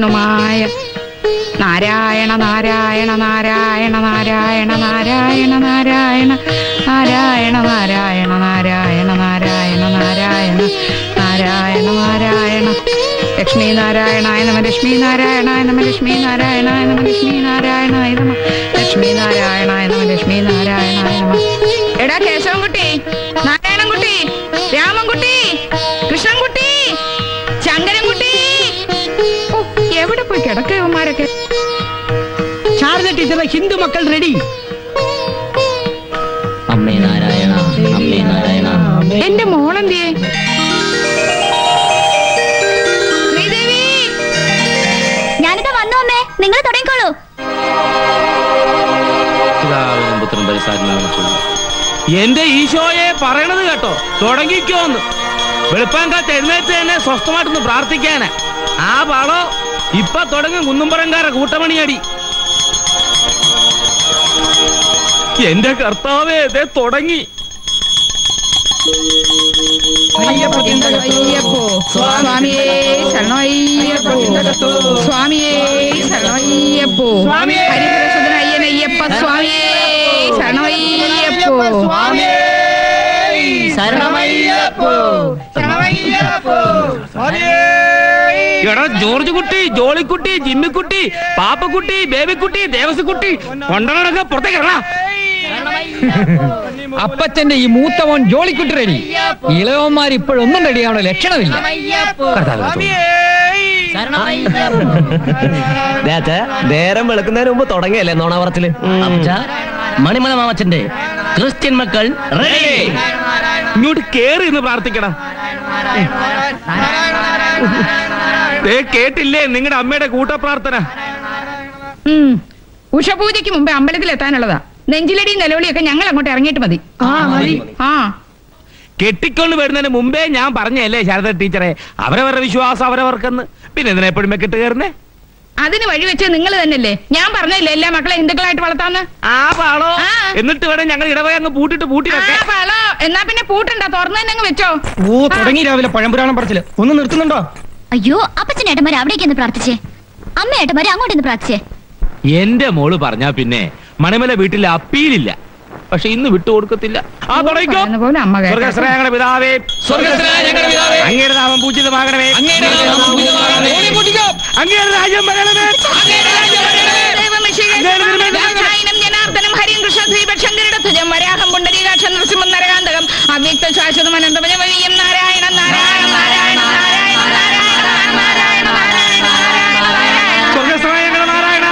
വിഷ്ണുമായ നാരായണ നാരായണ നാരായണ നാരായണ നാരായണ നാരായണ നാരായണ നാരായണ നാരായണ നാരായണ നാരായണ നാരായണ നാരായണ ലക്ഷ്മി നാരായണായ നമ ലക്ഷ്മി നാരായണായ നമ ലക്ഷ്മി നാരായണായ നമ ലക്ഷ്മി നാരായണായ നമ ലക്ഷ്മി നാരായണായ നമ ലക്ഷ്മി നാരായണായ നമ എടാ കേശവൻകുട്ടി നാരായണൻകുട്ടി രാമൻകുട്ടി കൃഷ്ണൻകുട്ടി ശങ്കരൻകുട്ടി ഓ, എവിടെ പോയി കിടക്കവന്മാരൊക്കെ ശാരദ ടീച്ചറെ ഹിന്ദു മക്കൾ റെഡി അമ്മേ നാരായണ അമ്മേ നാരായണ എന്റെ മോളെന്തിയെ ശ്രീദേവി ഞാനിതാ വന്നു അമ്മേ നിങ്ങൾ തുടങ്ങിക്കോളൂ പിതാവിനും പുത്രനും പരിസാരനും ചൊല്ലി എന്റെ ഈശോയെ പറയണത് കേട്ടോ തുടങ്ങിക്കോന്ന് വെളുപ്പാൻ കാത്ത് എഴുന്നേറ്റ് തന്നെ സ്വസ്ഥമായിട്ടൊന്ന് പ്രാർത്ഥിക്കാനാ ആ പാളോ ഇപ്പൊ തുടങ്ങും കുന്നുംപുറംകാര കൂട്ടമണിയടി എന്റെ കർത്താവേ ദേ തുടങ്ങി അയ്യപ്പോ സ്വാമിയേ ശരണയ്യപ്പോ സ്വാമിയേ ശരണയ്യപ്പോ ഹരിപ്രസദന അയ്യനയ്യപ്പ സ്വാമിയേ ശരണയ്യപ്പോ എടാ ജോർജ് കുട്ടി ജോളിക്കുട്ടി ജിമ്മിക്കുട്ടി പാപ്പക്കുട്ടി ബേബിക്കുട്ടി ദേവസ്കുട്ടി കൊണ്ടടക്ക പുറത്തേക്ക് ഇറങ്ങാ അപ്പച്ചന്റെ ഈ മൂത്തവൻ ജോളിക്കുട്ടി റെഡി ഇളവന്മാർ ഇപ്പോഴൊന്നും റെഡിയാവണ ലക്ഷണമില്ല നേരം വെളുക്കുന്നതിന് മുമ്പ് തുടങ്ങിയല്ലേ നോണാവറച്ചില് മണിമല മാമച്ചന്റെ ക്രിസ്ത്യൻ മക്കൾ റെഡി ഇങ്ങോട്ട് കേറി എന്ന് പ്രാർത്ഥിക്കണം ദേ കേട്ടില്ലേ നിങ്ങളുടെ അമ്മയുടെ കൂട്ടപ്രാർത്ഥന ഉം. ഉഷപൂജയ്ക്ക് മുമ്പേ അമ്പലത്തിൽ എത്താനുള്ളതാ നെഞ്ചിലടിയും നിലവിളിയൊക്കെ ഞങ്ങൾ അങ്ങോട്ട് ഇറങ്ങിയിട്ട് മതി ആ കെട്ടിക്കൊണ്ട് വരുന്നതിന് മുമ്പേ ഞാൻ പറഞ്ഞല്ലേ ശാരദ ടീച്ചറെ അവരവരുടെ വിശ്വാസം അവരവർക്കെന്ന് പിന്നെ എന്തിനാ എപ്പോഴും കെട്ട് കയറുന്നേ അതിന് വഴിവെച്ച നിങ്ങൾ തന്നെയല്ലേ ഞാൻ പറഞ്ഞില്ലേ എല്ലാ മക്കളെ ഹിന്ദുക്കളായിട്ട് വളർത്താന്ന് ആ പാളോ ആ. എന്നിട്ട് വേണം ഞങ്ങൾ ഇടവയെ അങ്ങ് പൂട്ടിട്ട് പൂട്ടി ആ, വെക്കാൻ പാളോ എന്നാ പിന്നെ പൂട്ടണ്ട തുറന്നു തന്നെ അങ്ങ് വെച്ചോ ഓ തുടങ്ങി രാവിലെ പഴംപുരാണം പറച്ചില് ഒന്ന് നിർത്തുന്നുണ്ടോ അയ്യോ അപ്പച്ചൻ ഏട്ടന്മാരെ അവിടേക്ക് ഒന്ന് പ്രാർത്ഥിച്ചേ അമ്മ ഏട്ടന്മാരെ അങ്ങോട്ടൊന്ന് പ്രാർത്ഥിച്ചേ എന്റെ മോള് പറഞ്ഞാ പിന്നെ മണിമല വീട്ടിൽ അപ്പീലില്ല പക്ഷെ ഇന്ന് വിട്ടുകൊടുക്കത്തില്ല ആ തുടങ്ങിക്കോ പറയുന്ന പോലെ അമ്മ കേട്ടോ. സ്വർഗസ്രായ ഞങ്ങളുടെ പിതാവേ അങ്ങയുടെ നാമം പൂജിതമാകണമേ അങ്ങയുടെ രാജ്യം വരണമേ ദൈവമിഷിഹായിനം ജനാർദ്ദനം ഹരിം കൃഷ്ണധീപക്ഷങ്കരിടത്തുജം വരാഹം പുണ്ടരീകാക്ഷം നൃസിംഹം നരകാന്തകം അവ്യക്ത ശാശ്വതം അനന്തമജമവീയം നാരായണ നാരായണ നാരായണ നാരായണ നാരായണ നാരായണ നാരായണ നാരായണ സ്വർഗസ്രായ ഞങ്ങളുടെ നാരായണ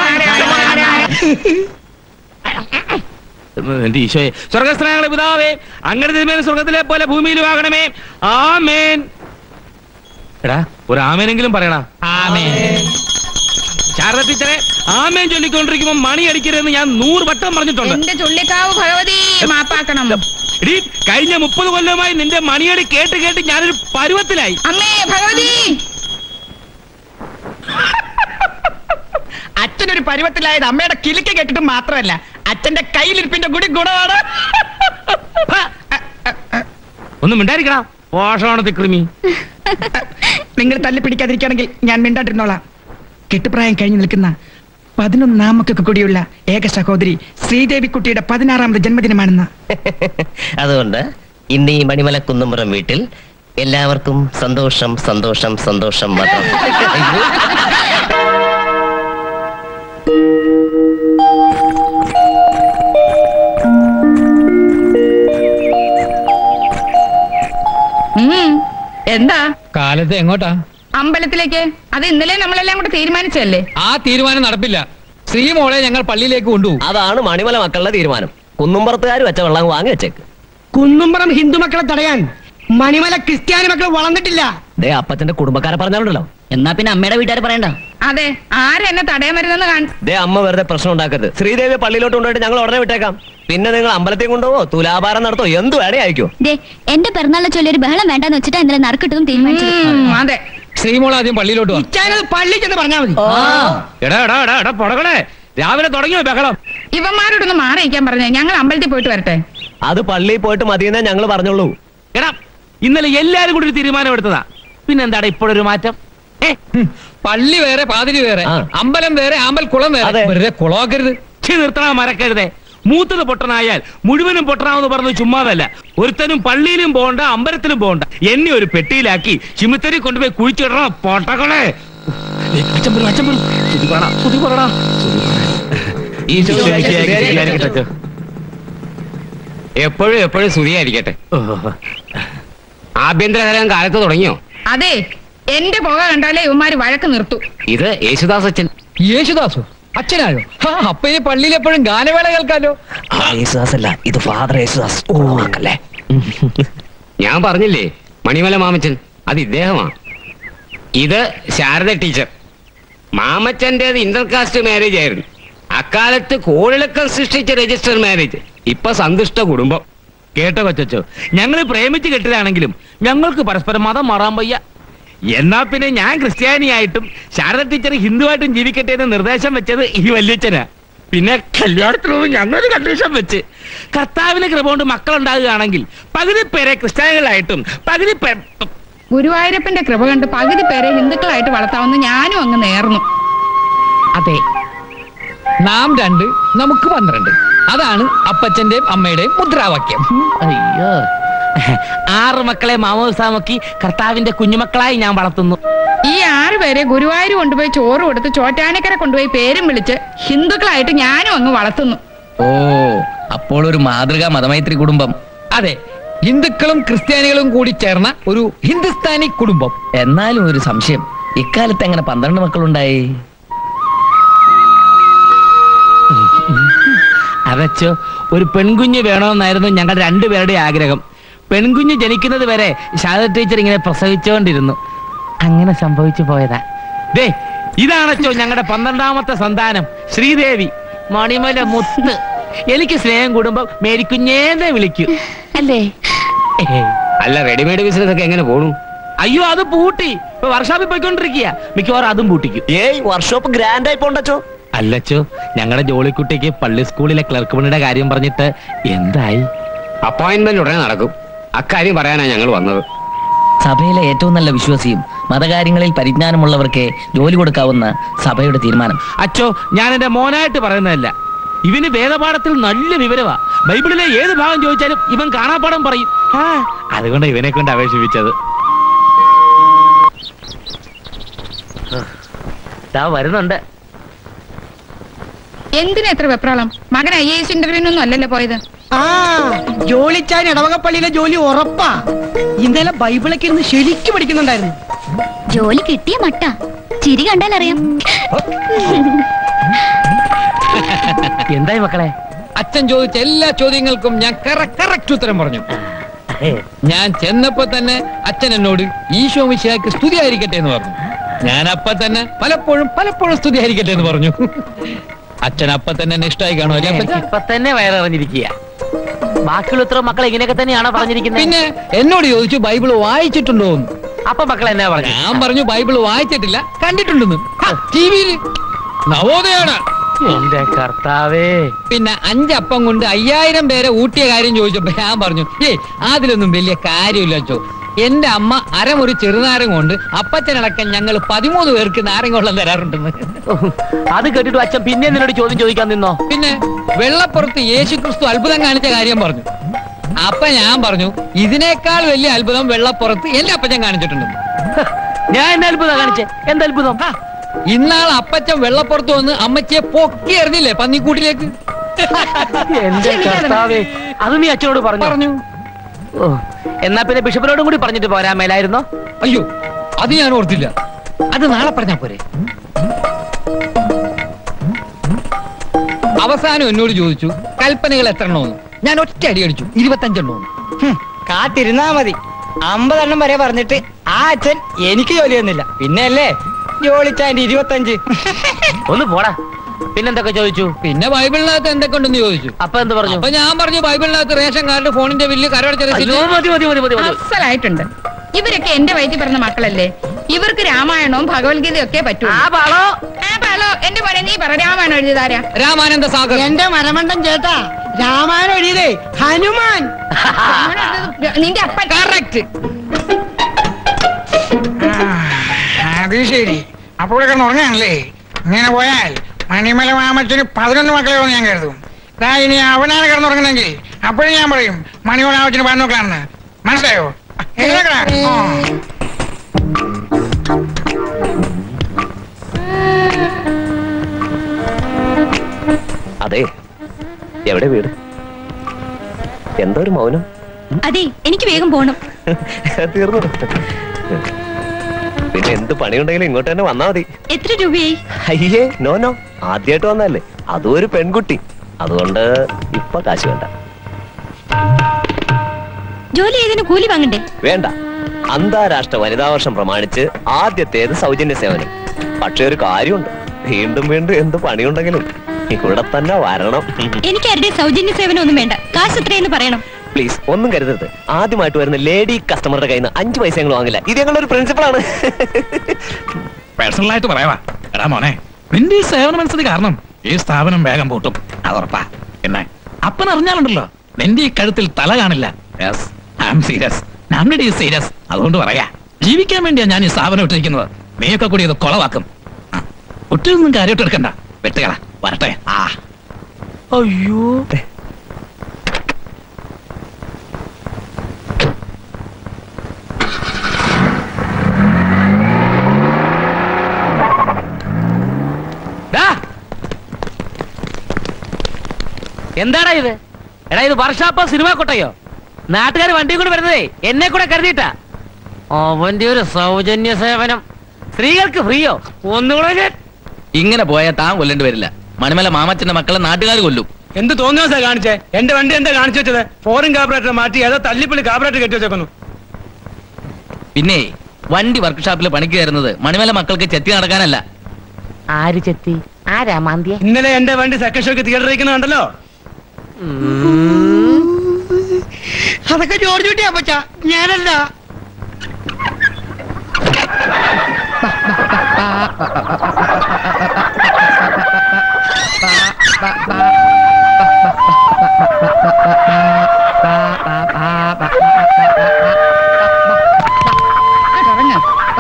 എന്റെ ഈശോയെ സ്വർഗസ്രായങ്ങളുടെ പിതാവേ അങ്ങനെ തിരുമേന സ്വർഗത്തിലെ പോലെ ഭൂമിയിലും ആകണമേ ആമേൻ എടാ ഒരു ആമേനെങ്കിലും പറയടാ ശാരദ ടീച്ചറെ ആമേൻ ചൊല്ലിക്കൊണ്ടിരിക്കുമ്പോ മണി അടിക്കരുതെന്ന് ഞാൻ നൂറ് വട്ടം പറഞ്ഞിട്ടുണ്ട് എന്റെ ചുള്ളിക്കാവ് ഭഗവതി മാപ്പാക്കണം എടീ കഴിഞ്ഞ മുപ്പത് കൊല്ലമായി നിന്റെ മണിയടി കേട്ട് കേട്ട് ഞാനൊരു പരുവത്തിലായി അമ്മേ ഭഗവതി അച്ഛനൊരു പരുവത്തിലായത് അമ്മയുടെ കിലുക്ക് കേട്ടിട്ട് മാത്രമല്ല അച്ഛന്റെ കയ്യിലിരിപ്പിന്റെ കൂടി ഗുണമാണ് ഒന്ന് മിണ്ടായിരിക്കടാ പോഷണത്തി കൃമി നിങ്ങൾ തല്ലി പിടിക്കാതിരിക്കുകയാണെങ്കിൽ ഞാൻ മിണ്ടാണ്ടിരുന്നോളാം കെട്ടുപ്രായം കഴിഞ്ഞു നിൽക്കുന്ന പതിനൊന്നാം മക്കൾക്ക് കൂടിയുള്ള ഏക സഹോദരി ശ്രീദേവിക്കുട്ടിയുടെ പതിനാറാമത് ജന്മദിനമാണെന്ന് അതുകൊണ്ട് ഇന്ന് ഈ മണിമല കുന്നുംപുറം വീട്ടിൽ എല്ലാവർക്കും സന്തോഷം സന്തോഷം സന്തോഷം മാത്രം അയ്യോ. ഉം. എന്താ കാലത്ത് എങ്ങോട്ടാ അമ്പലത്തിലേക്ക് അത് ഇന്നലെ നമ്മളെല്ലാം കൂടെ തീരുമാനിച്ചല്ലേ ആ തീരുമാനം നടപ്പില്ല ശ്രീമോളെ ഞങ്ങൾ പള്ളിയിലേക്ക് കൊണ്ടുപോകും അതാണ് മണിമല മക്കളുടെ തീരുമാനം കുന്നുംപുറത്തുകാർ വെച്ച വെള്ളം വാങ്ങി വെച്ചേക്ക് കുന്നുംപുറം ഹിന്ദു മക്കളെ തടയാൻ മണിമല ക്രിസ്ത്യാനി മക്കൾ വളർന്നിട്ടില്ല ദേ അപ്പച്ചന്റെ കുടുംബക്കാരെ പറഞ്ഞാലുണ്ടല്ലോ എന്നാ പിന്നെ അമ്മയുടെ വീട്ടുകാർ പറയണ്ട അതെ ആരെന്നെ തടയാൻ വരുന്നെന്ന് കാണ ദേ അമ്മ വെറുതെ പ്രശ്നം ഉണ്ടാക്കരുത് ശ്രീദേവി പള്ളിയിലോട്ട് കൊണ്ടുപോയിട്ട് ഞങ്ങൾ ഉടനെ വിട്ടേക്കാം പിന്നെ നിങ്ങൾ അമ്പലത്തിൽ കൊണ്ടുപോവോ തുലാഭാരം നടത്തോ എന്ത് വേണേ അയക്കോ ദേ എന്റെ പിറന്നാളെ ചൊല്ലി ഒരു ബഹളം വേണ്ടെന്ന് വെച്ചിട്ടാ ഇന്നലെ നറുക്കിട്ടതും തീരുമാനിച്ചത് ഉം, അതെ ശ്രീമോൾ ആദ്യം പള്ളിയിലോട്ട് വാ ഇച്ചാനത് പള്ളിക്കെന്ന് പറഞ്ഞാൽ മതി എടാ എടാ എടാ എടാ പൊടകളെ രാവിലെ തുടങ്ങിയോ ബഹളം ഇവന്മാരോടൊന്ന് മാറിയിക്കാൻ പറഞ്ഞേ ഞങ്ങൾ അമ്പലത്തിൽ പോയിട്ട് വരട്ടെ അത് പള്ളിയിൽ പോയിട്ട് മതിയെന്നേ ഞങ്ങൾ പറഞ്ഞോളൂ എടാ ഇന്നലെ എല്ലാരും കൂടി ഒരു തീരുമാനം എടുത്തതാ പിന്നെന്താടാ ഇപ്പോഴൊരു മാറ്റം ഏ ഹും, പള്ളി വേറെ പാതിരി വേറെ ആ. അമ്പലം വേറെ ആമ്പൽ കുളം വേറെ അതെ. വെറുതെ കുളമാക്കരുത് ഛി, നിർത്തണ മറക്കരുതേ മൂത്തത് പൊട്ടനായാൽ മുഴുവനും പൊട്ടനാവെന്ന് പറഞ്ഞ് ചുമ്മാതല്ല ഒരുത്തനും പള്ളിയിലും പോകണ്ട അമ്പലത്തിലും പോകണ്ട എന്നെ ഒരു പെട്ടിയിലാക്കി ചിമിത്തരി കൊണ്ടുപോയി കുഴിച്ചിടണം പൊട്ടകളെ ഏ, അച്ഛൻ വരൂ, അച്ഛൻ വരൂ. സ്തുതി പറടാ, സ്തുതി പറടാ. ഈശോ സ്തുതിയായിരിക്കട്ടെ. എപ്പോഴും എപ്പോഴും സ്തുതിയായിരിക്കട്ടെ ആഭ്യന്തരകലം കാലത്ത് തുടങ്ങിയോ അതെ എന്റെ പുക കണ്ടാലേ ഇവന്മാര് വഴക്ക് നിർത്തൂ ഇത് യേശുദാസ് അച്ഛൻ യേശുദാസോ അച്ഛനായോ ആ, അപ്പൊ ഇനി പള്ളിയിൽ എപ്പോഴും ഗാനവേള കേൾക്കാലോ യേശുദാസ് അല്ല ഇത് ഫാദർ യേശുദാസ് ഓ അല്ലേ ഞാൻ പറഞ്ഞില്ലേ മണിമല മാമച്ചൻ അത് ഇദ്ദേഹമാണ് ഇത് ശാരദ ടീച്ചർ മാമച്ചന്റേത് ഇന്റർകാസ്റ്റ് മാരേജ് ആയിരുന്നു അക്കാലത്ത് കോളിളക്കം സൃഷ്ടിച്ച രജിസ്റ്റർ മാരേജ് ഇപ്പൊ സന്തുഷ്ട കുടുംബം കേട്ടോ കൊച്ചോ ഞങ്ങൾ പ്രേമിച്ച് കെട്ടിയതാണെങ്കിലും ഞങ്ങൾക്ക് പരസ്പരം മതം മാറാൻ വയ്യ എന്നാ പിന്നെ ഞാൻ ക്രിസ്ത്യാനിയായിട്ടും ശാരദ ടീച്ചർ ഹിന്ദുവായിട്ടും ജീവിക്കട്ടെ എന്ന് നിർദ്ദേശം വെച്ചത് ഈ വല്യച്ഛനാ പിന്നെ കല്യാണത്തിനൊന്നും ഞങ്ങളൊരു കണ്ടീഷൻ വെച്ച് കർത്താവിന് കൃപ കൊണ്ട് മക്കളുണ്ടാകുകയാണെങ്കിൽ പകുതി പേരെ ക്രിസ്ത്യാനികളായിട്ടും പകുതി പേ ഗുരുവായൂരപ്പന്റെ കൃപ കണ്ട് പകുതി പേരെ ഹിന്ദുക്കളായിട്ട് വളർത്താമെന്ന് ഞാനും അങ്ങ് നേർന്നു അതെ നാം രണ്ട് നമുക്ക് പന്ത്രണ്ട് അതാണ് അപ്പച്ചന്റെയും അമ്മയുടെയും മുദ്രാവാക്യം അയ്യോ ആറ് മക്കളെ മാമോസാമക്കി കർത്താവിന്റെ കുഞ്ഞുമക്കളായി ഞാൻ വളർത്തുന്നു ഈ ആറ് പേരെ ഗുരുവായൂർ കൊണ്ടുപോയി ചോറ് കൊടുത്ത് ചോറ്റാനിക്കര കൊണ്ടുപോയി പേരും വിളിച്ച് ഹിന്ദുക്കളായിട്ട് ഞാനും അങ്ങ് വളർത്തുന്നു ഓ അപ്പോൾ ഒരു മാതൃകാ മതമൈത്രി കുടുംബം അതെ ഹിന്ദുക്കളും ക്രിസ്ത്യാനികളും കൂടി ചേർന്ന ഒരു ഹിന്ദുസ്ഥാനി കുടുംബം എന്നാലും ഒരു സംശയം ഇക്കാലത്ത് എങ്ങനെ പന്ത്രണ്ട് മക്കളുണ്ടായി അതച്ചോ ഒരു പെൺകുഞ്ഞ് വേണമെന്നായിരുന്നു ഞങ്ങളുടെ രണ്ടുപേരുടെ ആഗ്രഹം പെൺകുഞ്ഞ് ജനിക്കുന്നത് വരെ ശാരദ ടീച്ചർ ഇങ്ങനെ പ്രസവിച്ചുകൊണ്ടിരുന്നു അങ്ങനെ സംഭവിച്ചു പോയതാ ദേ ഇതാണച്ചോ ഞങ്ങളുടെ പന്ത്രണ്ടാമത്തെ സന്താനം ശ്രീദേവി മണിമല മുത്ത് എനിക്ക് സ്നേഹം കൂടുമ്പോ മേരിക്കുഞ്ഞേന്നെ വിളിക്കൂ അല്ലേ ഏയ്. അല്ല റെഡിമെയ്ഡ് ബിസിനസ് ഒക്കെ എങ്ങനെ പോണു അയ്യോ അത് പൂട്ടി ഇപ്പൊ വർഷാപ്പിൽ പോയിക്കൊണ്ടിരിക്കുക മിക്കവാറും അതും പൂട്ടിക്കും ഏയ് വർക്ക്ഷോപ്പ് ഗ്രാൻഡ് ആയി പോണ്ടോ അല്ലച്ചോ ഞങ്ങളുടെ ജോളിക്കുട്ടിക്ക് പള്ളി സ്കൂളിലെ ക്ലർക്ക് പണിയുടെ കാര്യം പറഞ്ഞിട്ട് എന്തായി അപ്പോയിന്റ്മെന്റ് ഉടനെ നടക്കും അക്കാര്യം പറയാനാ ഞങ്ങൾ വന്നത് സഭയിലെ ഏറ്റവും നല്ല വിശ്വാസിയും മതകാര്യങ്ങളിൽ പരിജ്ഞാനമുള്ളവർക്ക് ജോലി കൊടുക്കാവുന്ന സഭയുടെ തീരുമാനം അച്ചോ ഞാൻ എന്റെ മോനായിട്ട് പറയുന്നതല്ല ഇവന് വേദപാഠത്തിൽ നല്ല വിവരമാ ബൈബിളിലെ ഏത് ഭാഗം ചോദിച്ചാലും ഇവൻ കാണാപ്പാടം പറയും ആ, അതുകൊണ്ട് ഇവനെ കൊണ്ട് അപേക്ഷിപ്പിച്ചത് ദാ വരുന്നുണ്ട് എന്തിനാ എത്ര വെപ്രാളം മകൻ ഐ എസ് ഇന്റർവ്യൂവിനൊന്നും അല്ലല്ലോ പോയത് ആ ജോളിച്ചാൻ ഇടവകപ്പള്ളിയിലെ ജോലി ഉറപ്പാ ഇന്നലെ ബൈബിളൊക്കെ ഇരുന്ന് ശരിക്കും പഠിക്കുന്നുണ്ടായിരുന്നു ജോലി കിട്ടിയ മട്ട ചിരി കണ്ടാൽ അറിയാം എന്തായി മക്കളെ അച്ഛൻ ചോദിച്ച എല്ലാ ചോദ്യങ്ങൾക്കും ഞാൻ കറക്റ്റ് ഉത്തരം പറഞ്ഞു ഞാൻ ചെന്നപ്പോ തന്നെ അച്ഛൻ എന്നോട് ഈശോ മിശിഹായ്ക്ക് സ്തുതിയായിരിക്കട്ടെ എന്ന് പറഞ്ഞു ഞാൻ അപ്പൊ തന്നെ പലപ്പോഴും പലപ്പോഴും സ്തുതിയായിരിക്കട്ടെ എന്ന് പറഞ്ഞു അച്ഛൻ അപ്പൊ തന്നെ എന്നെ ഇഷ്ടമായി കാണുമല്ലേ അപ്പച്ചാ? ഇപ്പൊ തന്നെ വയറിറങ്ങിയിരിക്കുക ബാക്കിയുള്ള ഇത്ര മക്കൾ ഇങ്ങനെയൊക്കെ തന്നെയാണോ പറഞ്ഞിരിക്കുന്നത് പിന്നെ എന്നോട് ചോദിച്ചു ബൈബിൾ വായിച്ചിട്ടുണ്ടോ എന്ന് അപ്പൊ മക്കൾ എന്നാ പറഞ്ഞു ഞാൻ പറഞ്ഞു ബൈബിൾ വായിച്ചിട്ടില്ല കണ്ടിട്ടുണ്ടെന്ന് ടി വിയിൽ നവോദയാണ് എന്റെ കർത്താവേ പിന്നെ അഞ്ചപ്പം കൊണ്ട് അയ്യായിരം പേരെ ഊട്ടിയ കാര്യം ചോദിച്ചപ്പോ ഞാൻ പറഞ്ഞു ഏയ് അതിലൊന്നും വലിയ കാര്യമില്ല അച്ചോ എന്റെ അമ്മ അരമുറി ചെറുനാരം കൊണ്ട് അപ്പച്ചനടക്കം ഞങ്ങൾ പതിമൂന്ന് പേർക്ക് നാരങ്ങ വെള്ളം തരാറുണ്ടെന്ന് അത് കേട്ടിട്ട് അച്ഛൻ പിന്നെ നിന്നോട് ചോദ്യം ചോദിക്കാൻ നിന്നോ പിന്നെ വെള്ളപ്പുറത്ത് യേശു ക്രിസ്തു അത്ഭുതം കാണിച്ച കാര്യം പറഞ്ഞു അപ്പൊ ഞാൻ പറഞ്ഞു ഇതിനേക്കാൾ വലിയ അത്ഭുതം വെള്ളപ്പുറത്ത് എന്റെ അപ്പച്ചൻ കാണിച്ചിട്ടുണ്ടെന്ന് ഞാൻ എന്നെ അത്ഭുതം കാണിച്ചേ എന്ത് അത്ഭുതം ആ, ഇന്നാൾ അപ്പച്ചൻ വെള്ളപ്പുറത്ത് വന്ന് അമ്മച്ചിയെ പൊക്കി എറിഞ്ഞില്ലേ പന്നിക്കൂട്ടിലേക്ക് എന്റെ കർത്താവേ അത് നീ അച്ഛനോട് പറഞ്ഞു പറഞ്ഞു ഓ, എന്നാ പിന്നെ ബിഷപ്പിനോടും കൂടി പറഞ്ഞിട്ട് പോരാ മേലായിരുന്നോ അയ്യോ അത് ഞാൻ ഓർത്തില്ല അത് നാളെ പറഞ്ഞാ പോരെ അവസാനം എന്നോട് ചോദിച്ചു കൽപ്പനകൾ എത്ര എണ്ണമെന്ന് ഞാൻ ഒറ്റ അടി അടിച്ചു ഇരുപത്തഞ്ചെണ്ണമെന്ന് ഹും, കാത്തിരുന്നാ മതി അമ്പതെണ്ണം വരെ പറഞ്ഞിട്ട് ആ അച്ഛൻ എനിക്ക് ജോലി തന്നില്ല പിന്നെ അല്ലേ ജോളിച്ചാന്റെ ഇരുപത്തഞ്ച് ഒന്ന് പോടാ പിന്നെന്തൊക്കെ ചോദിച്ചു പിന്നെ ബൈബിളിനകത്ത് എന്തൊക്കെ ഉണ്ടെന്ന് ചോദിച്ചു അപ്പൊ എന്ത് പറഞ്ഞു അപ്പൊ ഞാൻ പറഞ്ഞു ബൈബിളിനകത്ത് റേഷൻ കാർഡ് ഫോണിന്റെ ബില്ല് കരടച്ച അയ്യോ, രസീത് മതി മതി മതി മതി മതി അസലായിട്ടുണ്ട് ഇവരൊക്കെ എന്റെ വയറ്റിൽ പറഞ്ഞ മക്കളല്ലേ ഇവർക്ക് രാമായണവും ഭഗവത്ഗീതയും ഒക്കെ പറ്റൂ ആ പാളോ ആ പാലോ എന്റെ മോനെ നീ പറ രാമായണം എഴുതിയതാരാ രാമാനന്ദ സാഗർ എന്റെ മരമണ്ടൻ ചേട്ടാ രാമായണം എഴുതിയതേ ഹനുമാൻ രാമായണം എഴുതിയത് നിന്റെ അപ്പൻ കറക്റ്റ് അത് ശരി അപ്പോൾ കിടന്ന് ഉറങ്ങാനല്ലേ ഇങ്ങനെ പോയാൽ മണിമല മാമച്ചന് പതിനൊന്ന് മക്കളെ ഉള്ളൂ ഞാൻ കരുതും ദാ ഇനി അവനാണ് കിടന്നുറങ്ങണമെങ്കിൽ അപ്പോഴും ഞാൻ പറയും മണിമല മാമച്ചന് പതിനൊന്ന് മക്കളാണെന്ന് മനസ്സിലായോ എഴുന്നേക്കടാ. ആ. അതെ എവിടെ വീട് എന്തോ ഒരു മൗനം അതെ എനിക്ക് വേഗം പോണം തീർന്നു പിന്നെ എന്ത് പണിയുണ്ടെങ്കിലും ഇങ്ങോട്ട് തന്നെ വന്നാ മതി എത്ര രൂപയായി അയ്യേ നോ നോ ആദ്യമായിട്ട് വന്നല്ലേ അതും ഒരു പെൺകുട്ടി അതുകൊണ്ട് ഇപ്പൊ കാശ് വേണ്ട ജോലി ചെയ്തതിന് കൂലി വാങ്ങണ്ടേ വേണ്ട അന്താരാഷ്ട്ര വനിതാ വർഷം പ്രമാണിച്ച് ആദ്യത്തേത് സൗജന്യ സേവനം പക്ഷെ ഒരു കാര്യമുണ്ട് വീണ്ടും വീണ്ടും എന്ത് പണിയുണ്ടെങ്കിലും ഇവിടെ തന്നെ വരണം എനിക്ക് ആരുടെ സൗജന്യ സേവനം ഒന്നും വേണ്ട കാശ് എത്രയെന്ന് പറയണം പ്ലീസ് ഒന്നും കരുതരുത് ആദ്യമായിട്ട് വരുന്ന ലേഡി കസ്റ്റമറുടെ കയ്യിൽ നിന്ന് അഞ്ച് പൈസ ഞങ്ങൾ വാങ്ങില്ല ഇത് ഞങ്ങളുടെ ഒരു പ്രിൻസിപ്പളാണ് പേഴ്സണൽ ആയിട്ട് പറയാവാ എടാ മോനെ നിന്റെ ഈ സേവന മനസ്സിന് കാരണം ഈ സ്ഥാപനം വേഗം പൂട്ടും അതുറപ്പാ പിന്നെ അപ്പൻ അറിഞ്ഞാലുണ്ടല്ലോ നിന്റെ ഈ കഴുത്തിൽ തല കാണില്ല യെസ് ഐ ആം സീരിയസ് നമ്മുടെ ഈ സീരിയസ് അതുകൊണ്ട് പറയാ ജീവിക്കാൻ വേണ്ടിയാ ഞാൻ ഈ സ്ഥാപനം ഇട്ടിരിക്കുന്നത് നീയൊക്കെ കൂടി ഇത് കൊളവാക്കും ആ, ഒറ്റയൊന്നും കാര്യമായിട്ട് എടുക്കണ്ട വെട്ടുകള വരട്ടെ ആ അയ്യോ ഡാ. എന്താടാ ഇത് എടാ ഇത് വർഷാപ്പോ സിനിമ കൊട്ടയോ നാട്ടുകാർ വണ്ടി കൂടെ വരുന്നതേ എന്നെ കൂടെ കരുതിയിട്ടാ അവന്റെ ഒരു സൗജന്യ സേവനം സ്ത്രീകൾക്ക് ഫ്രീയോ ഒന്നുകൂടെ ഞാൻ ഇങ്ങനെ പോയാൽ താൻ കൊല്ലേണ്ടി വരില്ല മണിമല മാമച്ചന്റെ മക്കളെ നാട്ടുകാർ കൊല്ലും എന്ത് തോന്നിയാ കാണിച്ചേ എന്റെ വണ്ടി എന്താ കാണിച്ചു വെച്ചത് ഫോറിൻ കാബറേറ്റർ മാറ്റി ഏതോ തല്ലിപ്പള്ളി കാബറേറ്റർ കെട്ടി വെച്ചേക്കുന്നു പിന്നെ വണ്ടി വർക്ക്ഷോപ്പിൽ പണിക്ക് കയറുന്നത് മണിമല മക്കൾക്ക് ചെത്തി നടക്കാനല്ല ആര് ചെത്തി ആരാ മാന്തിയ ഇന്നലെ എന്റെ വണ്ടി സെക്കൻഡ് ഷോക്ക് തിയേറ്ററിൽ ഇരിക്കുന്ന കണ്ടല്ലോ അതൊക്കെ ജോർജ് കുട്ടിയാ പച്ച ഞാനല്ല ഇറങ്ങ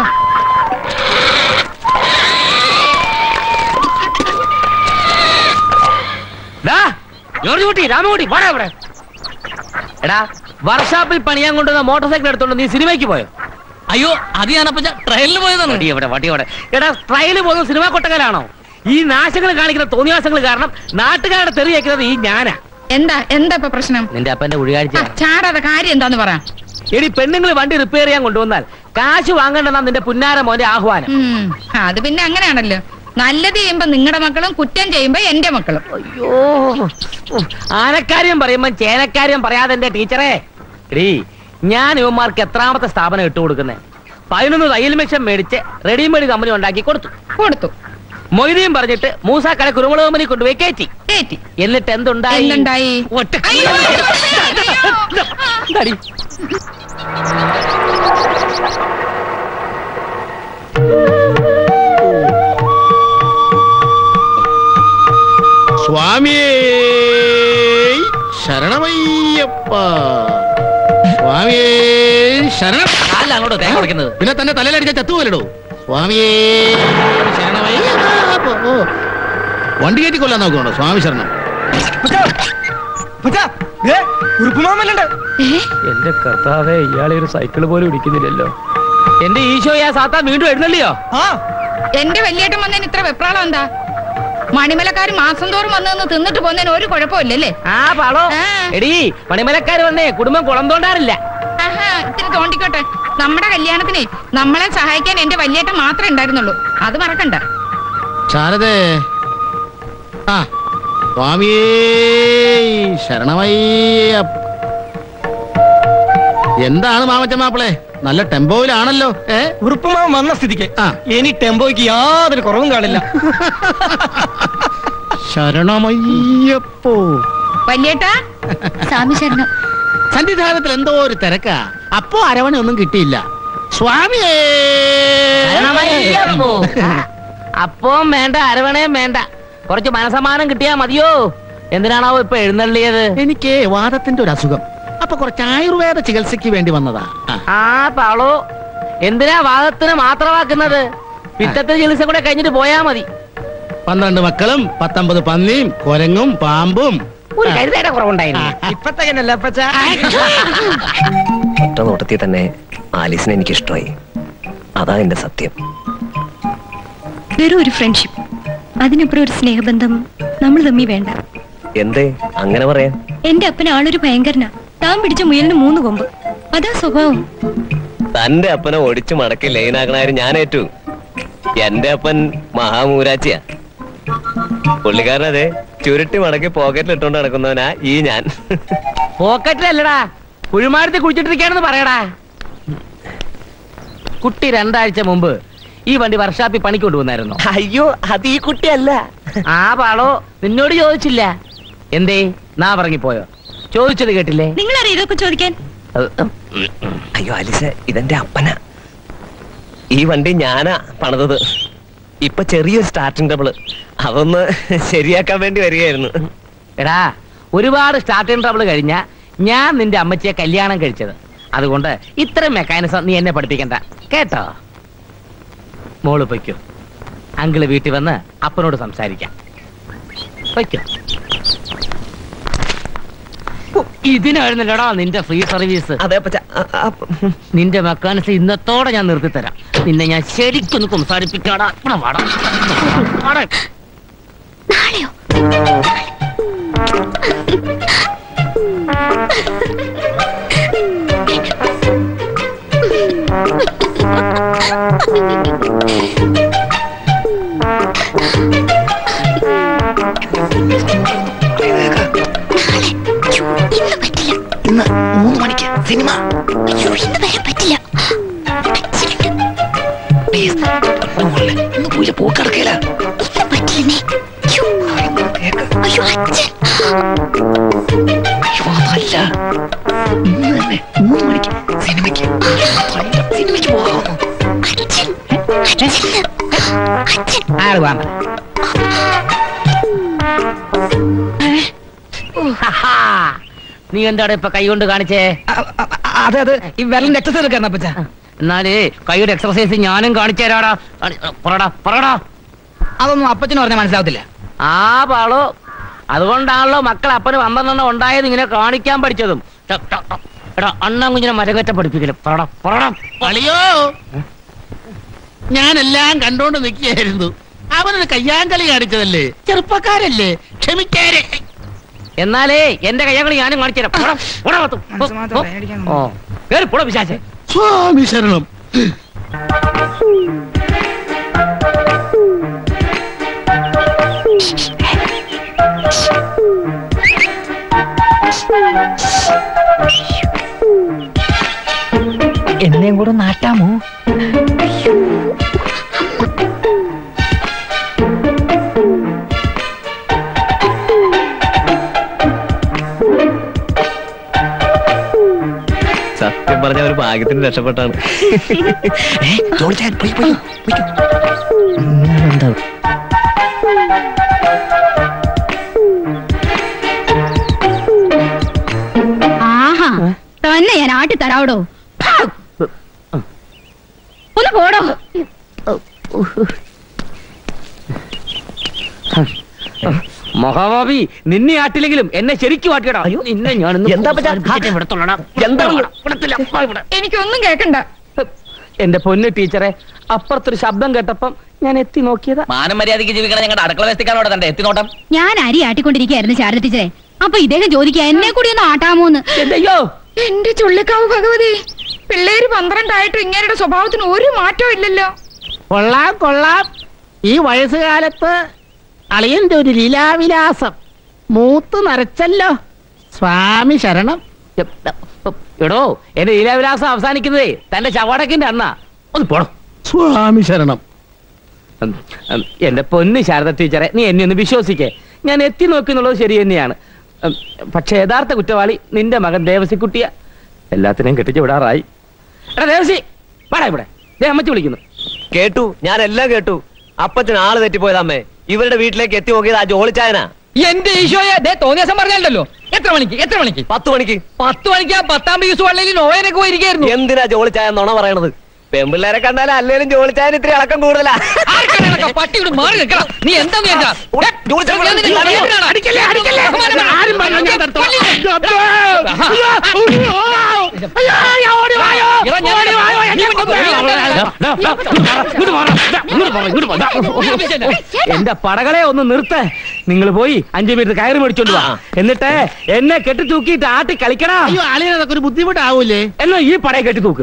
ഡാ, ജോർജ് കുട്ടി രാമകുട്ടി വാടാ ഇവിടെ എടാ വർഷാപ്പിൽ പണിയാൻ കൊണ്ടുവന്ന മോട്ടോർ സൈക്കിൾ എടുത്തോണ്ട് നീ സിനിമയ്ക്ക് പോയോ അയ്യോ അത് ഞാനപ്പ ട്രെയിനിൽ പോയതാണ് വടി എവിടെ വടി എവിടെ എടാ ട്രയല് പോകുന്ന സിനിമ കൊട്ടകലാണോ ഈ നാശങ്ങൾ കാണിക്കുന്ന തോന്നിവാസങ്ങൾ കാരണം നാട്ടുകാരുടെ തെറി കേൾക്കുന്നത് ഈ ഞാനാ എന്താ എന്താ ഇപ്പൊ പ്രശ്നം നിന്റെ അപ്പന്റെ ഒഴികാഴ്ച ആ, ചാടാതെ കാര്യം എന്താന്ന് പറ എടി പെണ്ണുങ്ങൾ വണ്ടി റിപ്പയർ ചെയ്യാൻ കൊണ്ടുവന്നാൽ കാശ് വാങ്ങണ്ടെന്നാ നിന്റെ പുന്നാര മോന്റെ ആഹ്വാനം ഉം, അത് പിന്നെ അങ്ങനെയാണല്ലോ നല്ലത് ചെയ്യുമ്പോ നിങ്ങളുടെ മക്കളും കുറ്റം ചെയ്യുമ്പോ എന്റെ മക്കളും അയ്യോ ഉം, ആനക്കാര്യം പറയുമ്പോ ചേനക്കാര്യം പറയാതെ എന്റെ ടീച്ചറേ എടീ ഞാൻ ഇവന്മാർക്ക് എത്രാമത്തെ സ്ഥാപനം ഇട്ടു കൊടുക്കുന്നേ പതിനൊന്ന് തയ്യൽ മെഷീൻ മേടിച്ച് റെഡിമെയ്ഡ് കമ്പനി ഉണ്ടാക്കി കൊടുത്തു കൊടുത്തു മൊയ്തീൻ പറഞ്ഞിട്ട് മൂസാക്കട കുരുമുളക് കമ്പനി കൊണ്ടുപോയി കയറ്റി ഏറ്റി എന്നിട്ട് എന്തുണ്ടായി എന്തുണ്ടായി ഒറ്റ അയ്യോ, അയ്യോ. ഇതാടി. സ്വാമിയേ ശരണമയ്യപ്പ സ്വാമിയേ ശരണം അല്ല അങ്ങോട്ട് തേങ്ങ ഉടയ്ക്കുന്നത് പിന്നെ തന്നെ തലയിലടിച്ച ചത്തുപോലടോ സ്വാമിയേ ശരണമയ്യപ്പ ഓ. വണ്ടി കയറ്റി കൊല്ലാൻ നോക്കണോ സ്വാമി ശരണം ഉറുപ്പുമാമല്ലുണ്ട് എന്റെ കർത്താവേ ഇയാളെ ഒരു സൈക്കിൾ പോലും ഇടിക്കുന്നില്ലല്ലോ എന്റെ ഈശോയാ സാത്താൻ വീണ്ടും എഴുന്നള്ളിയോ ആ എന്റെ വല്യേട്ടൻ വന്നതിന് ഇത്ര വെപ്രാളം എന്താ മണിമലക്കാർ മാസം തോറും വന്ന് നിന്ന് തിന്നിട്ട് പോകുന്നതിന് ഒരു കുഴപ്പമില്ലല്ലേ ആ പാളോ ആ. എടീ പണിമലക്കാര് വന്നേ കുടുംബം കുളം തോണ്ടാറില്ല ആഹാ ഇത്തിരി തോണ്ടിക്കോട്ടെ നമ്മുടെ കല്യാണത്തിനെ നമ്മളെ സഹായിക്കാൻ എന്റെ വല്യേട്ടൻ മാത്രമേ ഉണ്ടായിരുന്നുള്ളൂ അത് മറക്കണ്ട ശാരദേ ആ സ്വാമിയേ ശരണമയ്യപ്പ എന്താണ് മാമച്ച മാപ്പിളെ നല്ല ടെമ്പോയിലാണല്ലോ ഏ ഉറുപ്പുമാമൻ വന്ന സ്ഥിതിക്ക് ആ. ഇനി ടെമ്പോയ്ക്ക് യാതൊരു കുറവും കാണില്ല ശരണമയ്യപ്പോ വല്യേട്ടാ സ്വാമി ശരണം സന്നിധാനത്തിൽ എന്തോ ഒരു തിരക്കാ അപ്പോ അരവണ ഒന്നും കിട്ടിയില്ല സ്വാമിയേ ശരണമയ്യപ്പോ. അപ്പവും വേണ്ട അരവണയും വേണ്ട കുറച്ച് മനസമാനം കിട്ടിയാ മതിയോ എന്തിനാണാവോ ഇപ്പൊ എഴുന്നള്ളിയത് എനിക്ക് വാദത്തിന്റെ ഒരു അസുഖം അപ്പൊ കുറച്ച് ആയുർവേദ ചികിത്സയ്ക്ക് വേണ്ടി വന്നതാ ആ. ആ പാളോ എന്തിനാ വാദത്തിന് മാത്രമാക്കുന്നത് പിറ്റത്തെ ചികിത്സ കൂടെ കഴിഞ്ഞിട്ട് പോയാ മതി പന്ത്രണ്ട് മക്കളും പത്തൊമ്പത് പന്നിയും കൊരങ്ങും പാമ്പും ഒരു കരുതേടെ കുറവുണ്ടായിരുന്നു ഇപ്പത്തേക്കനല്ല അപ്പച്ച ഒറ്റ നോട്ടത്തിൽ തന്നെ ആലീസിനെ എനിക്ക് ഇഷ്ടമായി അതാ എന്റെ സത്യം വെറും ഒരു ഫ്രണ്ട്ഷിപ്പ് അതിനപ്പുറം ഒരു സ്നേഹബന്ധം നമ്മൾ തമ്മി വേണ്ട എന്തേ അങ്ങനെ പറയാൻ എന്റെ അപ്പൻ ആളൊരു ഭയങ്കരനാ താൻ പിടിച്ച മുയലിന് മൂന്ന് കൊമ്പ് അതാ സ്വഭാവം തന്റെ അപ്പനെ ഒടിച്ചു മടക്കി ലൈനാക്കണാരും ഞാൻ ഏറ്റു എന്റെ അപ്പൻ മഹാമൂരാച്ചിയാ പുള്ളിക്കാരനതെ ചുരുട്ടി മടക്കി പോക്കറ്റിൽ ഇട്ടോണ്ട് നടക്കുന്നവനാ ഈ ഞാൻ പോക്കറ്റിലല്ലടാ കുഴിമാരത്തിൽ കുഴിച്ചിട്ടിരിക്കാണെന്ന് പറയടാ കുട്ടി രണ്ടാഴ്ച മുമ്പ് ഈ വണ്ടി വർഷാപ്പിൽ പണിക്ക് കൊണ്ടുവന്നായിരുന്നു അയ്യോ അത് ഈ കുട്ടിയല്ല ആ പാളോ നിന്നോട് ചോദിച്ചില്ല എന്തേ നാ പറഞ്ഞിപ്പോയോ ചോദിച്ചത് കേട്ടില്ലേ നിങ്ങളറിയ ഇതൊക്കെ ചോദിക്കാൻ അയ്യോ ആലിസ ഇതെന്റെ അപ്പനാ ഈ വണ്ടി ഞാനാ പണിതത് ഇപ്പൊ ചെറിയൊരു സ്റ്റാർട്ടിംഗ് ട്രബിള് അതൊന്ന് ശരിയാക്കാൻ വേണ്ടി വരികയായിരുന്നു എടാ ഒരുപാട് സ്റ്റാർട്ടിംഗ് ട്രബിൾ കഴിഞ്ഞ ഞാൻ നിന്റെ അമ്മച്ചിയെ കല്യാണം കഴിച്ചത് അതുകൊണ്ട് ഇത്രയും മെക്കാനിസം നീ എന്നെ പഠിപ്പിക്കണ്ട കേട്ടോ മോള് പൊയ്ക്കോ അങ്കിള് വീട്ടിൽ വന്ന് അപ്പനോട് സംസാരിക്കാം പൊയ്ക്കോ ഓ, ഇതിനായിരുന്നല്ലോടാ നിന്റെ ഫ്രീ സർവീസ് അതെ നിന്റെ മെക്കാനിസം ഇന്നത്തോടെ ഞാൻ നിർത്തിത്തരാം നിന്നെ ഞാൻ ശരിക്കൊന്ന് സംസാരിപ്പിക്കാടാ ഇവിടെ വാടാ. വാടാ. ഇന്ന് മൂന്ന് മണിക്ക് സിനിമ അയ്യോ ഇന്ന് വരാൻ പറ്റില്ല പ്ലീസ് ഇന്ന് പൂജ പോക്കടക്കയില്ല പറ്റില്ലേ അയ്യോ അച്ഛൻ അയ്യോ അതല്ല ഇന്ന് തന്നെ മൂന്ന് മണിക്ക് സിനിമയ്ക്ക് സിനിമയ്ക്ക് പോകാമോ അച്ഛൻ അച്ഛൻ അച്ഛൻ ആള് വാങ്ങ നീ എന്താണ് ഇപ്പൊ കൈ കൊണ്ട് കാണിച്ചേ അതെ അതെ ഈ വിരലിന്റെ എക്സസൈസ് എടുക്കാൻ അപ്പച്ച എന്നാലേ കൈയുടെ എക്സർസൈസ് ഞാനും കാണിച്ചു തരാടാ പറടാ പറടാ അതൊന്നും അപ്പച്ചന് പറഞ്ഞാൽ മനസ്സിലാവത്തില്ല ആ പാളോ അതുകൊണ്ടാണല്ലോ മക്കൾ അപ്പന് പന്ത്രണ്ടെണ്ണം ഉണ്ടായത് ഇങ്ങനെ കാണിക്കാൻ പഠിച്ചതും ട, ട, ട. എടാ അണ്ണാൻ കുഞ്ഞിനെ മരകറ്റ പഠിപ്പിക്കല് പറടാ പറടാ അളിയോ ഞാനെല്ലാം കണ്ടോണ്ട് നിൽക്കുകയായിരുന്നു അവനൊരു കയ്യാങ്കളി കാണിച്ചതല്ലേ ചെറുപ്പക്കാരല്ലേ ക്ഷമിക്കാരെ എന്നാലേ എന്റെ കയ്യങ്ങൾ ഞാനും കാണിച്ചു തരാം പോടാ, പോടാ അകത്ത്. പോ, പോ. ഓ കേറി പോടാ പിശാചേ സ്വാമി ശരണം എന്നെയും കൂടെ നാട്ടാമോ സത്യം പറഞ്ഞ ഒരു ഭാഗ്യത്തിന് രക്ഷപ്പെട്ടാണ് ആഹാ തന്നെ ഞാൻ ആട്ടി തരാവടോ ഒന്ന് പോടോ മഹാഭാവി നിന്നെ ആട്ടില്ലെങ്കിലും എന്നെ ശരിക്കും ആട്ടിയടാ നിന്നെ ഞാൻ എന്താ പറ്റാ? എനിക്കൊന്നും കേക്കണ്ട എന്റെ പൊന്ന് ടീച്ചറെ അപ്പുറത്തൊരു ശബ്ദം കേട്ടപ്പം ഞാൻ എത്തി നോക്കിയതാ മാനം മര്യാദയ്ക്ക് ജീവിക്കണം ഞങ്ങളുടെ അടുക്കള വ്യസ്തിക്കാണോടെ തന്റെ എത്തിനോട്ടം ഞാൻ അരി ആട്ടിക്കൊണ്ടിരിക്കുകയായിരുന്നു ശാരദ ടീച്ചറെ അപ്പൊ ഇദ്ദേഹം ചോദിക്കുക എന്നെ കൂടി ഒന്ന് ആട്ടാമോന്ന് അയ്യോ എന്റെ ചുള്ളിക്കാവ് ഭഗവതി പിള്ളേര് പന്ത്രണ്ടായിട്ടും ഇങ്ങനെയുടെ സ്വഭാവത്തിന് ഒരു മാറ്റവും ഇല്ലല്ലോ കൊള്ളാം കൊള്ളാം ഈ വയസ്സുകാലത്ത് അളിയന്റെ ഒരു ലീലാവിലാസം മൂത്ത് നരച്ചല്ലോ സ്വാമി ശരണം എടോ എന്റെ ലീലാവിലാസം അവസാനിക്കുന്നതേ തന്റെ ചവടക്കിന്റെ അണ്ണ ഒന്ന് പോടോ സ്വാമി ശരണം ഉം, ഉം, എന്റെ പൊന്ന് ശാരദ ടീച്ചറെ നീ എന്നെ ഒന്ന് വിശ്വസിക്കേ ഞാൻ എത്തി നോക്കി എന്നുള്ളത് ശരി തന്നെയാണ് ഉം, പക്ഷെ യഥാർത്ഥ കുറ്റവാളി നിന്റെ മകൻ ദേവസിക്കുട്ടിയ എല്ലാത്തിനെയും കെട്ടിച്ച് വിടാറായി എടാ ദേവസി വാടാ ഇവിടെ ദേ അമ്മച്ചി വിളിക്കുന്നു കേട്ടു ഞാൻ എല്ലാം കേട്ടു അപ്പച്ചൻ ആള് തെറ്റിപ്പോയതമ്മേ ഇവരുടെ വീട്ടിലേക്ക് എത്തി നോക്കിയത് ആ ജോളിച്ചായനാ എന്റെ ഈശോയെ ദേ തോന്നിയ ദിവസം പറഞ്ഞല്ലോ എത്ര മണിക്ക് എത്ര മണിക്ക് പത്ത് മണിക്ക് പത്ത് മണിക്ക് ആ പത്താം പീസ് വള്ളിയിൽ നോയനൊക്കെ പോയിരിക്കായിരുന്നു എന്തിനാ ജോളിച്ചായ നുണ പറയണത് പെമ്പിള്ളേരെ കണ്ടാൽ അല്ലേലും ജോലിച്ചാൻ ഇത്തിരി ഇളക്കം കൂടുതലാ പട്ടിയോട് മാറി നിൽക്കണം നീ എന്താ വിചാരിച്ചാ? അടിക്കല്ലേ അടിക്കല്ലേ ആരും പറഞ്ഞു ഞാൻ നിർത്തോളാം. അയ്യോ, അയ്യോ, അയ്യോ, ഓടി വായോ, ഓടി വായോ, എന്നെ കൊണ്ടുപോയി. എന്റെ പടകളെ ഒന്ന് നിർത്ത് നിങ്ങൾ പോയി അഞ്ചു മിനിറ്റ് കയറി മേടിച്ചോണ്ട് വാ എന്നിട്ട് എന്നെ കെട്ടി തൂക്കിയിട്ട് ആട്ടി കളിക്കണ അയ്യോ അളിയനതൊക്കെ ഒരു ബുദ്ധിമുട്ടാവൂലേ എന്നാ ഈ പടയെ കെട്ടി തൂക്ക്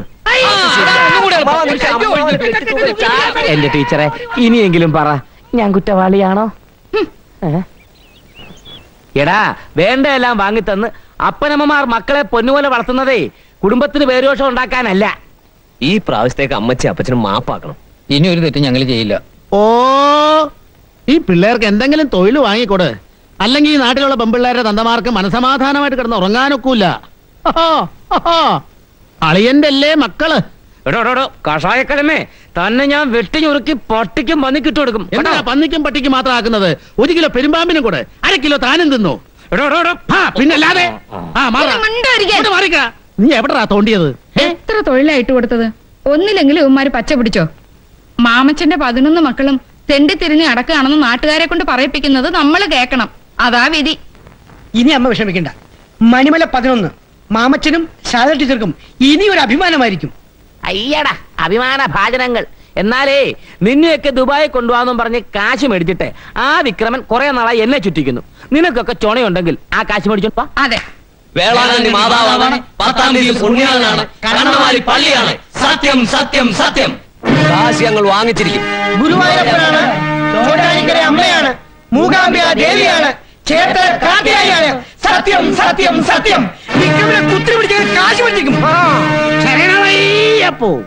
എന്റെ ടീച്ചറെ ഇനിയെങ്കിലും പറ ഞാൻ കുറ്റവാളിയാണോ ഏ? എടാ വേണ്ടയെല്ലാം വാങ്ങിത്തന്ന് അപ്പനമ്മമാർ മക്കളെ പൊന്നുപോലെ വളർത്തുന്നതേ കുടുംബത്തിന് പേരോഷം ഉണ്ടാക്കാനല്ല ഈ പ്രാവശ്യത്തേക്ക് അമ്മച്ചി അപ്പച്ചനും മാപ്പാക്കണം ഇനി ഒരു തെറ്റ് ഞങ്ങൾ ചെയ്യില്ല ഓ ഈ പിള്ളേർക്ക് എന്തെങ്കിലും തൊഴിൽ വാങ്ങിക്കൊട് അല്ലെങ്കിൽ ഈ നാട്ടിലുള്ള പെമ്പിള്ളേരുടെ തന്തമാർക്ക് മനസമാധാനമായിട്ട് കിടന്ന് ഉറങ്ങാനൊക്കൂല ഹഹോ, ഹഹോ. അളിയന്റെ അല്ലേ മക്കള് എടോ എടോ, എടോ കഷായക്കലമേ തന്നെ ഞാൻ വെട്ടി ഞുറുക്കി പട്ടിക്കും പന്നിക്കിട്ട് കൊടുക്കും എന്താ പന്നിക്കും പട്ടിക്കും മാത്രം ആക്കുന്നത് ഒരു കിലോ പെരുമ്പാമ്പിനും കൂടെ അര കിലോ താനും തിന്നു എടോ എടോ എടോ ആ പിന്നല്ലാതെ ആ മാറാ ഒന്ന് മിണ്ടാതിരിക്കാൻ. ഇങ്ങോട്ട് മാറിക്ക. നീ എവിടാ തോണ്ടിയത് എത്ര തൊഴിലായിട്ട് കൊടുത്തത് ഒന്നില്ലെങ്കിലും ഇവന്മാര് പച്ച പിടിച്ചോ മാമച്ചന്റെ പതിനൊന്ന് മക്കളും തെണ്ടി തിരിഞ്ഞ് അടക്കുകയാണെന്ന് നാട്ടുകാരെ കൊണ്ട് പറയിപ്പിക്കുന്നത് നമ്മൾ കേൾക്കണം അതാ വിധി ഇനി അമ്മ വിഷമിക്കണ്ട മണിമല പതിനൊന്ന് മാമച്ചനും ശാരദ ടീച്ചർക്കും ഇനി ഒരു അഭിമാനമായിരിക്കും അയ്യടാ അഭിമാന ഭാജനങ്ങൾ എന്നാലേ നിന്നെയൊക്കെ ദുബായി കൊണ്ടുപോകാന്നും പറഞ്ഞ് കാശ് മേടിച്ചിട്ട് ആ വിക്രമൻ കുറെ നാളായി എന്നെ ചുറ്റിക്കുന്നു നിനക്കൊക്കെ ചുണയുണ്ടെങ്കിൽ ആ കാശ് മേടിച്ചോണ്ട് വാ അതെ വേളാനന്ദി മാതാവാണ് പത്താം തീയതി പുണ്യാളനാണ് കണ്ണമാലി പള്ളിയാണ് സത്യം സത്യം സത്യം കാശ് ഞങ്ങൾ വാങ്ങിച്ചിരിക്കും ഗുരുവായൂരപ്പനാണ് ചോറ്റാനിക്കര അമ്മയാണ് മൂകാംബിയ ദേവിയാണ് ചേർത്തല കാട്ടിയായാണ് സത്യം സത്യം സത്യം വിക്രമിനെ കുത്തി പിടിച്ച് കാശ് പിടിക്കും ശരണമയ്യപ്പോ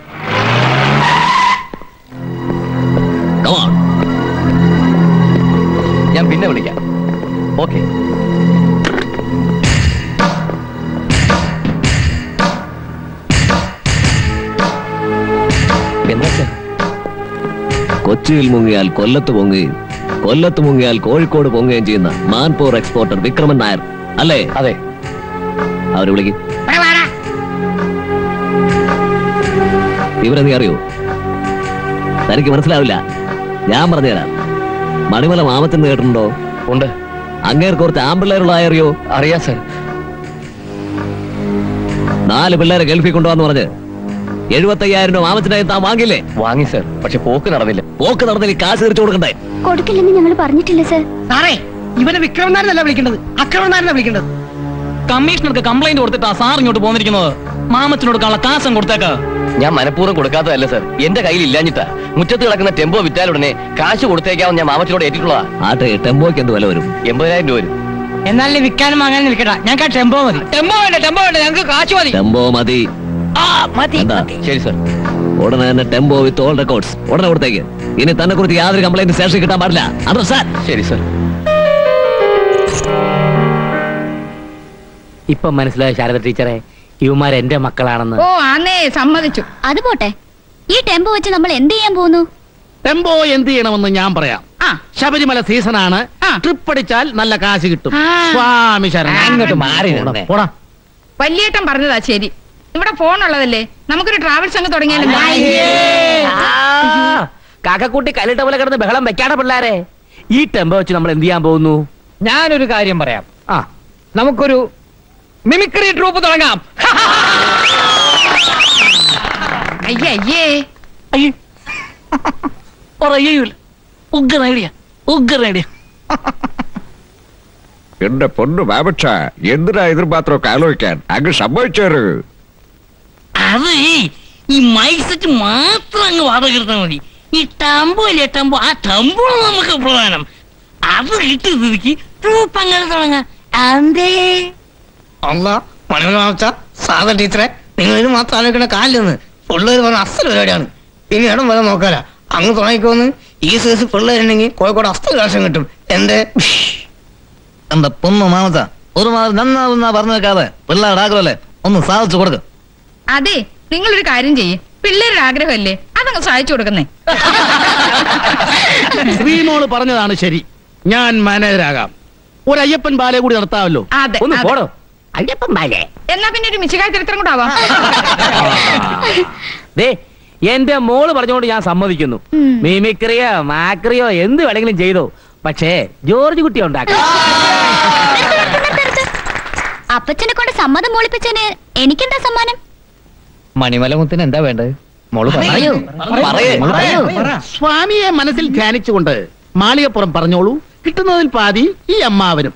Come on. ഞാൻ പിന്നെ വിളിക്കാം ഓക്കെ എന്താ സർ കൊച്ചിയിൽ മുങ്ങിയാൽ കൊല്ലത്ത് പൊങ്ങുകയും കൊല്ലത്ത് മുങ്ങിയാൽ കോഴിക്കോട് പൊങ്ങുകയും ചെയ്യുന്ന മാൻപൂർ എക്സ്പോർട്ടർ വിക്രമൻ നായർ അല്ലേ അതെ അവരെ വിളിക്കും ഇവരെ നീ അറിയോ തനിക്ക് മനസ്സിലാവില്ല ഞാൻ പറഞ്ഞുതരാം മണിമല മാമത്തിന് കേട്ടിട്ടുണ്ടോ ഉണ്ട് അങ്ങേർ കുറച്ച് ആമ്പിള്ളേരുള്ള അറിയോ അറിയാം സർ നാല് പിള്ളേരെ ഗൾഫിൽ കൊണ്ടുവന്ന് പറഞ്ഞ് എഴുപത്തയ്യായിരം രൂപ മാമത്തിനായി താൻ വാങ്ങില്ലേ വാങ്ങി സർ പക്ഷെ പോക്ക് നടന്നില്ല പോക്ക് നടന്നില്ല ഈ കാശ് തിരിച്ചു കൊടുക്കണ്ടേ കൊടുക്കില്ലെന്ന് ഞങ്ങൾ പറഞ്ഞിട്ടില്ല സർ സാറേ ഇവനെ വിക്രമനാരനല്ല വിളിക്കേണ്ടത് അക്രമനാരനാണ് വിളിക്കേണ്ടത് കമ്മീഷണർക്ക് കംപ്ലൈന്റ് കൊടുത്തിട്ടാ സാർ ഇങ്ങോട്ട് പോന്നിരിക്കുന്നത് മാമച്ചനോട് കൊടുക്കാനുള്ള കാശം കൊടുത്തേക്ക ഞാൻ മനഃപൂർവ്വം കൊടുക്കാത്തതല്ല സർ എന്റെ കയ്യിൽ ഇല്ലാഞ്ഞിട്ടാ മുറ്റത്ത് കിടക്കുന്ന ടെമ്പോ വിറ്റാലുടനെ കാശ് കൊടുത്തേക്കാമെന്ന് ഞാൻ മാമച്ചനോട് ഏറ്റിട്ടുള്ളതാ ആട്ടെ ടെമ്പോയ്ക്ക് എന്ത് വില വരും എൺപതിനായിരം രൂപ വരും എന്നാലും വിൽക്കാനും വാങ്ങാനും നിൽക്കട്ട ഞങ്ങൾക്ക് ടെമ്പോ മതി ടെമ്പോ വേണ്ട ടെമ്പോ വേണ്ട ഞങ്ങൾക്ക് കാശ് മതി ടെമ്പോ മതി എന്താ ശരി സർ ഉടനെ തന്നെ ടെമ്പോ വിത്ത് ഓൾ റെക്കോർഡ്സ് ഉടനെ കൊടുത്തേക്ക് ഇനി തന്നെ കുറിച്ച് യാതൊരു കംപ്ലൈന്റ് സ്റ്റേഷൻ കിട്ടാൻ പാടില്ല അതോ സാർ ശരി സർ ഇപ്പൊ മനസ്സിലായ ശാരദ ടീച്ചറെ ഇവന്മാർ എന്റെ മക്കളാണെന്ന് ഓ ആന്നേ സമ്മതിച്ചു അത് പോട്ടെ ഈ ടെമ്പോ വെച്ച് നമ്മൾ എന്ത് ചെയ്യാൻ പോകുന്നു ടെമ്പോ എന്ത് ചെയ്യണമെന്ന് ഞാൻ പറയാം ശബരിമല സീസണാണ് ട്രിപ്പ് അടിച്ചാൽ നല്ല കാശ് കിട്ടും സ്വാമി ശരണം അങ്ങോട്ട് മാറി പോടാ, നിന്നേ. പോടാ വല്യേട്ടൻ പറഞ്ഞതാ ശരി ഇവിടെ ഫോൺ ഉള്ളതല്ലേ നമുക്കൊരു ട്രാവൽസ് അങ്ങ് തുടങ്ങിയാലും ആ, കാക്കക്കൂട്ടി കല്ലിട്ട പോലെ കിടന്ന് ബഹളം വെക്കാണ പിള്ളാരെ ഈ ടെമ്പോ വെച്ച് നമ്മൾ എന്ത് ചെയ്യാൻ പോകുന്നു ഞാനൊരു കാര്യം പറയാം ആ നമുക്കൊരു മിമിക്രി ട്രൂപ്പ് തുടങ്ങാം അയ്യേ അയ്യേ അയ്യേ പറയൂല ഉഗ്ര ഐഡിയ ഉഗ്ര ഐഡിയ എന്റെ പൊന്നു ബാബക്ഷ എന്തിനാ എതിർപാത്രമൊക്കെ ആലോചിക്കാൻ അങ്ങ് സംഭവിച്ചേര് അത് ഈ മൈക്ക് സെറ്റ് മാത്രം അങ്ങ് വാടക എടുത്താൽ മതി ഈ ടമ്പോ ഇല്ലേ ടമ്പോ ആ ടമ്പോ നമുക്ക് പ്രധാനം അത് കിട്ടി സ്ഥിതിക്ക് ട്രൂപ്പ് അങ്ങനെ തുടങ്ങാം അന്തേ അല്ല മണിമല മാമച്ച സാധാ ടീച്ചറെ നിങ്ങൾ ഇത് മാത്രം ആലോചിക്കണ കാലിലെന്ന് പിള്ളേർ പറഞ്ഞ അസൽ പരിപാടിയാണ് ഇനി ഇടം വരെ നോക്കാല അങ്ങ് തുടങ്ങിക്കോന്ന് ഈ സൈസ് പിള്ളേരുണ്ടെങ്കിൽ കോഴിക്കോട് അസ്തൽ കാശം കിട്ടും എന്റെ എന്റെ പൊന്നു മാമച്ച ഒരു മാതിരി നന്നാവുന്ന പറഞ്ഞു വെക്കാതെ പിള്ളേരുടെ ആഗ്രഹമല്ലേ ഒന്ന് സാധിച്ചു കൊടുക്ക അതെ നിങ്ങളൊരു കാര്യം ചെയ്യേ പിള്ളേരുടെ ആഗ്രഹമല്ലേ അതങ്ങ് സഹായിച്ചു കൊടുക്കുന്നേ ശ്രീമോള് പറഞ്ഞതാണ് ശരി ഞാൻ മാനേജരാകാം ഒരു അയ്യപ്പൻ ബാലെ കൂടി നടത്താമല്ലോ അതെ ഒന്ന് അതെ. പോടോ അയ്യപ്പൻ ബാലേ എന്നാ പിന്നെ ഒരു മിശികായ ചരിത്രം കൂടെ ആവാം ദേ എന്റെ മോള് പറഞ്ഞുകൊണ്ട് ഞാൻ സമ്മതിക്കുന്നു മിമിക്രിയോ മാക്രിയോ എന്ത് വേണമെങ്കിലും ചെയ്തോ പക്ഷേ ജോർജ് കുട്ടി ഉണ്ടാക്കാം അപ്പച്ചനെ കൊണ്ട് സമ്മതം മൂളിപ്പിച്ചതിന് എനിക്കെന്താ സമ്മാനം മണിമലമുത്തിന് എന്താ വേണ്ടത് മോള് പറയൂ. സ്വാമിയെ മനസ്സിൽ ധ്യാനിച്ചുകൊണ്ട് മാളികപ്പുറം പറഞ്ഞോളൂ കിട്ടുന്നതിൽ പാതി ഈ അമ്മാവനും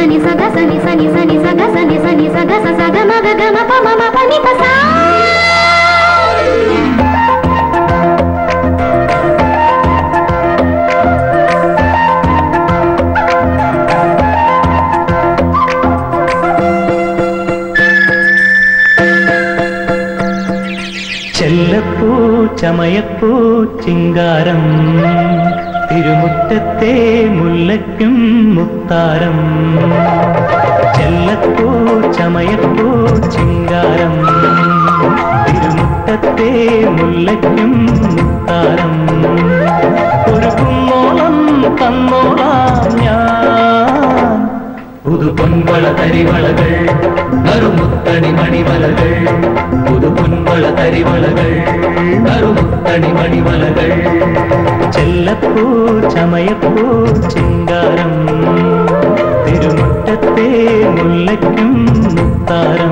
ചെല്ലപ്പൂ ചമയപ്പൂ ചിങ്കാരം തിരുമുറ്റത്തെ മുല്ലയ്ക്കും മുത്താരം ചെല്ലപ്പൂ ചമയപ്പൂ ചിങ്കാരം തിരുമുറ്റത്തെ മുല്ലയ്ക്കും മുത്താരം ഒരു കുന്നോളം തന്നോളാം ഞാൻ പുതു പൊൻവള തരിവളകൾ നറുമുത്തണി മണിവലകൾ പുതു പൊൻവള തരിവളകൾ നറുമുത്തണി മണിവലകൾ ചെല്ലപ്പൂ ചമയപ്പൂ ചിങ്കാരം തിരുമുറ്റത്തെ മുല്ലയ്ക്കും മുത്താരം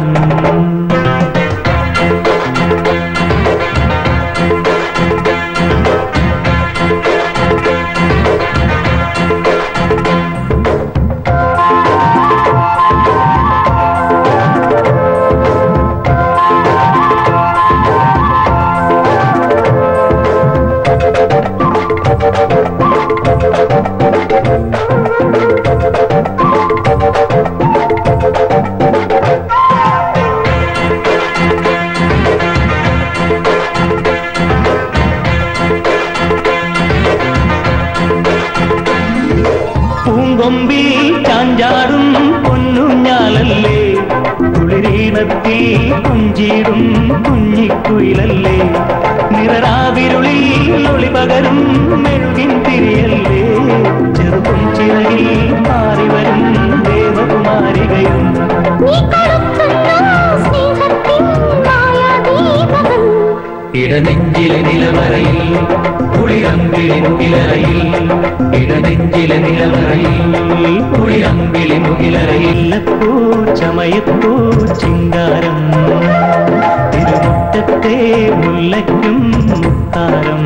പൂങ്കൊമ്പിൽ ചാഞ്ചാടും പൊന്നുഞ്ഞാലല്ലേ കുളിരീണത്തിൽ കുഞ്ചിടും കുഞ്ഞിക്കുയിലല്ലേ നിറരാവിരുളിൽ ഒളി പകരും മെഴുകിൻ തിരിയല്ലേ ചെറുപ്പം ചിറകിൽ മാറി വരും ദേവകുമാരികയും ഇടനെഞ്ചിലെ നിലവറയിൽ കുളിരമ്പിളി മുകിലറയിൽ ഇടനെഞ്ചിലെ നിലവറയിൽ കുളിരമ്പിളി മുകിലറയിൽ പൂ ചമയപ്പൂ ചിങ്കാരം തിരുമുറ്റത്തെ മുല്ലയ്ക്കും മുത്താരം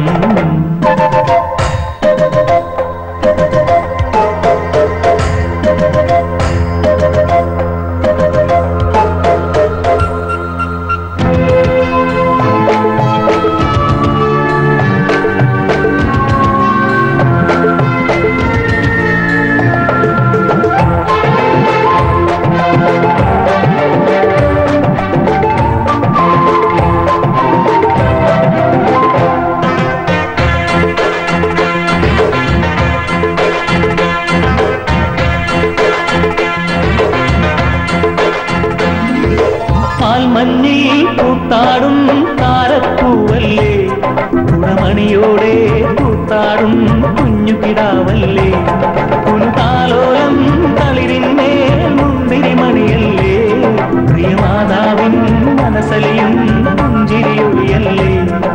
പാൽമഞ്ഞിൽ കൂത്താടും താരപ്പൂവല്ലേ കുടമണിയോടെ കൂത്താടും കുഞ്ഞു കിടാവല്ലേ കുനുതാലോലം തളിരിന്മേ മുന്തിരി മണിയല്ലേ പ്രിയമാതാവിൻ മനസ്സലിയും പുഞ്ചിരിയൊളിയല്ലേ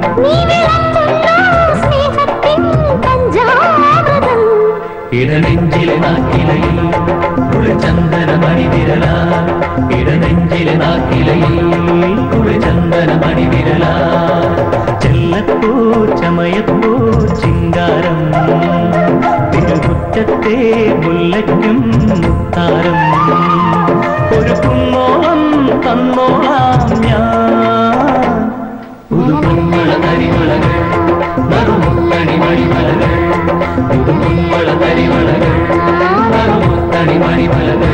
ഇടനെഞ്ചിലെ നാക്കിലയിൽ കുളിചന്ദന മണിവിരല ഇടനെഞ്ചിലെ നാക്കിലയിൽ കുളിചന്ദന മണിവിരല ചെല്ലപ്പൂ ചമയപ്പൂ ചിങ്കാരം തിരുമുറ്റത്തെ മുല്ലയ്ക്കും മുത്താരം ഒരു കുന്നോളം തന്നോളാം ഞാൻ പുതുപൊന്മള തരിമളകൾ നറുമുത്തണി മണിമലകൾ പുതുപൊന്മള തരിമളകൾ നറുമുത്തണി മണിമലകൾ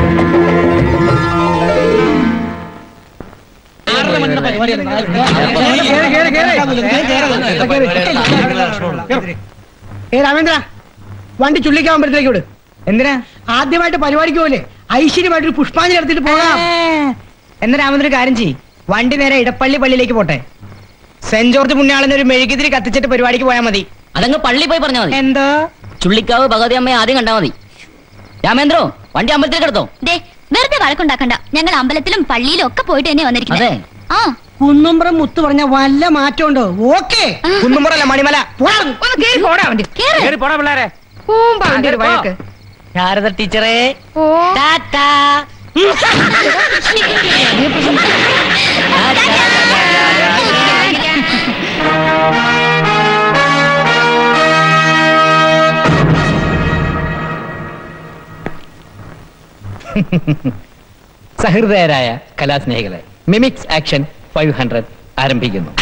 ഏ രാമേന്ദ്ര വണ്ടി ചുള്ളിക്കാവുമ്പോഴത്തേക്ക് വിട് എന്തിനാ ആദ്യമായിട്ട് പരിപാടിക്ക് പോലെ ഐശ്വര്യമായിട്ട് ഒരു പുഷ്പാഞ്ജലി എടുത്തിട്ട് പോകാം എന്നാ രാമേന്ദ്ര കാര്യം ചെയ്യ് വണ്ടി നേരെ ഇടപ്പള്ളി പള്ളിയിലേക്ക് പോട്ടെ സെന്റ് ജോർജ് പുണ്യാളന് ഒരു മെഴുകുതിരി കത്തിച്ചിട്ട് പരിപാടിക്ക് പോയാൽ മതി അതങ്ങ് പള്ളി പോയി പറഞ്ഞാൽ മതി എന്താ ചുള്ളിക്കാവ് ഭഗവതി അമ്മയെ ആദ്യം കണ്ടാ മതി രാമേന്ദ്രോ വണ്ടി അമ്പലത്തിലേക്ക് എടുത്തോ ദേ വെറുതെ വഴക്കുണ്ടാക്കണ്ട ഞങ്ങൾ അമ്പലത്തിലും പള്ളിയിലും ഒക്കെ പോയിട്ട് തന്നെ വന്നിരിക്കുന്നത് അതെ. ആ കുന്നുംപുറം മുത്ത് പറഞ്ഞ വല്ല മാറ്റം ഉണ്ടോ ഓക്കെ കുന്നുംപുറല്ല മണിമല ഒന്ന് കേറി പോടാ അവന്റെ കേറി പോടാ പിള്ളേരെ പൂമ്പാ അവന്റെ ഒരു വഴക്ക് ശാരദ ടീച്ചറേ ഓ ടാറ്റാ സഹൃദയരായ കലാസ്നേഹികളെ മിമിക്സ് ആക്ഷൻ ഫൈവ് ഹൺഡ്രഡ് ആരംഭിക്കുന്നു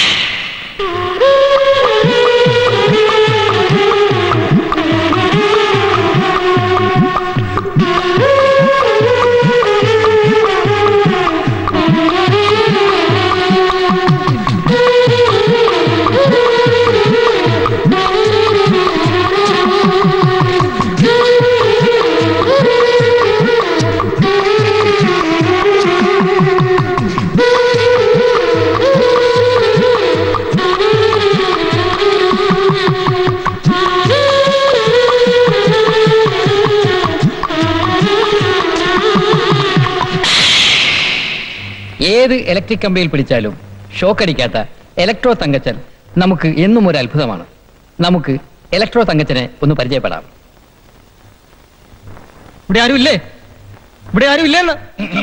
ഏത് ഇലക്ട്രിക് കമ്പിയിൽ പിടിച്ചാലും ഷോക്ക് അടിക്കാത്ത ഇലക്ട്രോ തങ്കച്ചൻ നമുക്ക് എന്നും ഒരു അത്ഭുതമാണ് നമുക്ക് ഇലക്ട്രോ തങ്കച്ചനെ ഒന്ന് പരിചയപ്പെടാം ഇവിടെ ആരും ഇല്ലേ ഇവിടെ ആരും ഇല്ലെന്ന്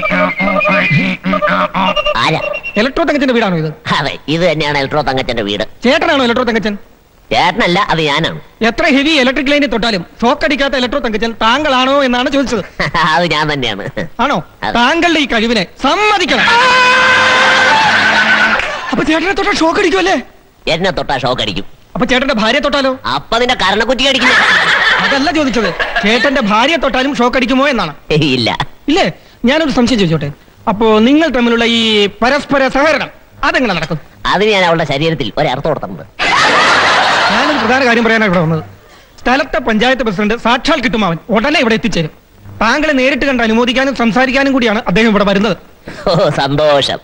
ആരാ ഇലക്ട്രോ തങ്കച്ചന്റെ വീടാണോ ഇത് അതെ ഇത് തന്നെയാണ് ഇലക്ട്രോ തങ്കച്ചന്റെ വീട് ചേട്ടനാണോ ഇലക്ട്രോ തങ്കച്ചൻ ചേട്ടനല്ല അത് ഞാനാണ് എത്ര ഹെവി ഇലക്ട്രിക് ലൈനിൽ തൊട്ടാലും ഷോക്ക് അടിക്കാത്ത ഇലക്ട്രോ തങ്കച്ചൻ താങ്കളാണോ എന്നാണ് ചോദിച്ചത് അത് ഞാൻ തന്നെയാണ് ആണോ താങ്കളുടെ ഈ കഴിവിനെ സമ്മതിക്കണം അപ്പൊ ചേട്ടനെ തൊട്ടാൽ ഷോക്ക് അടിക്കുമല്ലേ എന്നെ തൊട്ടാ ഷോക്ക് അടിക്കും അപ്പൊ ചേട്ടന്റെ ഭാര്യയെ തൊട്ടാലോ അപ്പൊ നിന്റെ കരണക്കുറ്റി അടിക്കുന്നു അതല്ല ചോദിച്ചത് ചേട്ടന്റെ ഭാര്യയെ തൊട്ടാലും ഷോക്ക് അടിക്കുമോ എന്നാണ് ഇല്ല ഇല്ലേ ഞാനൊരു സംശയം ചോദിച്ചോട്ടെ അപ്പോ നിങ്ങൾ തമ്മിലുള്ള ഈ പരസ്പര സഹകരണം അതെങ്ങനെ നടക്കും അതിന് ഞാൻ അവളുടെ ശരീരത്തിൽ ഒരർത്ഥം കൊടുത്തിട്ടുണ്ട് ഞാനൊരു പ്രധാന കാര്യം പറയാനാണ് ഇവിടെ വന്നത് സ്ഥലത്തെ പഞ്ചായത്ത് പ്രസിഡന്റ് സാക്ഷാൽ കിട്ടുമാവൻ ഉടനെ ഇവിടെ എത്തിച്ചേരും താങ്കളെ നേരിട്ട് കണ്ട് അനുമോദിക്കാനും സംസാരിക്കാനും കൂടിയാണ് അദ്ദേഹം ഇവിടെ വരുന്നത് ഓ സന്തോഷം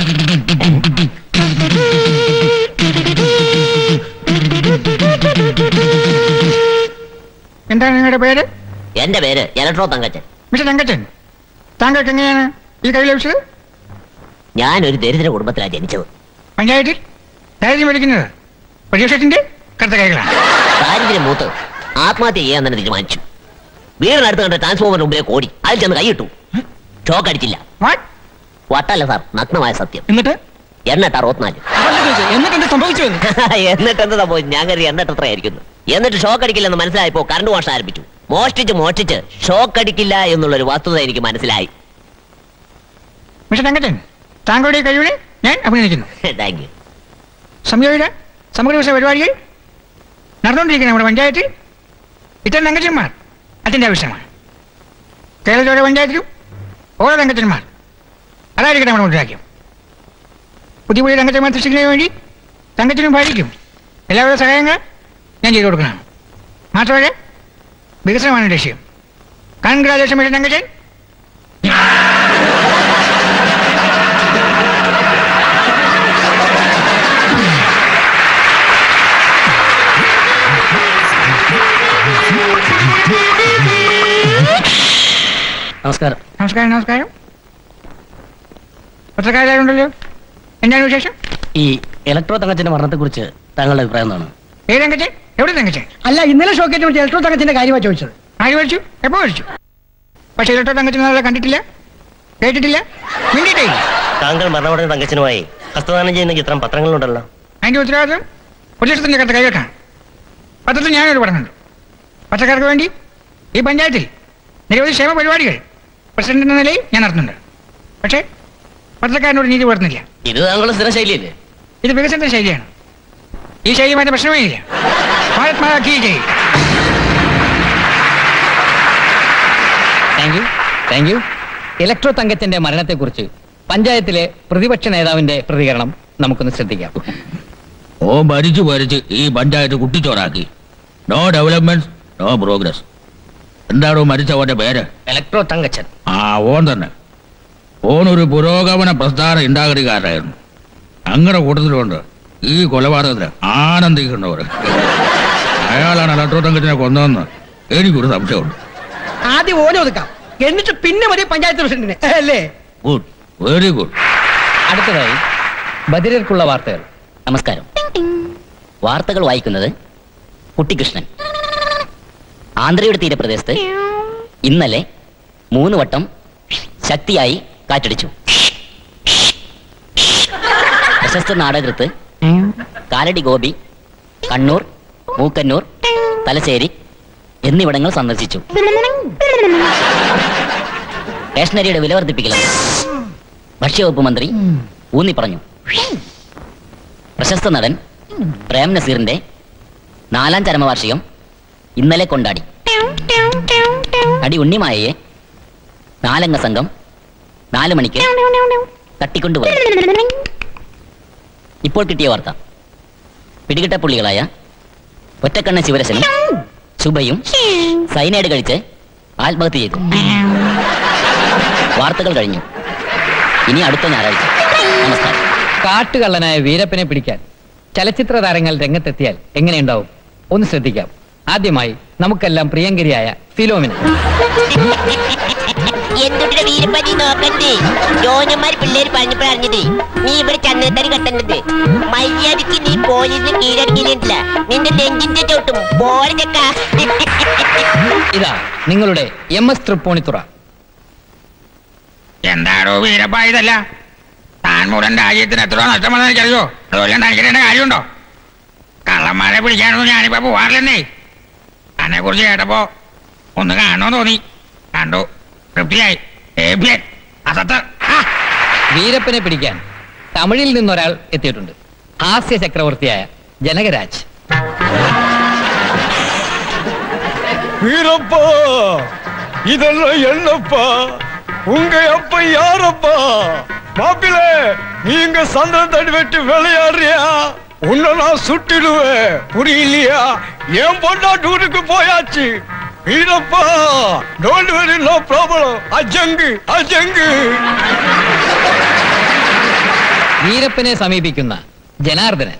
എന്താണ് നിങ്ങളുടെ പേര് എന്റെ പേര് ഇലക്ട്രോ തങ്കച്ചൻ മിസ്റ്റർ തങ്കച്ചൻ താങ്കൾക്ക് എങ്ങനെയാണ് ഈ കൈ ലഭിച്ചത് ഞാൻ ഒരു ദരിദ്ര കുടുംബത്തിലാണ് ജനിച്ചത് പഞ്ചായത്തിൽ ദാരിദ്ര്യം മേടിക്കുന്നത് പ്രതിപക്ഷത്തിന്റെ കറുത്ത കൈകളാണ് ദാരിദ്ര്യം മൂത്ത് ആത്മഹത്യ ചെയ്യാൻ തന്നെ തീരുമാനിച്ചു വീടിനടുത്ത് കണ്ട ട്രാൻസ്ഫോമറിന് മുമ്പിലെ കോടി അതിൽ ചെന്ന് കൈയിട്ടു ഷോക്ക് അടിച്ചില്ല വട്ടല്ല സാർ നഗ്നമായ സത്യം എന്നിട്ട് എണ്ണട്ട് അറുപത്തിനാല് എന്നിട്ട് എന്ത് സംഭവിച്ചു എന്ന്? എന്നിട്ട് എന്ത് സംഭവിച്ചു ഞാൻ കരുതി എണ്ണട്ട് എത്ര ആയിരിക്കുന്നു എന്നിട്ട് ഷോക്ക് അടിക്കില്ലെന്ന് മനസ്സിലായപ്പോ കറണ്ട് മോഷണം ആരംഭിച്ചു മോഷ്ടിച്ച് മോഷ്ടിച്ച് ഷോക്ക് അടിക്കില്ല എന്നുള്ളൊരു വസ്തുത എനിക്ക് മനസ്സിലായി മിസ്റ്റർ തങ്കച്ചൻ താങ്കളുടെ ഈ കഴിവിനെ ഞാൻ അഭിനന്ദിക്കുന്നു താങ്ക് യു സംയോജിത സമഗ്ര ദിവസ പരിപാടികൾ നടന്നുകൊണ്ടിരിക്കുന്ന നമ്മുടെ പഞ്ചായത്തിൽ ഇത്തരം തങ്കച്ചന്മാർ അതിന്റെ ആവശ്യമാണ് കേരളത്തിലെ പഞ്ചായത്തിലും ഓരോ തങ്കച്ചന്മാർ അതായിരിക്കട്ടെ നമ്മുടെ മുദ്രാക്യം പുതിയ പുതിയ തങ്കച്ചന്മാർ സൃഷ്ടിക്കുന്നതിന് വേണ്ടി തങ്കച്ചനും ഭാര്യയ്ക്കും എല്ലാവരുടെ സഹായങ്ങൾ ഞാൻ ചെയ്തു കൊടുക്കണം മാത്രമല്ല വികസനമാണ് ലക്ഷ്യം കൺഗ്രാജുലേഷൻ മിസ്റ്റർ തങ്കച്ചൻ നമസ്കാരം നമസ്കാരം നമസ്കാരം പത്രക്കാരുണ്ടല്ലോ എന്താണ് വിശേഷം ഈ ഇലക്ട്രോ തങ്കച്ചന്റെ മരണത്തെ കുറിച്ച് താങ്കളുടെ അഭിപ്രായം എന്താണ് ഏത് തങ്കച്ചൻ എവിടെ തങ്കച്ചൻ അല്ല ഇന്നലെ ഷോക്കേറ്റ് വിളിച്ച ഇലക്ട്രോ തങ്കത്തിന്റെ കാര്യമാണ് ചോദിച്ചത് ആര് വിളിച്ചു എപ്പോ വിളിച്ചു പക്ഷെ ഇരട്ട തങ്കച്ചൻ നാളെ കണ്ടിട്ടില്ല കേട്ടിട്ടില്ല മിണ്ടിട്ടേ താങ്കൾ മരണമടഞ്ഞ തങ്കച്ചനുമായി ഹസ്തദാനം ചെയ്യുന്ന ചിത്രം പത്രങ്ങളിലുണ്ടല്ലോ അതിന്റെ ഉത്തരവാദിത്വം പൊതുജനത്തിന്റെ കത്ത് കൈവെക്കണം പത്രത്തിൽ ഞാനൊരു പഠനമുണ്ട് പത്രക്കാർക്ക് വേണ്ടി ഈ പഞ്ചായത്തിൽ നിരവധി ക്ഷേമ പരിപാടികൾ പ്രസിഡന്റ് എന്ന നിലയിൽ ഞാൻ നടത്തുന്നുണ്ട് പക്ഷേ പത്രക്കാരനോട് നീതി പുലർത്തുന്നില്ല ഇത് താങ്കളുടെ സ്ഥിര ശൈലിയല്ലേ ഇത് വികസനത്തിന്റെ ശൈലിയാണ് ഈ ശൈലി മാറ്റ പ്രശ്നമേ ഇല്ല ഭാരത് മാതാ കീ ജയ് thank you thank you electro തങ്കച്ചന്റെ മരണത്തെക്കുറിച്ച് പഞ്ചായത്തിലെ പ്രതിപക്ഷ നേതാവിന്റെ പ്രതികരണം നമുക്കൊന്ന് ശ്രദ്ധിക്കാം ഓ ഭരിച്ചു ഭരിച്ച് ഈ പഞ്ചായത്ത് കുട്ടിച്ചോറാക്കി നോ ഡെവലപ്മെന്റ് നോ പ്രോഗ്രസ് എന്താണോ മരിച്ചവന്റെ പേര് ഇലക്ട്രോ തങ്കച്ചൻ ആ ഓൻ തന്നെ ഓനൊരു പുരോഗമന പ്രസ്ഥാന ഉണ്ടാകരിക്കാരനായിരുന്നു അങ്ങനെ കൂട്ടത്തിലുണ്ട് ഈ കൊലപാതകത്തിന് ആനന്ദിക്കുന്നവർ അയാളാണ് ഇലക്ട്രോ തങ്കത്തിനെ കൊന്നതെന്ന് എനിക്കൊരു സംശയമുണ്ട് ആദ്യം ഓനെ ഒതുക്കാം എന്നിട്ട് പിന്നെ മതി പഞ്ചായത്ത് പ്രസിഡന്റിനെ അല്ലേ ഗുഡ് വെരി ഗുഡ് അടുത്തതായി ബദിരർക്കുള്ള വാർത്തകൾ നമസ്കാരം വാർത്തകൾ വായിക്കുന്നത് കുട്ടികൃഷ്ണൻ ആന്ധ്രയുടെ തീരപ്രദേശത്ത് ഇന്നലെ മൂന്ന് വട്ടം ശക്തിയായി കാറ്റടിച്ചു പ്രശസ്ത നാടകൃത്ത് കാലടി ഗോപി കണ്ണൂർ മൂക്കന്നൂർ തലശ്ശേരി എന്നിവിടങ്ങൾ സന്ദർശിച്ചു സ്റ്റേഷനറിയുടെ വില വർദ്ധിപ്പിക്കലെന്ന് ഭക്ഷ്യവകുപ്പ് മന്ത്രി ഊന്നി പറഞ്ഞു പ്രശസ്ത നടൻ പ്രേം നസീറിന്റെ നാലാം ചരമവാർഷികം ഇന്നലെ കൊണ്ടാടി അടി ഉണ്ണിമായയെ നാലംഗ സംഘം നാല് മണിക്ക് തട്ടിക്കൊണ്ടുപോയി ഇപ്പോൾ കിട്ടിയ വാർത്ത പിടികിട്ടപ്പുള്ളികളായ ഒറ്റക്കണ്ണ ശിവരസനും ശുഭയും സൈനൈഡ് കഴിച്ച് ആത്മഹത്യ ചെയ്തു വാർത്തകൾ കഴിഞ്ഞു ഇനി അടുത്ത ഞായറാഴ്ച നമസ്കാരം കാട്ടുകള്ളനായ വീരപ്പനെ പിടിക്കാൻ ചലച്ചിത്ര താരങ്ങൾ രംഗത്തെത്തിയാൽ എങ്ങനെയുണ്ടാവും ഒന്ന് ശ്രദ്ധിക്കാം ആദ്യമായി നമുക്കെല്ലാം പ്രിയങ്കരിയായ ഫിലോമിന എന്തുട്ടിയുടെ വീരപ്പനി നോക്കണ്ടേ ജോനന്മാർ പിള്ളേര് പറഞ്ഞപ്പോൾ അറിഞ്ഞത് നീ ഇവിടെ ചന്ദ്രത്തടി കെട്ടേണ്ടത് മര്യാദക്ക് നീ പോലീസിന് കീഴടങ്ങിയില്ല നിന്റെ നെഞ്ചിന്റെ ചോട്ടും പോരച്ചക്ക ഇതാ നിങ്ങളുടെ എം എസ് തൃപ്പൂണിത്തുറ എന്താടോ വീരപ്പ ഇതല്ല താൻ മൂലം രാജ്യത്തിന് എത്ര നഷ്ടം വന്നെന്ന് എനിക്കറിയോ അതുപോലെ നയിക്കേണ്ട കാര്യമുണ്ടോ കള്ളന്മാരെ പിടിക്കാനൊന്നും ഞാനിപ്പോ പോവാറില്ലെന്നേ തന്നെ കുറിച്ച് കേട്ടപ്പോ ഒന്ന് കാണണമെന്ന് തോന്നി കണ്ടു തൃപ്തിയായി ഏബ്യൻ, അസത്ത് ആ വീരപ്പനെ പിടിക്കാൻ തമിഴിൽ നിന്നൊരാൾ എത്തിയിട്ടുണ്ട് ഹാസ്യ ചക്രവർത്തിയായ ജനകരാജ് வீரப்பா இதெல்லாம் என்னப்பா உங்க அப்பா யாரப்பா மாப்பிளே நீங்க சந்திரன் தடி வெட்டி விளையாடுறியா உன்னை நான் சுட்டிடுவேன் புரியலையா என் பொண்ணா டூருக்கு போயாச்சு வீரப்பா டோன்ட் வெரி நோ ப்ராப்ளம் அஜங்கு அஜங்கு വീരപ്പനെ സമീപിക്കുന്ന ജനാർദ്ദനൻ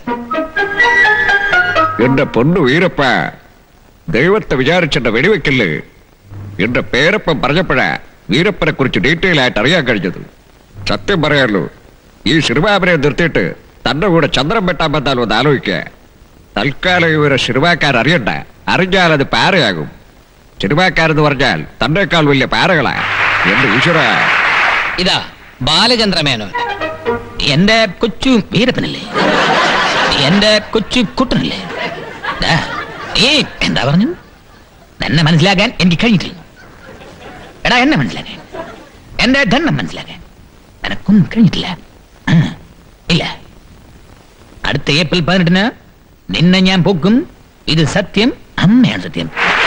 എന്റെ പൊണ്ണു വീരപ്പ ദൈവത്തെ വിചാരിച്ചെന്റെ വെടിവെക്കല് എന്റെ പേരപ്പൻ പറഞ്ഞപ്പോഴാ വീരപ്പനെ കുറിച്ച് ഡീറ്റെയിൽ ആയിട്ട് അറിയാൻ കഴിഞ്ഞത് സത്യം പറയാലോ ഈ ശിർവാബനെ നിർത്തിയിട്ട് തന്റെ കൂടെ ചന്ദ്രൻ വെട്ടാൻ വന്നാലോ എന്ന് ആലോചിക്ക തൽക്കാലം ഇവരെ ശിർവാക്കാർ അറിയണ്ട അറിഞ്ഞാൽ അത് പാരയാകും ശിർവാക്കാരെന്ന് പറഞ്ഞാൽ തന്നേക്കാൾ വലിയ പാരകളാ എന്റെ ഈശ്വര ഇതാ ബാലചന്ദ്രമേനോൻ എന്റെ കൊച്ചു വീരപ്പനല്ലേ എന്റെ കൊച്ചു കുട്ടനല്ലേ ദാ, ഏ എന്താ പറഞ്ഞു എന്നെ മനസ്സിലാക്കാൻ എനിക്ക് കഴിഞ്ഞിട്ടില്ല എടാ എന്നെ മനസ്സിലാക്കാൻ എന്റെ ധനം മനസ്സിലാക്കാൻ എനക്കൊന്നും കഴിഞ്ഞിട്ടില്ല ആ, ഇല്ല അടുത്ത ഏപ്രിൽ പതിനെട്ടിന് നിന്നെ ഞാൻ പോക്കും ഇത് സത്യം അമ്മയാണ് സത്യം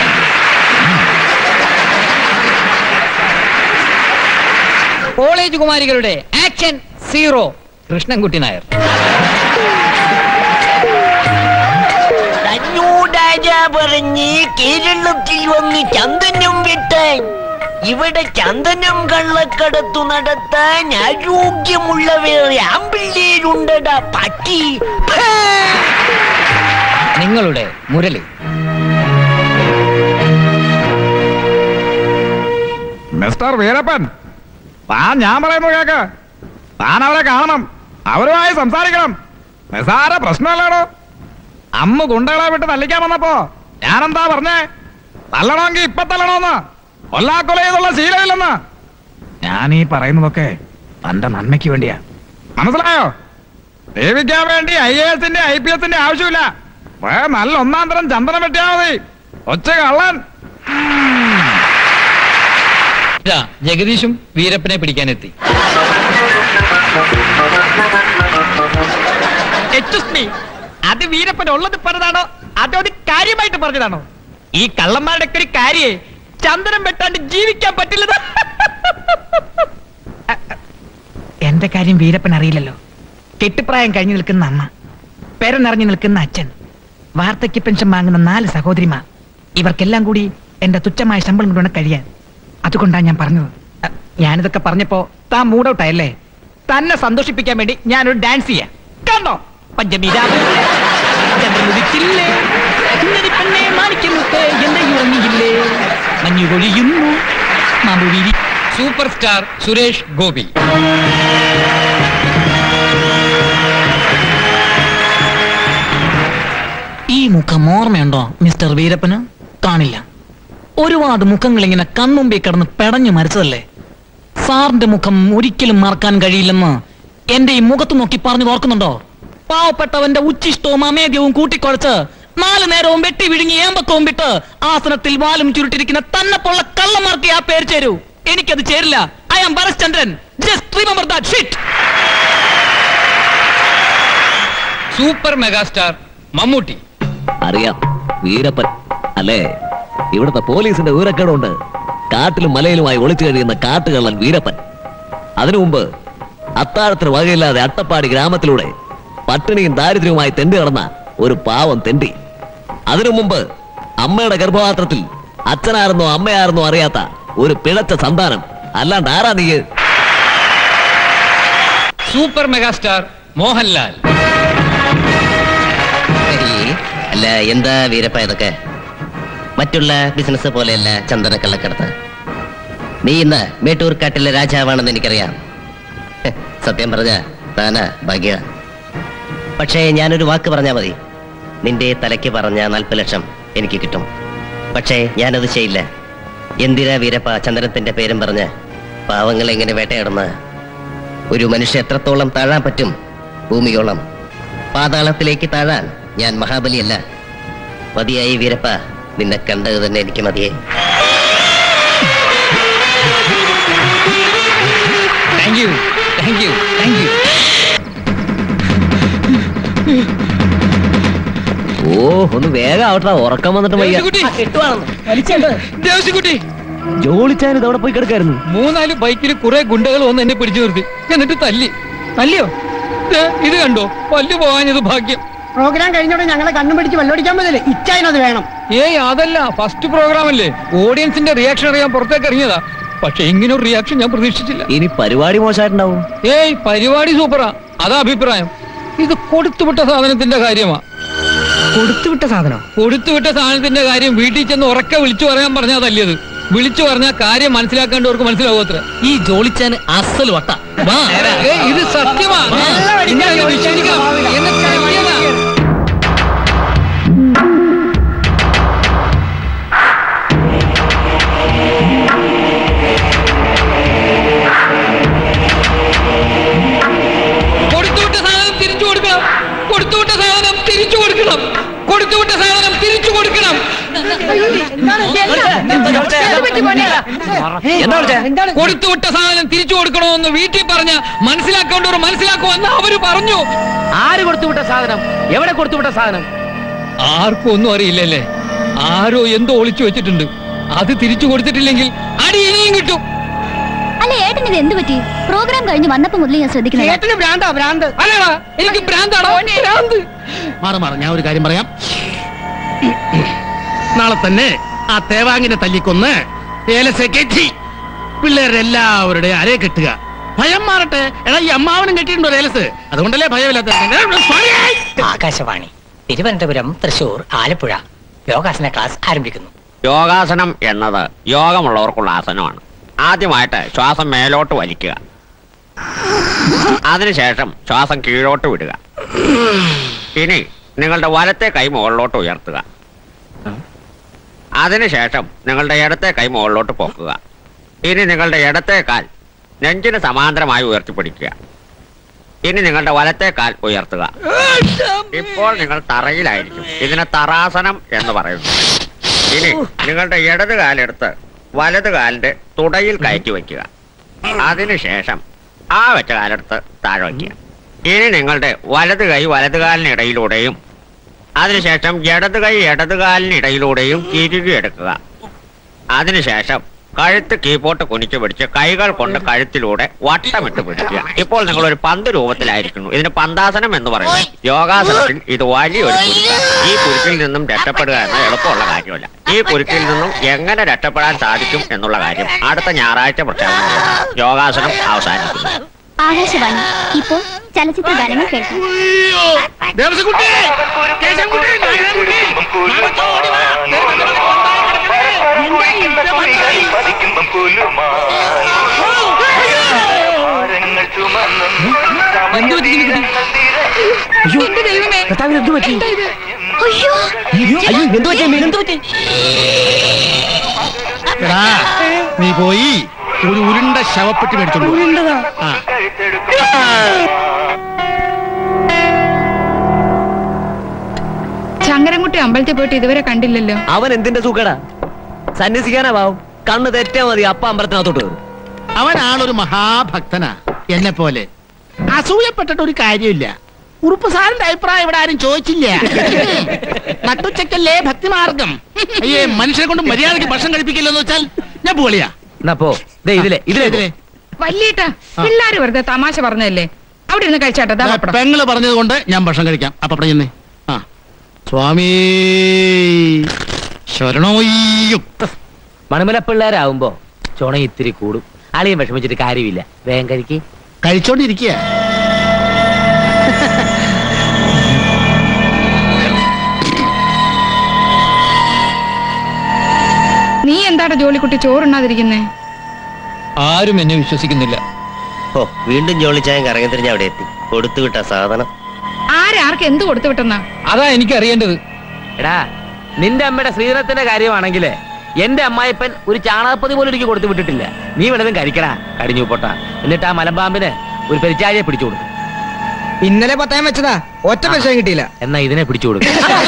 കോളേജ് കുമാരികളുടെ ആക്ഷൻ സീറോ കൃഷ്ണൻകുട്ടി നായർ തന്നോടാരാ പറഞ്ഞ് കേരളത്തിൽ വന്ന് ചന്ദനം വെട്ടാൻ ഇവിടെ ചന്ദനം കള്ളക്കടത്തു നടത്താൻ ആരോഗ്യമുള്ള വേറെ ആമ്പിള്ളേരുണ്ടടാ പട്ടി നിങ്ങളുടെ മുരളി മിസ്റ്റർ വീരപ്പൻ താൻ ഞാൻ പറയുന്നു കേക്ക് താൻ അവരെ കാണണം അവരുമായി സംസാരിക്കണം നിസാര പ്രശ്നമല്ലേടോ അമ്മ ഗുണ്ടകളെ വിട്ട് തല്ലിക്കാൻ വന്നപ്പോ ഞാനെന്താ പറഞ്ഞേ തല്ലണമെങ്കിൽ ഇപ്പൊ തല്ലണോന്ന് കൊല്ലാക്കൊല ചെയ്തുള്ള ശീലമില്ലെന്ന് ഞാൻ ഈ പറയുന്നതൊക്കെ തന്റെ നന്മയ്ക്ക് വേണ്ടിയാ മനസ്സിലായോ സേവിക്കാൻ വേണ്ടി ഐ എ എസിന്റെ ഐ പി എസിന്റെ ആവശ്യമില്ല വേ നല്ല ഒന്നാം തരം ചന്ദനം വെട്ടിയാ മതി ഒച്ച കള്ളൻ ഇതാ ജഗദീഷും വീരപ്പനെ പിടിക്കാനെത്തി Excuse me, അത് വീരപ്പൻ ഉള്ളത് പറഞ്ഞതാണോ അതോ അത് കാര്യമായിട്ട് പറഞ്ഞതാണോ ഈ കള്ളന്മാരുടെ ഒക്കെ ഒരു കാര്യേ ചന്ദനം വെട്ടാണ്ട് ജീവിക്കാൻ പറ്റില്ലത് എന്റെ കാര്യം വീരപ്പൻ അറിയില്ലല്ലോ കെട്ടുപ്രായം കഴിഞ്ഞു നിൽക്കുന്ന അമ്മ പെര നിറഞ്ഞു നിൽക്കുന്ന അച്ഛൻ വാർദ്ധക്യ പെൻഷൻ വാങ്ങുന്ന നാല് സഹോദരിമാർ ഇവർക്കെല്ലാം കൂടി എന്റെ തുച്ഛമായ ശമ്പളം കൊണ്ടുവേണം കഴിയാൻ അതുകൊണ്ടാണ് ഞാൻ പറഞ്ഞത് അ, ഞാനിതൊക്കെ പറഞ്ഞപ്പോ താൻ മൂഡൌട്ടായല്ലേ തന്നെ സന്തോഷിപ്പിക്കാൻ വേണ്ടി ഞാനൊരു ഡാൻസ് ചെയ്യാം കണ്ടോ പഞ്ചമി രാവ് ചന്ദ്രനുദിച്ചില്ലേ സുന്ദരി പെണ്ണെ മാണിക്യമുത്തേ എന്നെ ഉറങ്ങിയില്ലേ മഞ്ഞു കൊഴിയുന്നു മാമ്പു വിരി സൂപ്പർ സ്റ്റാർ സുരേഷ് ഗോപി മുഖം ഓർമ്മയുണ്ടോ മിസ്റ്റർ വീരപ്പന് കാണില്ല ഒരുപാട് മുഖങ്ങൾ ഇങ്ങനെ കൺമുമ്പിൽ കിടന്ന് പെടഞ്ഞു മരിച്ചതല്ലേ സാറിന്റെ മുഖം ഒരിക്കലും മറക്കാൻ കഴിയില്ലെന്ന് എന്റെ ഈ മുഖത്ത് നോക്കി പറഞ്ഞു ഓർക്കുന്നുണ്ടോ പാവപ്പെട്ടവന്റെ ഉച്ചിഷ്ടവും അമേദ്യവും കൂട്ടിക്കുഴച്ച് നാല് നേരവും വെട്ടി വിഴുങ്ങി ഏമ്പക്കവും വിട്ട് ആസനത്തിൽ വാലും ചുരുട്ടിരിക്കുന്ന തന്നെപ്പോള്ള കള്ളമാർക്ക് ആ പേര് ചേരൂ എനിക്കത് ചേരില്ല I am Bharathchandran just remember that shit super megastar Mammootty അറിയാം വീരപ്പൻ അല്ലേ ഇവിടുത്തെ പോലീസിന്റെ ഊരക്കേടുണ്ട് കാട്ടിലും മലയിലുമായി ഒളിച്ചു കഴിയുന്ന കാട്ടുകള്ളൻ വീരപ്പൻ അതിനു മുമ്പ് അത്താഴത്തിന് വകയില്ലാതെ അട്ടപ്പാടി ഗ്രാമത്തിലൂടെ പട്ടിണിയും ദാരിദ്ര്യവുമായി തെണ്ടി നടന്ന ഒരു പാവം തെണ്ടി അതിനു മുമ്പ് അമ്മയുടെ ഗർഭപാത്രത്തിൽ അച്ഛനായിരുന്നോ അമ്മയായിരുന്നോ അറിയാത്ത ഒരു പിഴച്ച സന്താനം അല്ലാണ്ട് ആരാ നീ സൂപ്പർ മെഗാസ്റ്റാർ മോഹൻലാൽ അല്ല എന്താ വീരപ്പ ഇതൊക്കെ മറ്റുള്ള ബിസിനസ് പോലെയല്ല ചന്ദന കള്ളക്കടത്ത് നീ ഇന്ന് മേട്ടൂർക്കാട്ടിലെ രാജാവാണെന്ന് എനിക്കറിയാം ഹ്, സത്യം പറഞ്ഞ താനാ ഭാഗ്യ പക്ഷേ ഞാനൊരു വാക്ക് പറഞ്ഞാൽ മതി നിന്റെ തലയ്ക്ക് പറഞ്ഞ നാൽപ്പത് ലക്ഷം എനിക്ക് കിട്ടും പക്ഷേ ഞാനത് ചെയ്യില്ല എന്തിനാ വീരപ്പ ചന്ദനത്തിന്റെ പേരും പറഞ്ഞ് പാവങ്ങൾ എങ്ങനെ വേട്ടയാടുന്ന ഒരു മനുഷ്യ എത്രത്തോളം താഴാൻ പറ്റും ഭൂമിയോളം പാതാളത്തിലേക്ക് താഴാൻ ഞാൻ മഹാബലിയല്ല മതിയായി വീരപ്പ നിന്നെ കണ്ടത് തന്നെ എനിക്ക് മതിയായി thank you thank you thank you ഓ ഒന്ന് വേഗം ആവട്ടെ ഉറക്കം വന്നിട്ട് വയ്യ ദേവസിക്കുട്ടി ജോളിച്ചാൻ ഇതവിടെ പോയി കിടക്കായിരുന്നു മൂന്നാല് ബൈക്കിൽ കുറെ ഗുണ്ടകൾ വന്ന് എന്നെ പിടിച്ചു നിർത്തി എന്നിട്ട് തല്ലി തല്ലിയോ ദേ, ഇത് കണ്ടോ പല്ല് പോകാഞ്ഞത് ഭാഗ്യം പ്രോഗ്രാം കഴിഞ്ഞോടെ ഞങ്ങളെ കണ്ണും പിടിച്ച് വെള്ളോടിക്കാൻ പറ്റില്ലേ ഇച്ചായനത് വേണം ഏയ് അതല്ല ഫസ്റ്റ് പ്രോഗ്രാം അല്ലേ ഓഡിയൻസിന്റെ റിയാക്ഷൻ അറിയാൻ പുറത്തേക്ക് ഇറങ്ങിയതാ പക്ഷെ ഇങ്ങനെ ഒരു റിയാക്ഷൻ ഞാൻ പ്രതീക്ഷിച്ചില്ല ഇനി പരിപാടി മോശമായിട്ടുണ്ടാവും ഏയ് പരിപാടി സൂപ്പറാ അതാ അഭിപ്രായം ഇത് കൊടുത്തുവിട്ട സാധനത്തിന്റെ കാര്യമാ കൊടുത്തുവിട്ട സാധനം കൊടുത്തുവിട്ട സാധനത്തിന്റെ കാര്യം വീട്ടിൽ ചെന്ന് ഉറക്കെ വിളിച്ചു പറയാൻ പറഞ്ഞാ തല്ലിയത് വിളിച്ചു പറഞ്ഞാൽ കാര്യം മനസ്സിലാക്കേണ്ടവർക്ക് മനസ്സിലാവത്ര ഈ ജോളിച്ചാൻ അസൽ വട്ട വാ ഏയ്, ഇത് സത്യമാ ഇങ്ങനെ അങ്ങ് നിഷേധിക്കാം. എന്നെ തല്ലിയതാ. കൊടുത്തുവിട്ട സാധനം തിരിച്ചു കൊടുക്കണം കൊടുത്തുവിട്ട സാധനം തിരിച്ചു കൊടുക്കണം കൊടുത്തുവിട്ട സാധനം തിരിച്ചു കൊടുക്കണം കൊടുത്തുവിട്ട സാധനം തിരിച്ചു കൊടുക്കണമെന്ന് വീട്ടിൽ പറഞ്ഞ് മനസ്സിലാക്കേണ്ടവർ മനസ്സിലാക്കുമെന്ന് അവര് പറഞ്ഞു ആര് കൊടുത്തുവിട്ട സാധനം എവിടെ കൊടുത്തുവിട്ട സാധനം ആർക്കും ഒന്നും അറിയില്ലല്ലേ ആരോ എന്തോ ഒളിച്ചു വെച്ചിട്ടുണ്ട് അത് തിരിച്ചു കൊടുത്തിട്ടില്ലെങ്കിൽ അടി ഇനിയും കിട്ടും അല്ല ഏട്ടന് ഇത് എന്ത് പറ്റി പ്രോഗ്രാം കഴിഞ്ഞ് വന്നപ്പോ മുതൽ ഞാൻ ശ്രദ്ധിക്കുന്നത് ചേട്ടന് ഭ്രാന്താ ഭ്രാന്ത് അല്ലടാ എനിക്ക് ഭ്രാന്താണോ ഭ്രാന്ത് മാറി മാറി ഞാൻ ഒരു കാര്യം പറയാം നാളെ തന്നെ ആ തേവാങ്ങിനെ തല്ലിക്കൊന്ന് ഏലസെ കെട്ടി പിള്ളേരുടെ എല്ലാവരുടെയും അരയെ കെട്ടുക ഭയം മാറട്ടെ എടാ ഈ അമ്മാവനും കെട്ടിയിട്ടുണ്ടോ ഏലസ് അതുകൊണ്ടല്ലേ ഭയമില്ലാത്ത ആകാശവാണി തിരുവനന്തപുരം തൃശൂർ ആലപ്പുഴ യോഗാസന ക്ലാസ് ആരംഭിക്കുന്നു യോഗാസനം എന്നത് യോഗമുള്ളവർക്കുള്ള ആസനമാണ് ആദ്യമായിട്ട് ശ്വാസം മേലോട്ട് വലിക്കുക അതിനുശേഷം ശ്വാസം കീഴോട്ട് വിടുക ഇനി നിങ്ങളുടെ വലത്തെ കൈ മുകളിലോട്ട് ഉയർത്തുക അതിനുശേഷം നിങ്ങളുടെ ഇടത്തെ കൈ മുകളിലോട്ട് പൊക്കുക ഇനി നിങ്ങളുടെ ഇടത്തെ കാൽ നെഞ്ചിന് സമാന്തരമായി ഉയർത്തിപ്പിടിക്കുക ഇനി നിങ്ങളുടെ വലത്തെ കാൽ ഉയർത്തുക ഇപ്പോൾ നിങ്ങൾ തറയിലായിരിക്കും ഇതിനെ തറാസനം എന്ന് പറയുന്നു ഇനി നിങ്ങളുടെ ഇടത് കാലെടുത്ത് വലത് കാലിന്റെ തുടയിൽ കയറ്റി വയ്ക്കുക അതിനുശേഷം ആ വെച്ച കാലെടുത്ത് താഴെ വയ്ക്കുക ഇനി നിങ്ങളുടെ വലത് കൈ വലത് കാലിനിടയിലൂടെയും അതിനുശേഷം ഇടത് കൈ ഇടത് കാലിനിടയിലൂടെയും തിരികെടുക്കുക അതിനുശേഷം കഴുത്ത് കീപ്പോട്ട് കുനിച്ചു പിടിച്ച് കൈകൾ കൊണ്ട് കഴുത്തിലൂടെ വട്ടമിട്ട് പിടിക്കുക ഇപ്പോൾ നിങ്ങൾ ഒരു പന്ത് രൂപത്തിലായിരിക്കുന്നു ഇതിന് പന്താസനം എന്ന് പറയുന്നു യോഗാസനത്തിൽ ഇത് വലിയൊരു കുരുക്കാണ് ഈ കുരുക്കിൽ നിന്നും രക്ഷപ്പെടുക എന്ന എളുപ്പമുള്ള കാര്യമല്ല ഈ കുരുക്കിൽ നിന്നും എങ്ങനെ രക്ഷപ്പെടാൻ സാധിക്കും എന്നുള്ള കാര്യം അടുത്ത ഞായറാഴ്ച പ്രഖ്യാപനം ചെയ്യും. യോഗാസനം അവസാനിക്കുന്നു ആകാശവാണി ഇപ്പോൾ ചലച്ചിത്ര ഗാനങ്ങൾ കേൾക്കാം എന്തോ എന്റെ ദൈവമേ എന്താ ഇത്? അയ്യോ അയ്യോ എന്ത് പറ്റി അമ്മേ? എന്ത് പറ്റി എടാ, നീ പോയി ഒരു ഉരുണ്ട ശവപ്പെട്ടി മേടിച്ചോണ്ട് വാ. ആ ശങ്കരൻകുട്ടി അമ്പലത്തിൽ പോയിട്ട് ഇതുവരെ കണ്ടില്ലല്ലോ അവൻ എന്തിന്റെ സൂക്കടാ സന്യസിക്കാനാ പാവം കണ്ണ് തെറ്റാ മതി അപ്പ അമ്പലത്തിനകത്തോട്ട് കയറും അവനാണൊരു മഹാഭക്തനാ എന്നെ പോലെ അസൂയപ്പെട്ടിട്ട് ഒരു കാര്യമില്ല ഉറുപ്പ് സാറിന്റെ അഭിപ്രായം ഇവിടെ ആരും ചോദിച്ചില്ല നട്ടുച്ചക്കല്ലേ ഭക്തിമാർഗം അയ്യേ മനുഷ്യരെ കൊണ്ട് മര്യാദയ്ക്ക് ഭക്ഷണം കഴിപ്പിക്കില്ലെന്ന് വെച്ചാൽ ഞാൻ പോളിയാ എന്നാ പോ ദേ ഇതിലെ ഇതിലെ പോ. വല്യേട്ടാ പിള്ളാര് വെറുതെ തമാശ പറഞ്ഞതല്ലേ അവിടെ ഇരുന്ന് കഴിച്ചാട്ടെ ദാ പപ്പടം. പെങ്ങള് പറഞ്ഞത് കൊണ്ട് ഞാൻ ഭക്ഷണം കഴിക്കാം അപ്പൊ അവിടെ ചെന്നേ ആ സ്വാമി ശരണോയ്യും മണിമല പിള്ളേരാവുമ്പോ ചുണ ഇത്തിരി കൂടും അളിയും വിഷമിച്ചിട്ട് കാര്യമില്ല വേഗം കഴിക്ക് കഴിച്ചോണ്ടിരിക്കുക നീ എന്താടാ ജോലിക്കുട്ടി ചോറുണ്ണാതിരിക്കുന്നേ ആരും എന്നെ വിശ്വസിക്കുന്നില്ല ഓ വീണ്ടും ജോളിച്ചായം കറങ്ങി തിരിഞ്ഞ് അവിടെ എത്തി കൊടുത്തു വിട്ട സാധനം ആരാർക്ക് എന്ത് കൊടുത്തു വിട്ടെന്നാ അതാ എനിക്ക് അറിയേണ്ടത് എടാ നിന്റെ അമ്മയുടെ ശ്രീധരത്തിന്റെ കാര്യമാണെങ്കിലേ എന്റെ അമ്മായിപ്പൻ ഒരു ചാണകപ്പതി പോലും എനിക്ക് കൊടുത്തു വിട്ടിട്ടില്ല നീ വല്ലതും കഴിക്കടാ കടിഞ്ഞു പൊട്ട എന്നിട്ട് ആ മലമ്പാമ്പിന് ഒരു പെരിച്ചാഴിയെ പിടിച്ചു കൊടുക്കും ഇന്നലെ പത്തായം വെച്ചതാ ഒറ്റ പൈസ കിട്ടിയില്ല എന്നാ ഇതിനെ പിടിച്ചു കൊടുക്കും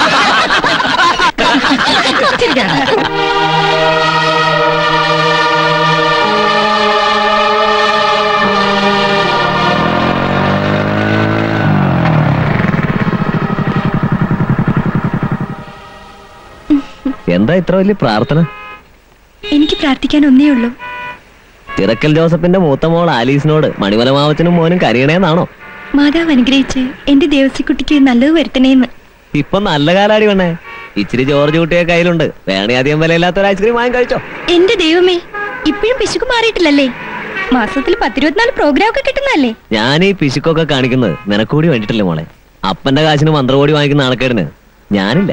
എന്താ ഇത്ര വലിയ പ്രാർത്ഥന എനിക്ക് പ്രാർത്ഥിക്കാൻ ഒന്നേ ഉള്ളൂ തിറക്കൽ ജോസഫിന്റെ മൂത്ത മോൾ ആലീസിനോട് മണിമല മാവച്ചനും മോനും കനിയണേന്നാണോ മാതാവ് അനുഗ്രഹിച്ച് എന്റെ ദേവസിക്കുട്ടിക്ക് നല്ലത് വരുത്തണേന്ന് ഇപ്പൊ നല്ല കാലാടി വേണേ ഇച്ചിരി ജോർജ് കുട്ടിയെ കയ്യിലുണ്ട് വേണേ അധികം വിലയില്ലാത്ത ഒരു ഐസ്ക്രീം വാങ്ങി കഴിച്ചോ എന്റെ ദൈവമേ ഇപ്പോഴും പിശുക്ക് മാറിയിട്ടില്ലല്ലേ മാസത്തിൽ പത്തിരുപത്തിനാല് പ്രോഗ്രാം ഒക്കെ കിട്ടുന്നതല്ലേ ഞാൻ ഈ പിശുക്കൊക്കെ കാണിക്കുന്നത് നിനക്കൂടി വേണ്ടിട്ടില്ലേ മോളെ അപ്പന്റെ കാശിന് മന്ത്രകോടി വാങ്ങിക്കുന്ന ആൾക്കാരന് ഞാനില്ല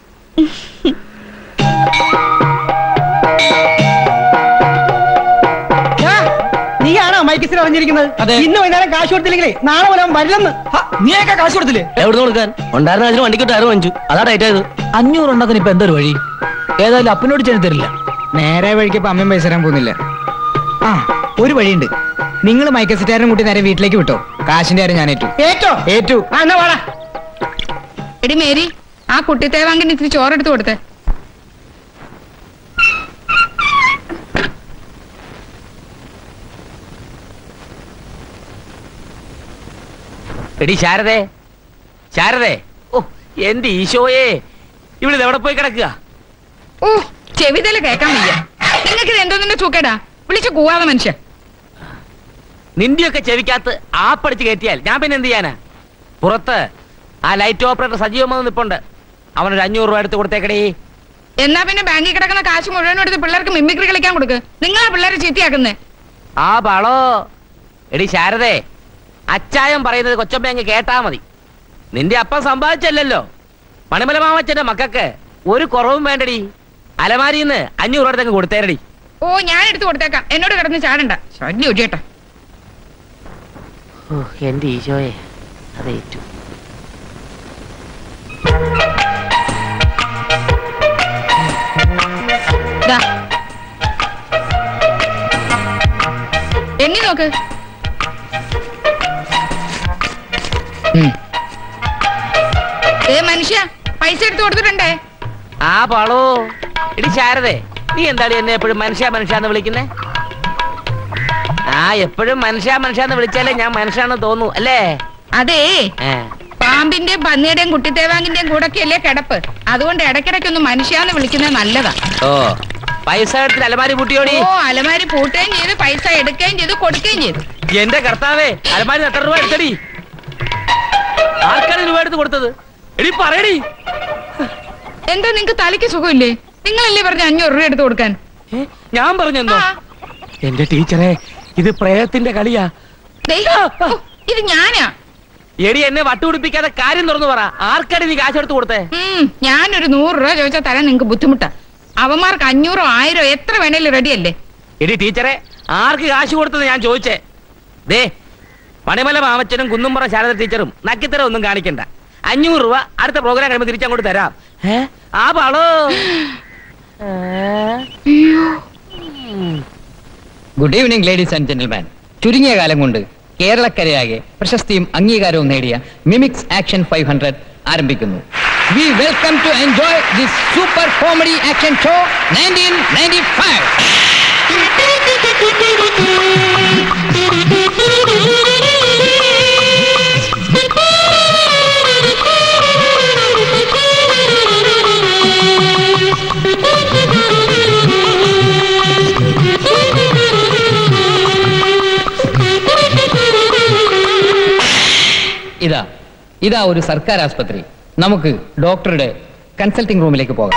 നീയാണോ മൈക്കിസിൽ അറിഞ്ഞിരിക്കുന്നത് ഇന്ന് വൈകുന്നേരം കാശ് കൊടുത്തില്ലെങ്കിലേ നാളെ പോലെ അവൻ വരില്ലെന്ന് നീയൊക്കെ കാശ് കൊടുത്തില്ലേ എവിടെ കൊടുക്കാൻ ഉണ്ടായിരുന്ന കാശിന് വണ്ടിക്ക് ടയർ വാങ്ങിച്ചു അതാ ടൈറ്റ് ആയത് അഞ്ഞൂറ് ഉണ്ടാക്കാൻ ഇപ്പൊ എന്തൊരു വഴി ഏതായാലും അപ്പനോട് ചെന്ന് തരില്ല നേരെ വഴിക്ക് ഇപ്പൊ അമ്മയും പൈസ തരാൻ പോകുന്നില്ല ആ ഒരു വഴിയുണ്ട് നിങ്ങൾ മൈക്കസിറ്റാരനും കൂട്ടി നേരെ വീട്ടിലേക്ക് വിട്ടോ കാശിന്റെ കാര്യം ഞാൻ ഏറ്റു ഏറ്റോ ഏറ്റു ആ എന്നാ വാടാ എടി മേരി ആ കുട്ടിത്തേവാങ്കിന് ഇത്തിരി ചോറെടുത്ത് കൊടുത്തേ എടി ശാരദേ ശാരദേ ഓ എന്റെ ഈശോയെ ഇവിടെ എവിടെ പോയി കിടക്കുക ഓ ചെവിതല കേക്കാൻ വയ്യ നിങ്ങൾക്ക് ഇത് എന്തോന്നിന്റെ ചൂക്കേടാ വിളിച്ചു കൂവാതെ മനുഷ്യൻ നിന്റെയൊക്കെ ചെവിക്കകത്ത് ആപ്പടിച്ച് കയറ്റിയാൽ ഞാൻ പിന്നെ എന്ത് ചെയ്യാനാ പുറത്ത് ആ ലൈറ്റ് ഓപ്പറേറ്റർ സജീവമെന്ന് നിപ്പുണ്ട് അവനൊരു അഞ്ഞൂറ് രൂപ എടുത്ത് കൊടുത്തേക്കടേ എന്നാ പിന്നെ ബാങ്കിൽ കിടക്കുന്ന കാശ് മുഴുവനും എടുത്ത് പിള്ളേർക്ക് മിമിക്രി കളിക്കാൻ കൊടുക്ക് നിങ്ങളാ പിള്ളേരെ ചീത്തയാക്കുന്നേ ആ ബാളോ എടി ശാരദേ അച്ചായം പറയുന്നത് കൊച്ചമ്മ അങ്ങ് കേട്ടാ മതി നിന്റെ അപ്പം സമ്പാദിച്ചല്ലോ മണിമല മാമച്ചന്റെ മക്കൾക്ക് ഒരു കുറവും വേണ്ടടി അലമാരിന്ന് അഞ്ഞൂറ് രൂപ എടുത്തങ്ങ് കൊടുത്തേരടി ഓ ഞാൻ എടുത്ത് കൊടുത്തേക്കാം എന്നോട് കിടന്ന് ചാടണ്ട ശല്യം ഒഴിയട്ടെ ഓ എന്റെ ഈശോയെ അതേറ്റു ദാ. എണ്ണി നോക്ക് ഏ മനുഷ്യ പൈസ എടുത്ത് കൊടുത്തിട്ടുണ്ടേ ആ പാളോ എടി ശാരദേ നീ എന്താണ് എന്നെ എപ്പോഴും മനുഷ്യ മനുഷ്യാന്ന് വിളിക്കുന്നേ ആ എപ്പോഴും മനുഷ്യ മനുഷ്യാന്ന് വിളിച്ചാലേ ഞാൻ മനുഷ്യാന്ന് തോന്നൂ അല്ലേ അതേ ഏ പാമ്പിന്റെയും പന്നിയുടെയും കുട്ടിത്തേവാങ്കിന്റെയും കൂടൊക്കെയല്ലേ കിടപ്പ് അതുകൊണ്ട് ഇടയ്ക്കിടയ്ക്കൊന്ന് മനുഷ്യാന്ന് വിളിക്കുന്നത് നല്ലതാ ഓ പൈസ എടുത്തിട്ട് അലമാരി പൂട്ടിയോടി ഓ അലമാരി പൂട്ടുകയും ചെയ്ത് പൈസ എടുക്കുകയും ചെയ്തു കൊടുക്കുകയും ചെയ്തു എന്റെ കർത്താവേ അലമാരി എത്ര രൂപ എടുത്തടി ആർക്കാണ് രൂപ എടുത്ത് കൊടുത്തത് എടി പറയടി എന്താ നിങ്ങക്ക് തലയ്ക്ക് സുഖമില്ലേ നിങ്ങളല്ലേ പറഞ്ഞ അഞ്ഞൂറ് രൂപ എടുത്ത് കൊടുക്കാൻ ഞാൻ പറഞ്ഞെന്നോ എന്റെ ടീച്ചറെ ഇത് പ്രേതത്തിന്റെ കളിയാ ദേ, ഓ, ഇത് ഞാനാ എടി എന്നെ വട്ടുപിടിപ്പിക്കാതെ കാര്യം തുറന്നു പറ ആർക്കാടി നീ കാശ് എടുത്ത് കൊടുത്തേ ഉം, ഞാനൊരു നൂറ് രൂപ ചോദിച്ചാൽ തരാൻ നിങ്ങക്ക് ബുദ്ധിമുട്ടാ അവന്മാർക്ക് അഞ്ഞൂറോ ആയിരോ എത്ര വേണേലും റെഡിയല്ലേ എടി ടീച്ചറെ ആർക്ക് കാശ് കൊടുത്തത് ഞാൻ ചോദിച്ചേ ദേ പണിമല മാമച്ചനും കുന്നുംപുറ ശാരദ ടീച്ചറും നക്കിത്തരം ഒന്നും കാണിക്കണ്ട അഞ്ഞൂറ് രൂപ അടുത്ത പ്രോഗ്രാം കഴിയുമ്പോൾ തിരിച്ചങ്ങോട്ട് തരാം ഏ ആ പാളോ good evening ladies and gentleman ചുരുങ്ങിയ കാലം കൊണ്ട് കേരളക്കരയാകെ പ്രശസ്തിയും അംഗീകാരവും നേടിയ മിമിക്സ് ആക്ഷൻ ഫൈവ് ഹൺഡ്രഡ് ആരംഭിക്കുന്നു we welcome to enjoy this super comedy action show nineteen ninety five ഇതാ ഇതാ ഒരു സർക്കാർ ആസ്പത്രി നമുക്ക് ഡോക്ടറുടെ കൺസൾട്ടിംഗ് റൂമിലേക്ക് പോകാം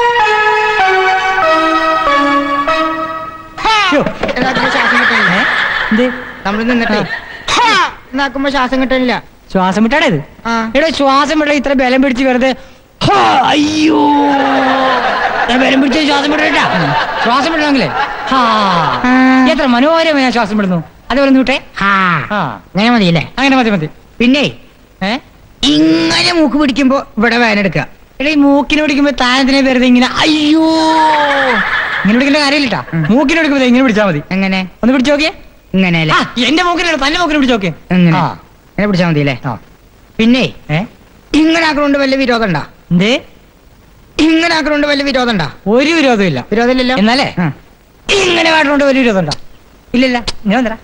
നമ്മൾ നിന്നിട്ട് എന്നാക്കുമ്പോ ശ്വാസം കിട്ടാനില്ല ശ്വാസം വിട്ടാടേ ഇത് എടോ ശ്വാസം വിട ഇത്ര ബലം പിടിച്ച് വെറുതെ ഹാ, അയ്യോ ഇത്ര ബലം പിടിച്ച് ശ്വാസം വിടട്ടാ ശ്വാസം വിടണമെങ്കിലേ ഹാ എത്ര മനോഹരമായി ഞാൻ ശ്വാസം വിടുന്നു അതേപോലെ ഒന്ന് വിട്ടേ ഹാ അങ്ങനെ മതിയല്ലേ അങ്ങനെ മതി മതി പിന്നെ ഇങ്ങനെ മൂക്ക് പിടിക്കുമ്പോ ഇവിടെ വേദന എടുക്കുക എടാ ഈ മൂക്കിനെ പിടിക്കുമ്പോ താനത്തിനെ വെറുതെ ഇങ്ങനെ അയ്യോ ഇങ്ങനെ പിടിക്കേണ്ട കാര്യമില്ലട്ടാ മൂക്കിനെ പിടിക്കുമ്പോ ദേ ഇങ്ങനെ പിടിച്ചാ മതി എങ്ങനെ ഒന്ന് പിടിച്ചു നോക്കിയേ ഇങ്ങനെ ആ, എന്റെ മൂക്കിനാണ് തന്റെ മൂക്കിനെ പിടിച്ചു നോക്കിയേ എങ്ങനെ ആ. ഇങ്ങനെ പിടിച്ചാ മതി അല്ലേ പിന്നെ ഇങ്ങനെ ആക്കൊണ്ട് വല്ല വിരോധം ഉണ്ടാ എന്തേ ഇങ്ങനെ ആക്കൊണ്ട് വല്ല വിരോധം ഉണ്ടാ ഒരു വിരോധവും ഇല്ല വിരോധമില്ലല്ലോ എന്നാലേ ഇങ്ങനെ കാട്ടുകൊണ്ട് ഒരു വിരോധം ഉണ്ടോ ഇല്ലില്ല ഞാൻ വന്നടാ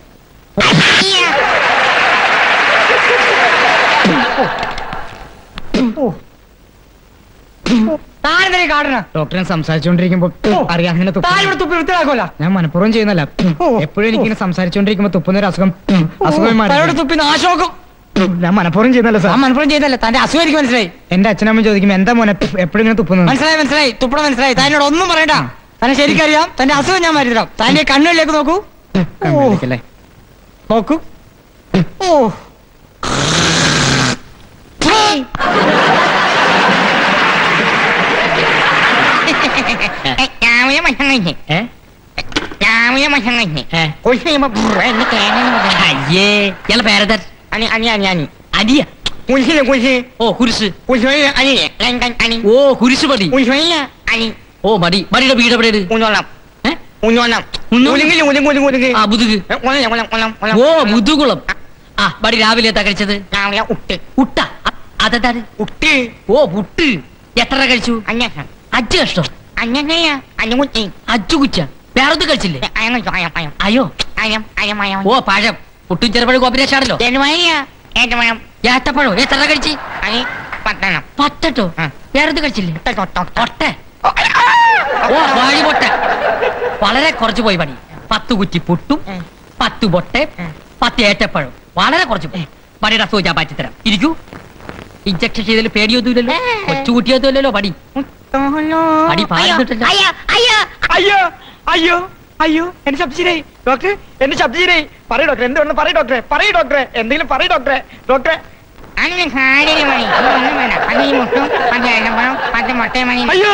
താനെന്തിനാ കാട്ടണ ഡോക്ടറെ സംസാരിച്ചോണ്ടിരിക്കുമ്പോ അറിയാം അങ്ങനെ തുപ്പ- താൻ ഇവിടെ തുപ്പി വൃത്തിയാക്കോല ഞാൻ മനഃപൂർവ്വം ചെയ്യുന്നല്ല എപ്പോഴും എനിക്കിങ്ങനെ സംസാരിച്ചോണ്ടിരിക്കുമ്പോ തുപ്പുന്ന ഒരു അസുഖം അസുഖം തന്നോട് തുപ്പി നാശോക്കും ഞാൻ മനഃപൂർവ്വം ചെയ്യുന്നല്ല സാർ ആ മനപ്പുറം ചെയ്തല്ല തന്റെ അസുഖം എനിക്ക് മനസ്സിലായി എന്റെ അച്ഛനമ്മ ചോദിക്കും എന്താ മോനെ എപ്പോഴും ഇങ്ങനെ തുപ്പുന്നത് മനസ്സിലായി മനസ്സിലായി തുപ്പണ മനസ്സിലായി തന്നോട് ഒന്നും പറയണ്ട തന്നെ ശരിക്കറിയാം തന്റെ അസുഖം ഞാൻ മാറ്റി തരാം തന്റെ കണ്ണുകളിലേക്ക് നോക്കൂ കണ്ണടിക്കല്ലേ? നോക്കൂ ഓ രാവിലെ ഭക്ഷണം കഴിച്ചേ രാവിലെ ഭക്ഷണം കഴിച്ചേ കുറച്ച് കഴിയുമ്പോ ബ്രർ എന്ന് തേങ്ങ അയ്യേ ഇയാളെ പേരതാ അനി അനി അനി അനി അനിയ കുരിശില്ലേ കുരിശ് ഓ കുരിശ് കുരിശ് അനിയെ അനി ഓ കുരിശ് മതി കുരിശില്ല അനി ഓ മടി മടിയുടെ വീട് എവിടെയാണ് ഊന്നോളം ഊന്നോളം ഉലുങ്ങില് ഉലുങ്ങ് ഉലുങ്ങ് ഉലുങ്ങ് ആ മുതുക് കൊല്ലം കൊല്ലം കൊല്ലം കൊല്ലം ഓ മുതുകുളം ആ മടി രാവിലെ എന്താ കഴിച്ചത് രാവിലെ ഉട്ട് ഉട്ട അ- അതെന്താണ് ഉട്ട് ഓ പുട്ട് എത്ര കഴിച്ചു അന്വേഷണം അഞ്ച് കഷ്ടം അന്നങ്ങനെയാ അന്നുകുട്ടി അഞ്ചു കുച്ച വേറെ ഒന്നും കഴിച്ചില്ലേ അയം കഴിച്ചു അയം അയം അയ്യോ അയം അയം അയം ഓ പഴം പുട്ടും ചെറുപഴം കോമ്പിനേഷൻ ആണല്ലോ ജനുവരിയാ ഏറ്റവും ഏത്തപ്പഴം എത്ര കഴിച്ച് അനി പത്തെണ്ണം പത്തട്ടോ വേറെ ഒന്നും കഴിച്ചില്ലേ ഒട്ട ഓ വാഴി പൊട്ട വളരെ കുറച്ച് പോയി പണി പത്ത് കുറ്റി പുട്ടും പത്ത് പൊട്ട പത്ത് ഏത്തപ്പഴം വളരെ കുറച്ച് പോയി പണിയുടെ അസുഖം ഞാൻ മാറ്റിത്തരാം ഇരിക്കൂ ഇഞ്ചക്ഷൻ ചെയ്തതിൽ പേടിയൊന്നുമില്ലല്ലോ കൊച്ചു കുട്ടിയൊന്നുമില്ലല്ലോ പണി പണി പാടുന്നിട്ടല്ലോ അയ്യോ അയ്യോ അയ്യോ അയ്യോ എന്റെ ശബ്ദശീലായി ഡോക്ടർ എന്റെ ശബ്ദശീലായി പറയൂ ഡോക്ടർ എന്ത് വേണം പറയൂ ഡോക്ടറെ പറയൂ ഡോക്ടറെ എന്തെങ്കിലും പറയൂ ഡോക്ടറെ ഡോക്ടറെ അതിന് കാര്യം മതി ഒന്നും വേണ്ട അത് ഈ മുട്ടും പത്ത് എണ്ണപ്പഴം പത്ത് മുട്ടയും മതി അയ്യോ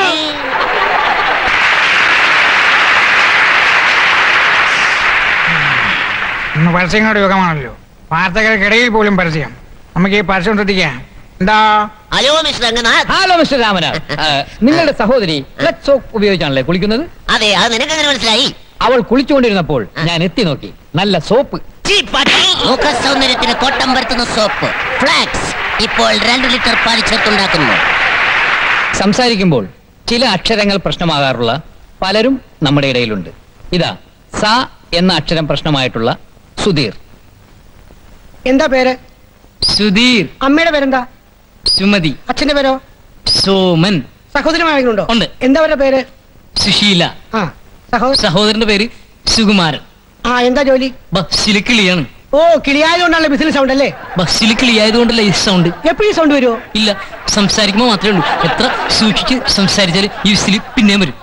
ഇന്ന് പരസ്യങ്ങളുടെ യുഗമാണല്ലോ വാർത്തകൾക്കിടയിൽ പോലും പരസ്യം നമുക്ക് ഈ പരസ്യം ശ്രദ്ധിക്കാം എന്താ hello mister Ranganath hello mister Ramanath ആ, നിങ്ങളുടെ സഹോദരി ഫ്ലഡ് സോപ്പ് ഉപയോഗിച്ചാണല്ലേ കുളിക്കുന്നത് അതെ അത് നിനക്ക് എങ്ങനെ മനസ്സിലായി അവൾ കുളിച്ചുകൊണ്ടിരുന്നപ്പോൾ ഞാൻ എത്തി നോക്കി നല്ല സോപ്പ് മുഖ സൗന്ദര്യത്തിന് കോട്ടം വരുത്തുന്ന സോപ്പ് ഫ്ലാക്സ് ഇപ്പോൾ രണ്ട് ലിറ്റർ പാൽ ചേർത്തുണ്ടാക്കുന്നു സംസാരിക്കുമ്പോൾ ചില അക്ഷരങ്ങൾ പ്രശ്നമാകാറുള്ള പലരും നമ്മുടെ ഇടയിലുണ്ട് ഇതാ സ എന്ന അക്ഷരം പ്രശ്നമായിട്ടുള്ള സുധീർ എന്താ പേര് സുധീർ അമ്മയുടെ പേരെന്താ സുമതി അച്ഛന്റെ പേരോ സോമൻ സഹോദരമാരുണ്ടോ ഉണ്ട് എന്താ അവരുടെ പേര് സുശീല ആ സഹോദരൻ സഹോദരന്റെ പേര് സുകുമാരൻ ആ എന്താ ജോലി ബസ്സിൽ കിളിയാണ് ഓ കിളിയായതുകൊണ്ടാണല്ലോ ബിസിനസ് സൗണ്ട് അല്ലേ ബസ്സിൽ കിളിയായതുകൊണ്ടല്ല ഈ സൗണ്ട് എപ്പോഴും സൗണ്ട് വരുമോ ഇല്ല സംസാരിക്കുമ്പോൾ മാത്രമേ ഉള്ളൂ എത്ര സൂക്ഷിച്ച് സംസാരിച്ചാലും ഈ വിസിൽ പിന്നെയും വരും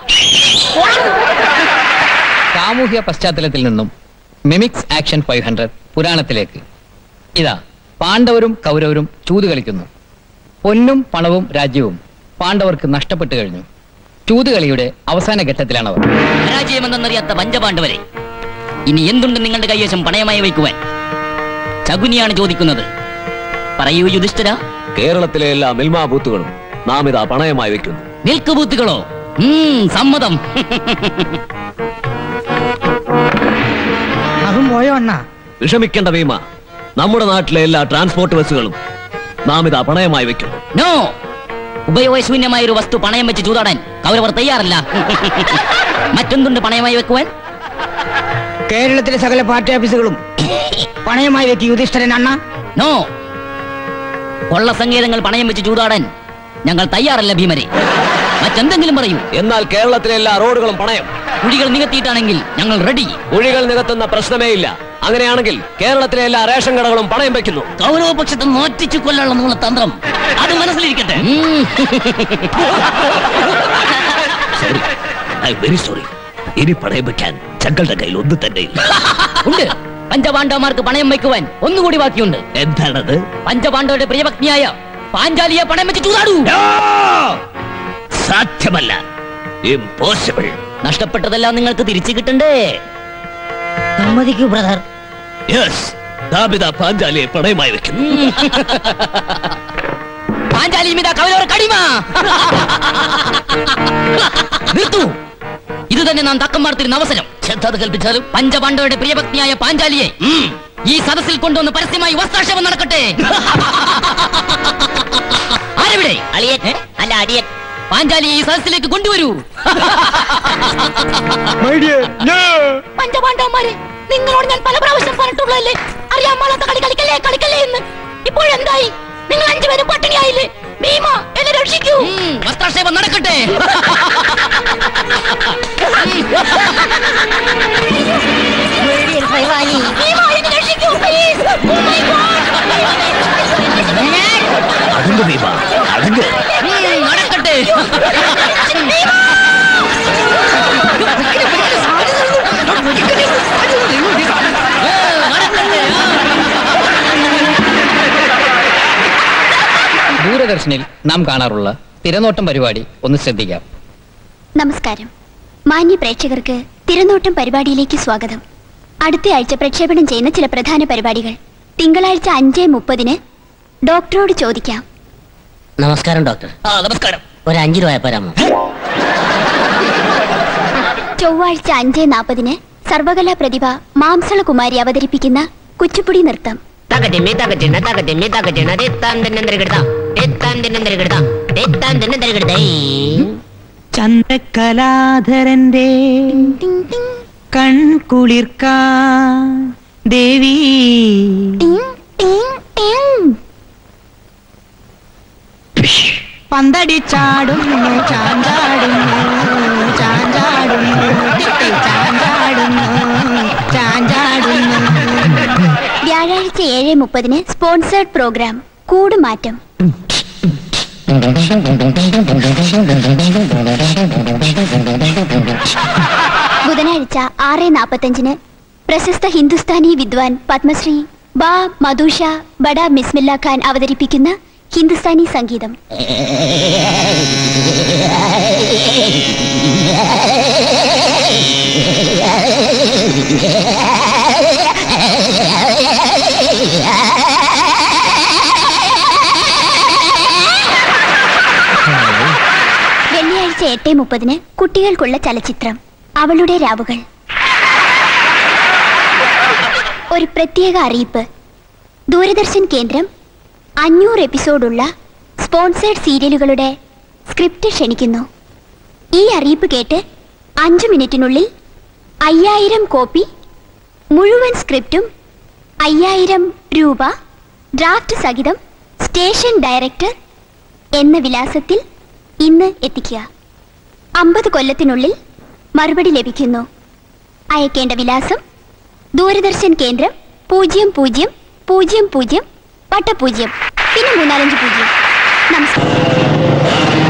സാമൂഹ്യ പശ്ചാത്തലത്തിൽ നിന്നും മിമിക്സ് ആക്ഷൻ ഫൈവ് ഹൺഡ്രഡ് പുരാണത്തിലേക്ക് ഇതാ പാണ്ഡവരും കൗരവരും ചൂത് കളിക്കുന്നു പൊന്നും പണവും രാജ്യവും പാണ്ഡവർക്ക് നഷ്ടപ്പെട്ടു കഴിഞ്ഞു ചൂതുകളിയുടെ അവസാന ഘട്ടത്തിലാണവർ പരാജയമെന്നറിയാത്ത പഞ്ചപാണ്ഡവരെ ഇനി എന്തുണ്ട് നിങ്ങളുടെ കൈവശം പണയമായി വയ്ക്കുവാൻ ശകുനിയാണ് ചോദിക്കുന്നത് പറയൂ യുധിഷ്ഠിര കേരളത്തിലെ എല്ലാ മിൽമാ ബൂത്തുകളും നാം ഇതാ പണയമായി വെക്കുന്നു നിൽക്ക് ബൂത്തുകളോ ഉം, സമ്മതം അതും പോയോ അണ്ണാ വിഷമിക്കേണ്ട ഭീമ നമ്മുടെ നാട്ടിലെ എല്ലാ ട്രാൻസ്പോർട്ട് ബസ്സുകളും നാം ഇതാ പണയമായി വെക്കുന്നു നോ ഉപയോഗശൂന്യമായ ഒരു വസ്തു പണയം വെച്ച് ചൂതാടാൻ കൗരവർ തയ്യാറല്ല മറ്റൊന്നുണ്ട് പണയമായി വെക്കുവാൻ കേരളത്തിലെ സകല പാർട്ടി ഓഫീസുകളും പണയമായി വെക്കി യുധിഷ്ഠരൻ അണ്ണ നോ കൊള്ള സങ്കേതങ്ങൾ പണയം വെച്ച് ചൂതാടാൻ ഞങ്ങൾ തയ്യാറല്ല ഭീമരെ മറ്റെന്തെങ്കിലും പറയൂ എന്നാൽ കേരളത്തിലെ എല്ലാ റോഡുകളും പണയം കുഴികൾ നികത്തിയിട്ടാണെങ്കിൽ ഞങ്ങൾ റെഡി കുഴികൾ നികത്തുന്ന പ്രശ്നമേ ഇല്ല അങ്ങനെയാണെങ്കിൽ കേരളത്തിലെ എല്ലാ റേഷൻ കടകളും പണയം വെക്കുന്നു കൗരവപക്ഷത്തെ നോറ്റിച്ചു കൊല്ലാനുള്ള നിങ്ങളുടെ തന്ത്രം അത് മനസ്സിലിരിക്കട്ടെ സോറി ഐ വെരി സോറി ഇനി പണയം വെക്കാൻ ഞങ്ങളുടെ കയ്യിൽ ഒന്നും തന്നെ ഇല്ല ഉണ്ട് പഞ്ചപാണ്ഡവന്മാർക്ക് പണയം വയ്ക്കുവാൻ ഒന്നുകൂടി ബാക്കിയുണ്ട് എന്താണത് പഞ്ചപാണ്ഡവരുടെ പ്രിയപത്നിയായ പാഞ്ചാലിയെ പണയം വെച്ച് ചൂതാടൂ സാധ്യമല്ല ഇമ്പോസിബിൾ നഷ്ടപ്പെട്ടതെല്ലാം നിങ്ങൾക്ക് തിരിച്ചു കിട്ടണ്ടേ സമ്മതിക്കൂ ബ്രദർ യെസ് ദാബിത പാഞ്ചാലിയെ പണയമായി വെക്കുന്നു പാഞ്ചാലിയും ഇതാ കവലോർ കടിമ നിർത്തു ഇത് തന്നെ നാം തക്കന്മാർത്തിരുന്ന അവസരം ശ്രദ്ധ കൽപ്പിച്ചാലും പഞ്ചപാണ്ഡവരുടെ പ്രിയപത്നിയായ പാഞ്ചാലിയെ ഉം, ഈ സദസ്സിൽ കൊണ്ടുവന്ന് പരസ്യമായി വസ്ത്രാക്ഷേപം നടക്കട്ടെ ആരെവിടെ അളിയൻ അല്ല അടിയൻ പാഞ്ചാലിയെ ഈ സദസ്സിലേക്ക് കൊണ്ടുവരൂ പഞ്ചപാണ്ഡവന്മാരെ നിങ്ങളോട് ഞാൻ പല പ്രാവശ്യം പറഞ്ഞിട്ടുള്ളതല്ലേ അറിയാൻ പാടാത്ത കളി കളിക്കല്ലേ കളിക്കല്ലേ എന്ന് ഇപ്പോഴെന്തായി നിങ്ങൾ അഞ്ചുപേരും പട്ടിണിയായില്ലേ ഭീമ എന്നെ രക്ഷിക്കൂ വസ്ത്രാക്ഷേപം നടക്കട്ടെ ഭീമ, എന്നെ രക്ഷിക്കൂ, please. Oh my God. അടങ്ങ് Bhima അടങ്ങ് ഉം, നടക്കട്ടെ ദൂരദർശനിൽ നാം കാണാറുള്ള തിരനോട്ടം പരിപാടി ഒന്ന് ശ്രദ്ധിക്കാം നമസ്കാരം മാന്യ പ്രേക്ഷകർക്ക് തിരനോട്ടം പരിപാടിയിലേക്ക് സ്വാഗതം അടുത്ത ആഴ്ച പ്രക്ഷേപണം ചെയ്യുന്ന ചില പ്രധാന പരിപാടികൾ തിങ്കളാഴ്ച അഞ്ച് മുപ്പതിന് ഡോക്ടറോട് ചോദിക്കാം നമസ്കാരം ഡോക്ടർ ആ നമസ്കാരം ഒരു അഞ്ചു രൂപ തരാമോ ചൊവ്വാഴ്ച അഞ്ച് നാൽപ്പതിന് സർവകലാ പ്രതിഭ മാംസളകുമാരി അവതരിപ്പിക്കുന്ന കുച്ചിപ്പുടി നൃത്തം തകതിമ്മി തകച്ചിണ്ണ തകതിമ്മി തകച്ചിണ്ണ തെത്താൻ തന്നെ തിരകിടുതാം തെത്താൻ തന്നെ തിരകിടുതാം തെത്താൻ തന്നെ തിരകിടുതേ ചന്ദ്രകലാധരന്റെ കൺകുളിർക്കാ ദേവി പന്തടി ചാടുന്നു ചാഞ്ചാടുന്നു ചാഞ്ചാടുന്നു ചാഞ്ചാടുന്നു ചാഞ്ചാടുന്നു വ്യാഴാഴ്ച ഏഴ് മുപ്പതിന് സ്പോൺസേർഡ് പ്രോഗ്രാം കൂടുമാറ്റം ബുധനാഴ്ച ആറ് നാൽപ്പത്തഞ്ചിന് പ്രശസ്ത ഹിന്ദുസ്ഥാനി വിദ്വാൻ പത്മശ്രീ ബാ മധുഷ ബഡ മിസ്മില്ല ഖാൻ അവതരിപ്പിക്കുന്ന ഹിന്ദുസ്ഥാനി സംഗീതം വെള്ളിയാഴ്ച എട്ട് മുപ്പതിന് കുട്ടികൾക്കുള്ള ചലച്ചിത്രം അവളുടെ രാവുകൾ ഒരു പ്രത്യേക അറിയിപ്പ് ദൂരദർശൻ കേന്ദ്രം അഞ്ഞൂറ് എപ്പിസോഡുള്ള സ്പോൺസേഡ് സീരിയലുകളുടെ സ്ക്രിപ്റ്റ് ക്ഷണിക്കുന്നു ഈ അറിയിപ്പ് കേട്ട് അഞ്ചു മിനിറ്റിനുള്ളിൽ അയ്യായിരം കോപ്പി മുഴുവൻ സ്ക്രിപ്റ്റും അയ്യായിരം രൂപ ഡ്രാഫ്റ്റ് സഹിതം സ്റ്റേഷൻ ഡയറക്ടർ എന്ന വിലാസത്തിൽ ഇന്ന് എത്തിക്കുക അമ്പത് കൊല്ലത്തിനുള്ളിൽ മറുപടി ലഭിക്കുന്നു അയക്കേണ്ട വിലാസം ദൂരദർശൻ കേന്ദ്രം പൂജ്യം പൂജ്യം പൂജ്യം പൂജ്യം വട്ടപൂജ്യം പിന്നെ മൂന്നാലഞ്ച് പൂജ്യം നമസ്കാരം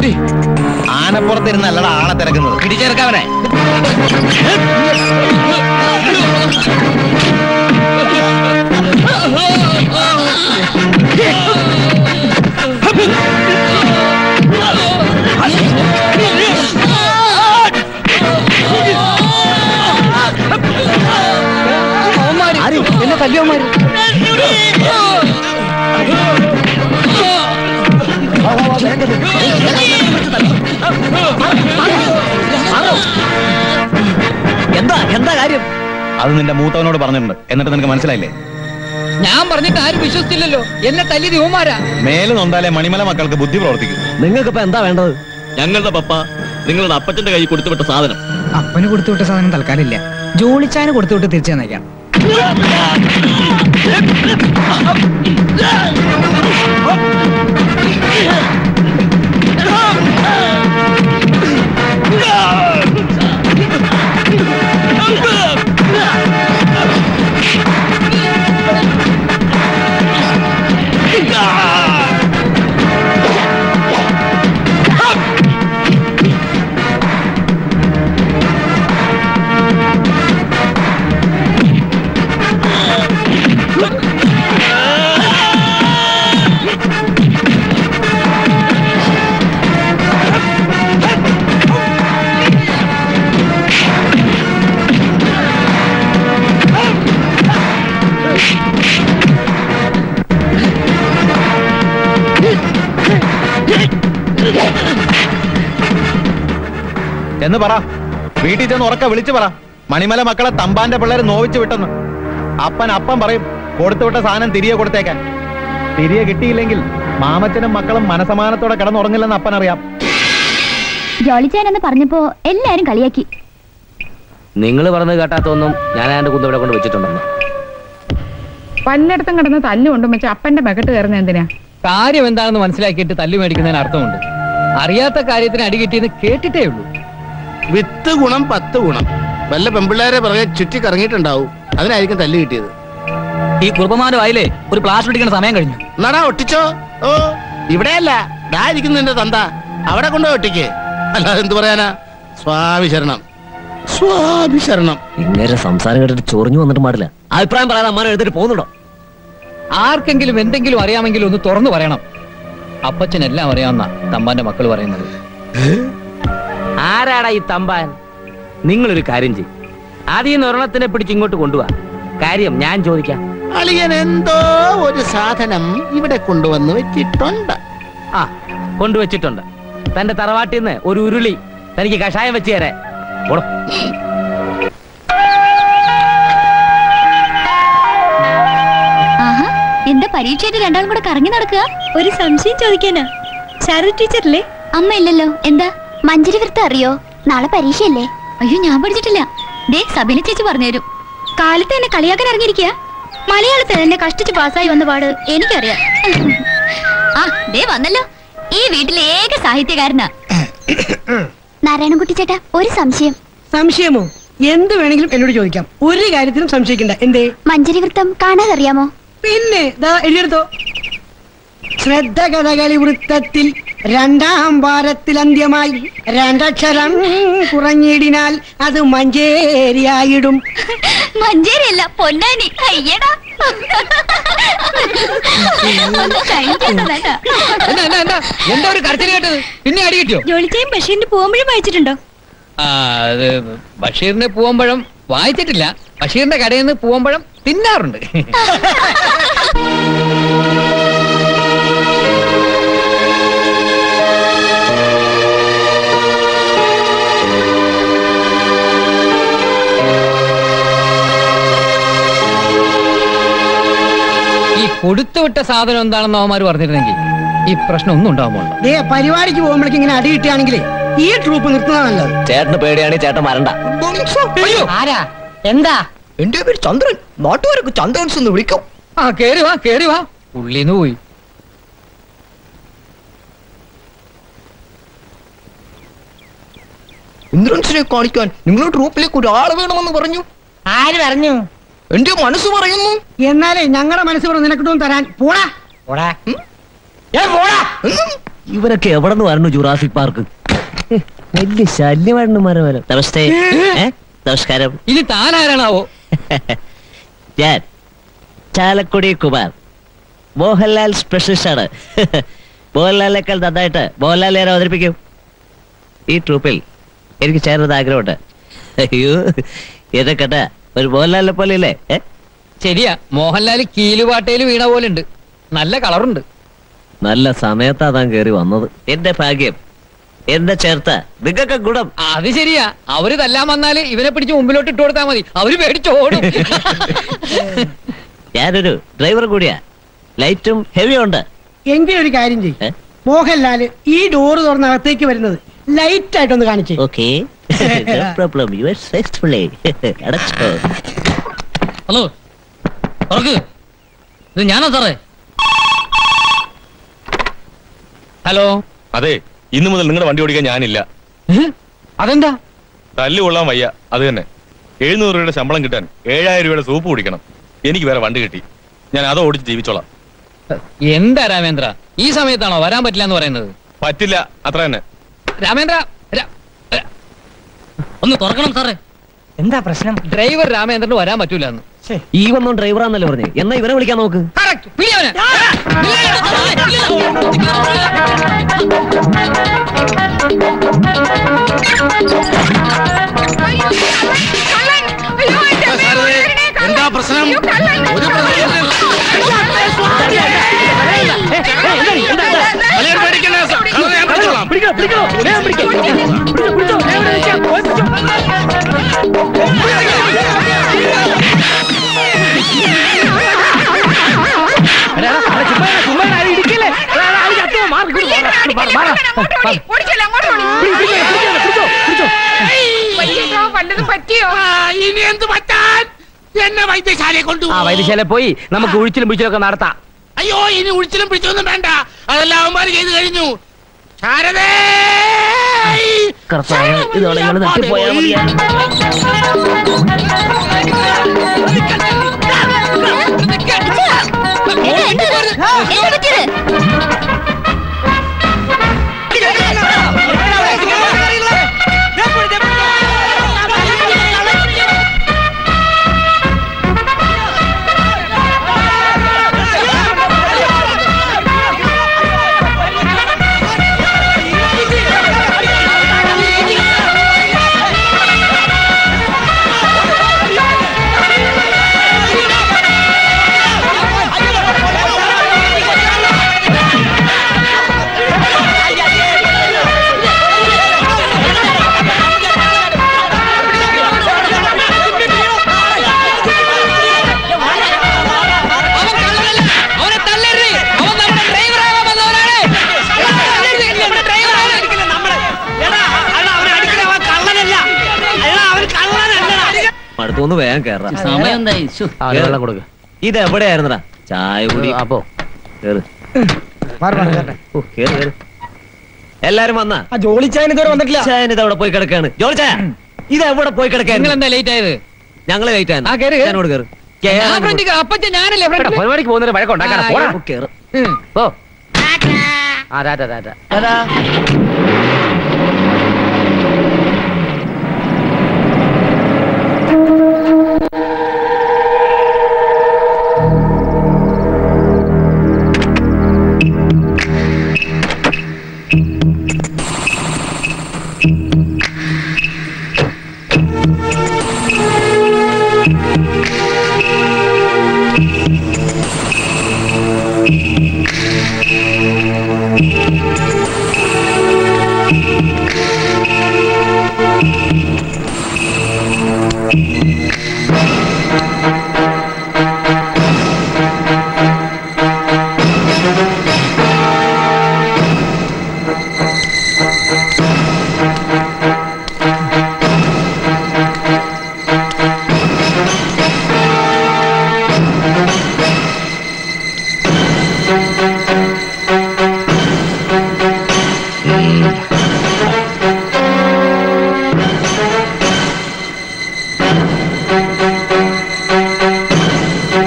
കുട്ടി ആനപ്പുറത്തിരുന്നല്ലടാ ആളെ തിരക്കുന്നത് പിടിച്ചെടുക്കവനെ എന്നെ തല്ലിയവന്മാര് എന്താ എന്താ കാര്യം അത് നിന്റെ മൂത്തവനോട് പറഞ്ഞിട്ടുണ്ട് എന്നിട്ട് നിനക്ക് മനസ്സിലായില്ലേ ഞാൻ പറഞ്ഞിട്ട് ആരും വിശ്വസിച്ചില്ലല്ലോ എന്നെ തല്ലിയത് യുവമാരാ മേല് നൊന്താലേ മണിമല മക്കൾക്ക് ബുദ്ധി പ്രവർത്തിക്കും നിങ്ങൾക്ക് എന്താ വേണ്ടത് ഞങ്ങളുടെ പപ്പ നിങ്ങളുടെ അപ്പച്ചന്റെ കൈ കൊടുത്തുവിട്ട സാധനം അപ്പന് കൊടുത്തുവിട്ട സാധനം തൽക്കാലം ഇല്ല ജോളിച്ചാന് കൊടുത്തുവിട്ട് തിരിച്ചു തന്നേക്കാം എന്ന് പറ വീട്ടിൽ ചെന്ന് ഉറക്ക വിളിച്ചു പറ മണിമല മക്കളെ തമ്പാന്റെ പിള്ളേർ നോവിച്ചു വിട്ടെന്ന് അപ്പൻ അപ്പം പറയും കൊടുത്തുവിട്ട സാധനം തിരികെ കൊടുത്തേക്കാൻ തിരികെ കിട്ടിയില്ലെങ്കിൽ മാമച്ചനും മക്കളും മനസമാനത്തോടെ കിടന്നുറങ്ങില്ലെന്ന് അപ്പൻ അറിയാം ജോളിച്ചാൻ എന്ന് പറഞ്ഞപ്പോ എല്ലാരും കളിയാക്കി നിങ്ങൾ പറഞ്ഞത് കേട്ടാത്തൊന്നും ഞാൻ എന്റെ കുന്തവിടെ കൊണ്ട് വെച്ചിട്ടുണ്ടെന്ന് പലയിടത്തും കിടന്ന് തല്ലുകൊണ്ടും വെച്ച് അപ്പന്റെ ബക്കറ്റ് കയറുന്ന എന്തിനാ കാര്യം എന്താണെന്ന് മനസ്സിലാക്കിയിട്ട് തല്ലു മേടിക്കുന്നതിന് അർത്ഥമുണ്ട് അറിയാത്ത കാര്യത്തിന് അടി കിട്ടിയെന്ന് കേട്ടിട്ടേ ഉള്ളൂ വിത്ത് ഗുണം പത്ത് ഗുണം വല്ല പെമ്പിള്ളേരെ പിറകെ ചുറ്റി കറങ്ങിയിട്ടുണ്ടാവും അതിനായിരിക്കും തല്ല് കിട്ടിയത് ഈ കുറുപ്പമാന്റെ വായിലേ ഒരു പ്ലാസ്റ്റർ ഒട്ടിക്കുന്ന സമയം കഴിഞ്ഞു എന്നാടാ ഒട്ടിച്ചോ ഓ ഇവിടെയല്ല ദാ ഇരിക്കുന്നു നിന്റെ തന്ത അവിടെ കൊണ്ടുപോയി ഒട്ടിക്ക് അല്ലാതെ എന്ത് പറയാനാ സ്വാമി ശരണം സ്വാമി ശരണം ഇങ്ങനെ സംസാരം കേട്ടിട്ട് ചൊറിഞ്ഞു വന്നിട്ട് പാടില്ല അഭിപ്രായം പറയാതെ അമ്മാനെ എടുത്തിട്ട് പോകുന്നുണ്ടോ ആർക്കെങ്കിലും എന്തെങ്കിലും അറിയാമെങ്കിലും ഒന്ന് തുറന്നു പറയണം അപ്പച്ചൻ എല്ലാം അറിയാവുന്ന തമ്പാന്റെ മക്കൾ പറയുന്നത് ആരാടാ ഈ തമ്പാൻ നിങ്ങളൊരു കാര്യം ചെയ്യും ആദ്യം ഈ ഒരെണ്ണത്തിനെ പിടിച്ച് ഇങ്ങോട്ട് കൊണ്ടുപോവാ കാര്യം ഞാൻ ചോദിക്കാം അളിയൻ എന്തോ ഒരു സാധനം ഇവിടെ കൊണ്ടുവന്ന് വെച്ചിട്ടുണ്ട് ആ കൊണ്ടുവച്ചിട്ടുണ്ട് തന്റെ തറവാട്ടിൽ നിന്ന് ഒരു ഉരുളി തനിക്ക് കഷായം വെച്ച് തരാൻ പോടോ. ആഹാ എന്താ പരീക്ഷയായിട്ട് രണ്ടാളും കൂടെ കറങ്ങി നടക്കുക ഒരു സംശയം ചോദിക്കാനാ ശാരദ ടീച്ചറല്ലേ അമ്മ ഇല്ലല്ലോ എന്താ മഞ്ചരി വൃത്തം അറിയോ നാളെ പരീക്ഷയല്ലേ അയ്യോ ഞാൻ പഠിച്ചിട്ടില്ല ദേ സബിന ചേച്ചി പറഞ്ഞുതരും കാലത്ത് എന്നെ കളിയാക്കാൻ ഇറങ്ങിയിരിക്കുക മലയാളത്തിൽ എന്നെ കഷ്ടിച്ച് പാസ്സായി വന്ന പാട് എനിക്കറിയാം ആ ദേ വന്നല്ലോ ഈ വീട്ടിലെ ഏക സാഹിത്യകാരനാ നാരായണൻകുട്ടി ചേട്ടാ ഒരു സംശയം സംശയമോ എന്ത് വേണമെങ്കിലും എന്നോട് ചോദിക്കാം ഒരു കാര്യത്തിനും സംശയിക്കണ്ട എന്തേ മഞ്ചരി വൃത്തം കാണാതറിയാമോ പിന്നെ ദാ എഴുതിയെടുത്തോ ശ്രദ്ധ കഥകളി വൃത്തത്തിൽ രണ്ടാം വാരത്തിൽ അന്ത്യമായി രണ്ടക്ഷരം കുറഞ്ഞിടിനാൽ അത് മഞ്ചേരിയായിടും മഞ്ചേരിയല്ല പൊന്നാനി അയ്യടാ ഒന്ന് കഴിക്കാത്തതാ. എന്താ എന്താ എന്താ എന്താ ഒരു കരച്ചിൽ കേട്ടത് പിന്നെ അടി കിട്ടിയോ ജോലിച്ചയും ബഷീറിന്റെ പോകുമ്പോഴും വായിച്ചിട്ടുണ്ടോ ആ അത് ബഷീറിന്റെ പൂവമ്പഴം വായിച്ചിട്ടില്ല ബഷീറിന്റെ കടയിൽ നിന്ന് പൂവമ്പഴം തിന്നാറുണ്ട് ഈ കൊടുത്തുവിട്ട സാധനം എന്താണെന്ന് അവന്മാര് പറഞ്ഞിരുന്നെങ്കിൽ ഈ പ്രശ്നം ഒന്നും ഉണ്ടാവുമോ ദേ പരിപാടിക്ക് പോകുമ്പോഴേക്കും ഇങ്ങനെ അടി കിട്ടുകയാണെങ്കിലേ ഈ ട്രൂപ്പ് നിർത്തുന്നതാ നല്ലത് ചേട്ടന് പേടിയാണെങ്കിൽ ചേട്ടൻ വരണ്ട ആരാ എന്താ എന്റെ പേര് ചന്ദ്രൻ നാട്ടുകാരൊക്കെ ചന്ദ്രൻസ് എന്ന് വിളിക്കും ആ കേറി വാ കേറി വാ ഉള്ളിന്ന് പോയി ഇന്ദ്രൻസിനെ കാണിക്കാൻ നിങ്ങളുടെ ട്രൂപ്പിലേക്ക് ഒരാൾ വേണമെന്ന് പറഞ്ഞു ആര് പറഞ്ഞു എന്റെ മനസ്സ് പറയുന്നു എന്നാലേ ഞങ്ങളുടെ മനസ്സ് പറഞ്ഞു നിനക്കിട്ടൊന്നും തരാൻ പോടാ പോടാ ഏ പോടാ ഇവരൊക്കെ എവിടെ നിന്ന് വരണു ജുറാസിക് പാർക്ക് വലിയ ശല്യമായിരുന്നു മരം നമസ്തേ ഏ? നമസ്കാരം ഇനി താനാരാണാവോ ഞാൻ ചാലക്കുടി കുമാർ മോഹൻലാൽ സ്പെഷ്യലിസ്റ്റ് ആണ് മോഹൻലാലിനേക്കാൾ നന്നായിട്ട് മോഹൻലാൽ ഞാൻ അവതരിപ്പിക്കും ഈ ട്രൂപ്പിൽ എനിക്ക് ചേരുന്നത് ആഗ്രഹമുണ്ട് അയ്യോ എന്നെ കണ്ട ഒരു മോഹൻലാലിനെ പോലെ ഇല്ലേ ഏ? ശരിയാ മോഹൻലാൽ കീലുപാട്ടയിൽ വീണ പോലെ ഉണ്ട് നല്ല കളറുണ്ട് നല്ല സമയത്താ താൻ കേറി വന്നത് എന്റെ ഭാഗ്യം എന്നെ ചേർത്ത നിങ്ങൾക്ക് ഗുണം അത് ശരിയാ അവര് തല്ലാൻ വന്നാല് ഇവനെ പിടിച്ച് മുമ്പിലോട്ട് ഇട്ട് കൊടുത്താൽ മതി അവര് പേടിച്ചോടും ഞാനൊരു ഡ്രൈവർ കൂടിയാ ലൈറ്റും ഹെവി ഉണ്ട് എങ്കിലും ഒരു കാര്യം ചെയ്യും മോഹൻലാല് ഈ ഡോറ് തുറന്ന് അകത്തേക്ക് വരുന്നത് ലൈറ്റ് ആയിട്ടൊന്ന് കാണിച്ചേ ഓക്കെ പ്രോബ്ലം യു സക്സസ്ഫുള്ളി അടച്ചോ ഹലോ തുറക്ക് ഇത് ഞാനാ സാറേ ഹലോ അതെ ഇന്നു മുതൽ നിങ്ങളുടെ വണ്ടി ഓടിക്കാൻ ഞാനില്ല അതെന്താ തല്ല് കൊള്ളാൻ വയ്യ അത് തന്നെ എഴുന്നൂറ് രൂപയുടെ ശമ്പളം കിട്ടാൻ ഏഴായിരം രൂപയുടെ സൂപ്പ് കുടിക്കണം എനിക്ക് വേറെ വണ്ടി കിട്ടി ഞാൻ അത് ഓടിച്ച് ജീവിച്ചോളാം എന്താ രാമേന്ദ്ര ഈ സമയത്താണോ വരാൻ പറ്റില്ല എന്ന് പറയുന്നത് പറ്റില്ല അത്ര തന്നെ രാമേന്ദ്ര രാ- ഒന്ന് തുറക്കണം സാറേ എന്താ പ്രശ്നം ഡ്രൈവർ രാമേന്ദ്രന് വരാൻ പറ്റൂല എന്ന് ഈ വന്നോൻ ഡ്രൈവറാന്നല്ലേ പറഞ്ഞു എന്നാ ഇവനെ വിളിക്കാൻ നോക്ക് എന്താ പ്രശ്നം ഒരു വല്ലതും പറ്റിയോ ഇനി എന്ത് പറ്റാൻ എന്നെ വൈദ്യശാലയെ ആ കൊണ്ടുപോകും വൈദ്യശാല പോയി നമുക്ക് ഉഴിച്ചിലും പിടിച്ചിലൊക്കെ നടത്താം അയ്യോ ഇനി ഉഴിച്ചിലും പിടിച്ചൊന്നും വേണ്ട അതെല്ലാം അവന്മാർ ചെയ്തു കഴിഞ്ഞു ശാരദേ കർത്താവേ, ഇതോടെ ഇങ്ങള് നിർത്തിപ്പോയാ മതിയാ. അവനെ തല്ലരുത് അവൻ നമ്മുടെ ഡ്രൈവറാകാൻ വന്നവനാണ് നമ്മുടെ ഡ്രൈവറാണ് അടുത്തൊന്ന് വേഗം കേറാം സമയം എന്തായി അവന് വെള്ളം കൊടുക്ക് ഇത് എവിടെയായിരുന്നടാ ചായ കുടി അപ്പോ കേറ് ഓ, കേറ്, കേറ്. എല്ലാരും വന്നാ ആ ജോളിച്ചായൻ ഇതുവരെ വന്നിട്ടില്ല ചായൻ ഇത് അവിടെ പോയി കിടക്കാണ് ജോളി ചായ ഇത് എവിടെ പോയി കിടക്കാൻ നിങ്ങൾ എന്താ ലേറ്റ് ആയത് ഞങ്ങള് ലേറ്റ് ആ, കേറ്, കേറ്. ഞാനോട് കേറ് ആ ഫ്രണ്ട് അപ്പച്ച ഞാനല്ലേ എടാ, ഫ്രണ്ട് പരിപാടിക്ക് പോകുന്നതിന് വഴക്കുണ്ടാക്കണം ആ, പോടാ ഓ, കേറ് പോ ആ ടാറ്റ ടാറ്റ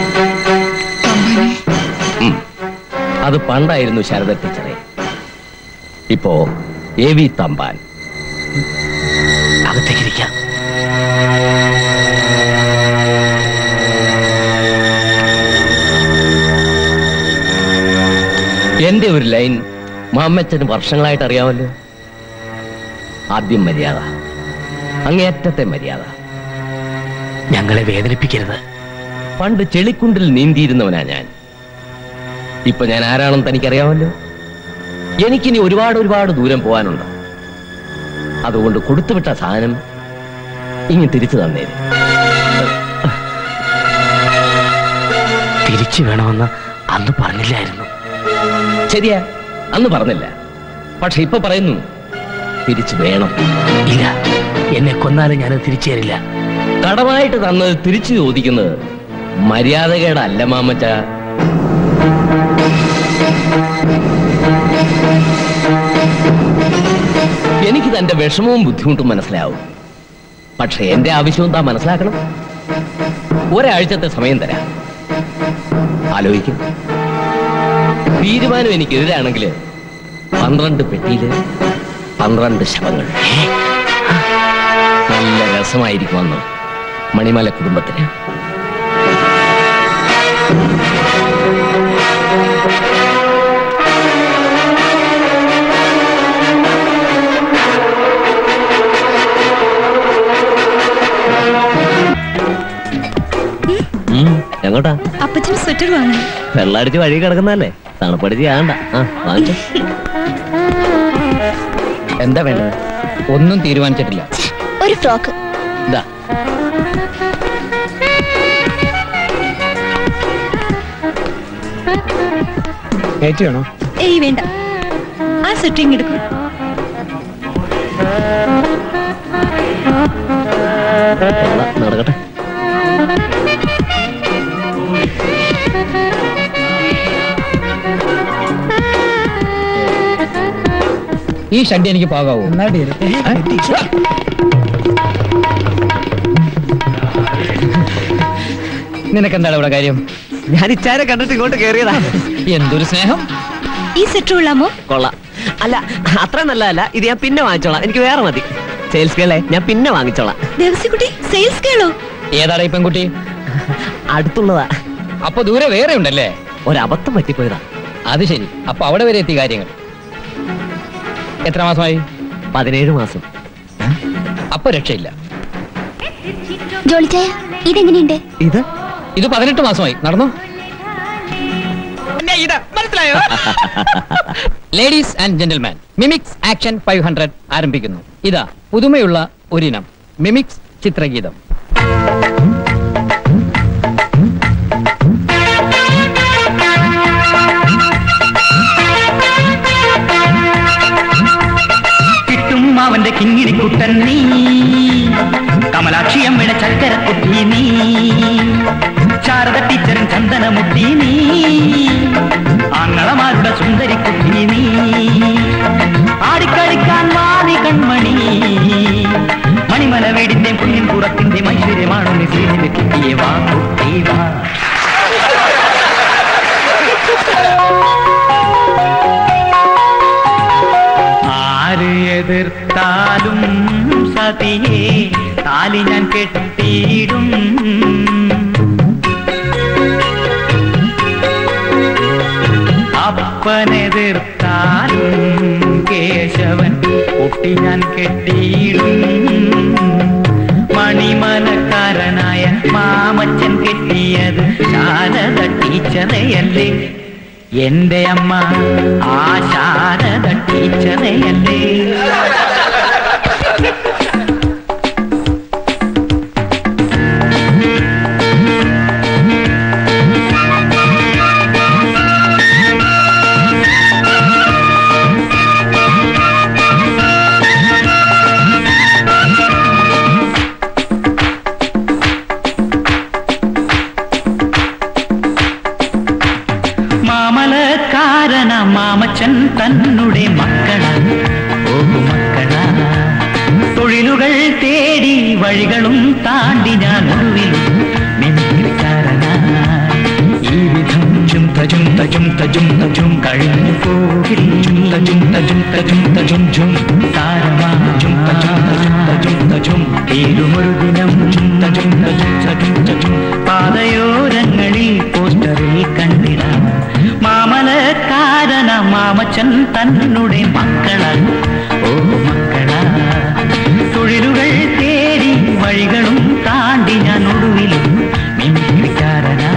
അത് പണ്ടായിരുന്നു ശാരദ ടീച്ചറെ ഇപ്പോ എ വി തമ്പാൻ അകത്തേക്കിരിക്കാം എന്റെ ഒരു ലൈൻ മാമ്മച്ചന് വർഷങ്ങളായിട്ട് അറിയാമല്ലോ ആദ്യം മര്യാദ അങ്ങേയറ്റത്തെ മര്യാദ ഞങ്ങളെ വേദനിപ്പിക്കരുത് പണ്ട് ചെളിക്കുണ്ടിൽ നീന്തിയിരുന്നവനാ ഞാൻ ഇപ്പൊ ഞാൻ ആരാണെന്ന് തനിക്കറിയാമല്ലോ എനിക്കിനി ഒരുപാട് ഒരുപാട് ദൂരം പോകാനുണ്ട് അതുകൊണ്ട് കൊടുത്തുവിട്ട സാധനം ഇങ്ങ് തിരിച്ചു തന്നേര് തിരിച്ചു വേണമെന്ന് അന്ന് പറഞ്ഞില്ലായിരുന്നു ശരിയാ അന്ന് പറഞ്ഞില്ല പക്ഷെ ഇപ്പൊ പറയുന്നു തിരിച്ചു വേണം ഇല്ല എന്നെ കൊന്നാലും ഞാനത് തിരിച്ചു തരില്ല കടമായിട്ട് തന്നത് തിരിച്ചു ചോദിക്കുന്നത് മര്യാദകേടല്ല മാമച്ച എനിക്ക് തന്റെ വിഷമവും ബുദ്ധിമുട്ടും മനസ്സിലാവും പക്ഷെ എന്റെ ആവശ്യവും താൻ മനസ്സിലാക്കണം ഒരാഴ്ചത്തെ സമയം തരാം ആലോചിക്കും തീരുമാനം എനിക്കെതിരാണെങ്കിൽ പന്ത്രണ്ട് പെട്ടിയില് പന്ത്രണ്ട് ശവങ്ങൾ നല്ല രസമായിരിക്കുമെന്ന് മണിമല കുടുംബത്തിന് ഉം, എങ്ങോട്ടാ അപ്പച്ചന് സ്വെറ്റർ വാങ്ങണം വെള്ളടിച്ച് വഴി കിടക്കുന്നല്ലേ തണുപ്പടിച്ച് ആകണ്ട ആ വാങ്ങിച്ചോ എന്താ വേണ്ടത് ഒന്നും തീരുമാനിച്ചിട്ടില്ല ഒരു ഫ്രോക്ക് ഇതാ വേണോ ഏയ് വേണ്ട ആ സ്വെറ്ററിങ് എടുക്കും എന്നാ, നടക്കട്ടെ ഈ ഷഡ്ഡി എനിക്ക് പാകാവോ നിനക്കെന്താണ് ഇവിടെ കാര്യം ഞാൻ ഇച്ചാരെ കണ്ടിട്ട് ഇങ്ങോട്ട് കേറിയതാ എന്തൊരു സ്നേഹം ഈ സ്വെറ്റർ കൊള്ളാമോ കൊള്ളാം അല്ല അത്ര നല്ലതല്ല ഇത് ഞാൻ പിന്നെ വാങ്ങിച്ചോളാം എനിക്ക് വേറെ മതി സെയിൽസ് ഗേളെ ഞാൻ പിന്നെ വാങ്ങിച്ചോളാം ദേവസിക്കുട്ടി സെയിൽസ് കേളോ ഏതാടാ ഈ പെൺകുട്ടി അടുത്തുള്ളതാ അപ്പൊ ദൂരെ വേറെ ഉണ്ടല്ലേ ഒരബദ്ധം പറ്റിപ്പോയതാ അത് ശരി അപ്പൊ അവിടെ വരെ എത്തി കാര്യങ്ങൾ എത്ര മാസമായി പതിനേഴ് മാസം അപ്പൊ രക്ഷയില്ല ജോളിച്ചായ ഇതെങ്ങനെയുണ്ട് ഇത് ഇത് പതിനെട്ട് മാസമായി നടന്നോ മനസ്സിലായോ ladies and gentleman mimics action five hundred ആരംഭിക്കുന്നു ഇതാ പുതുമയുള്ള ഒരിനം മിമിക്സ് ചിത്രഗീതം കിട്ടും അവന്റെ കിങ്ങിണിക്കുട്ടൻ നീ കമലാക്ഷി അമ്മയുടെ ചക്കരക്കുട്ടി നീ ശാരദ ടീച്ചറും ചന്ദനമുട്ടി നീ ആങ്ങളമാരുടെ സുന്ദരിക്കുട്ടി നീ ആടിക്കളിക്കാൻ വാതി കൺമണി മണിമല വീടിന്റെ കുഞ്ഞിൻ പുറത്തിന്റെ ഐശ്വര്യമാണ് നിസീലിന്റെ കുട്ടിയെ വാ കുട്ടി വാ ആര് എതിർത്താലും സതിയെ താലി ഞാൻ കെട്ടിയിടും അപ്പനെതിർത്താലും കേശവൻ കുട്ടി ഞാൻ കെട്ടിയിടും മണിമലക്കാരനായ മാമച്ചൻ കെട്ടിയത് ശാരദ ടീച്ചറയല്ലേ എന്റെ അമ്മ ആ ശാരദ ടീച്ചറയല്ലേ മാമലക്കാരന മാമച്ചൻ തന്നുടെ മക്കള ഓ മക്കള ഝും താരമാ ഝും ഝും ഝും ഝും ഏഴുമൊരു ദിനം ഝും ഝും ഝും ഝും പാതയോരങ്ങളിൽ പോസ്റ്ററിൽ കണ്ടിടാം മാമലക്കാരന മാമച്ചൻ തന്നുടെ മക്കള ഓ മക്കള തൊഴിലുകൾ തേടി വഴികളും താണ്ടി ഞാൻ ഒടുവിലും മിമിക്രിക്കാരനാ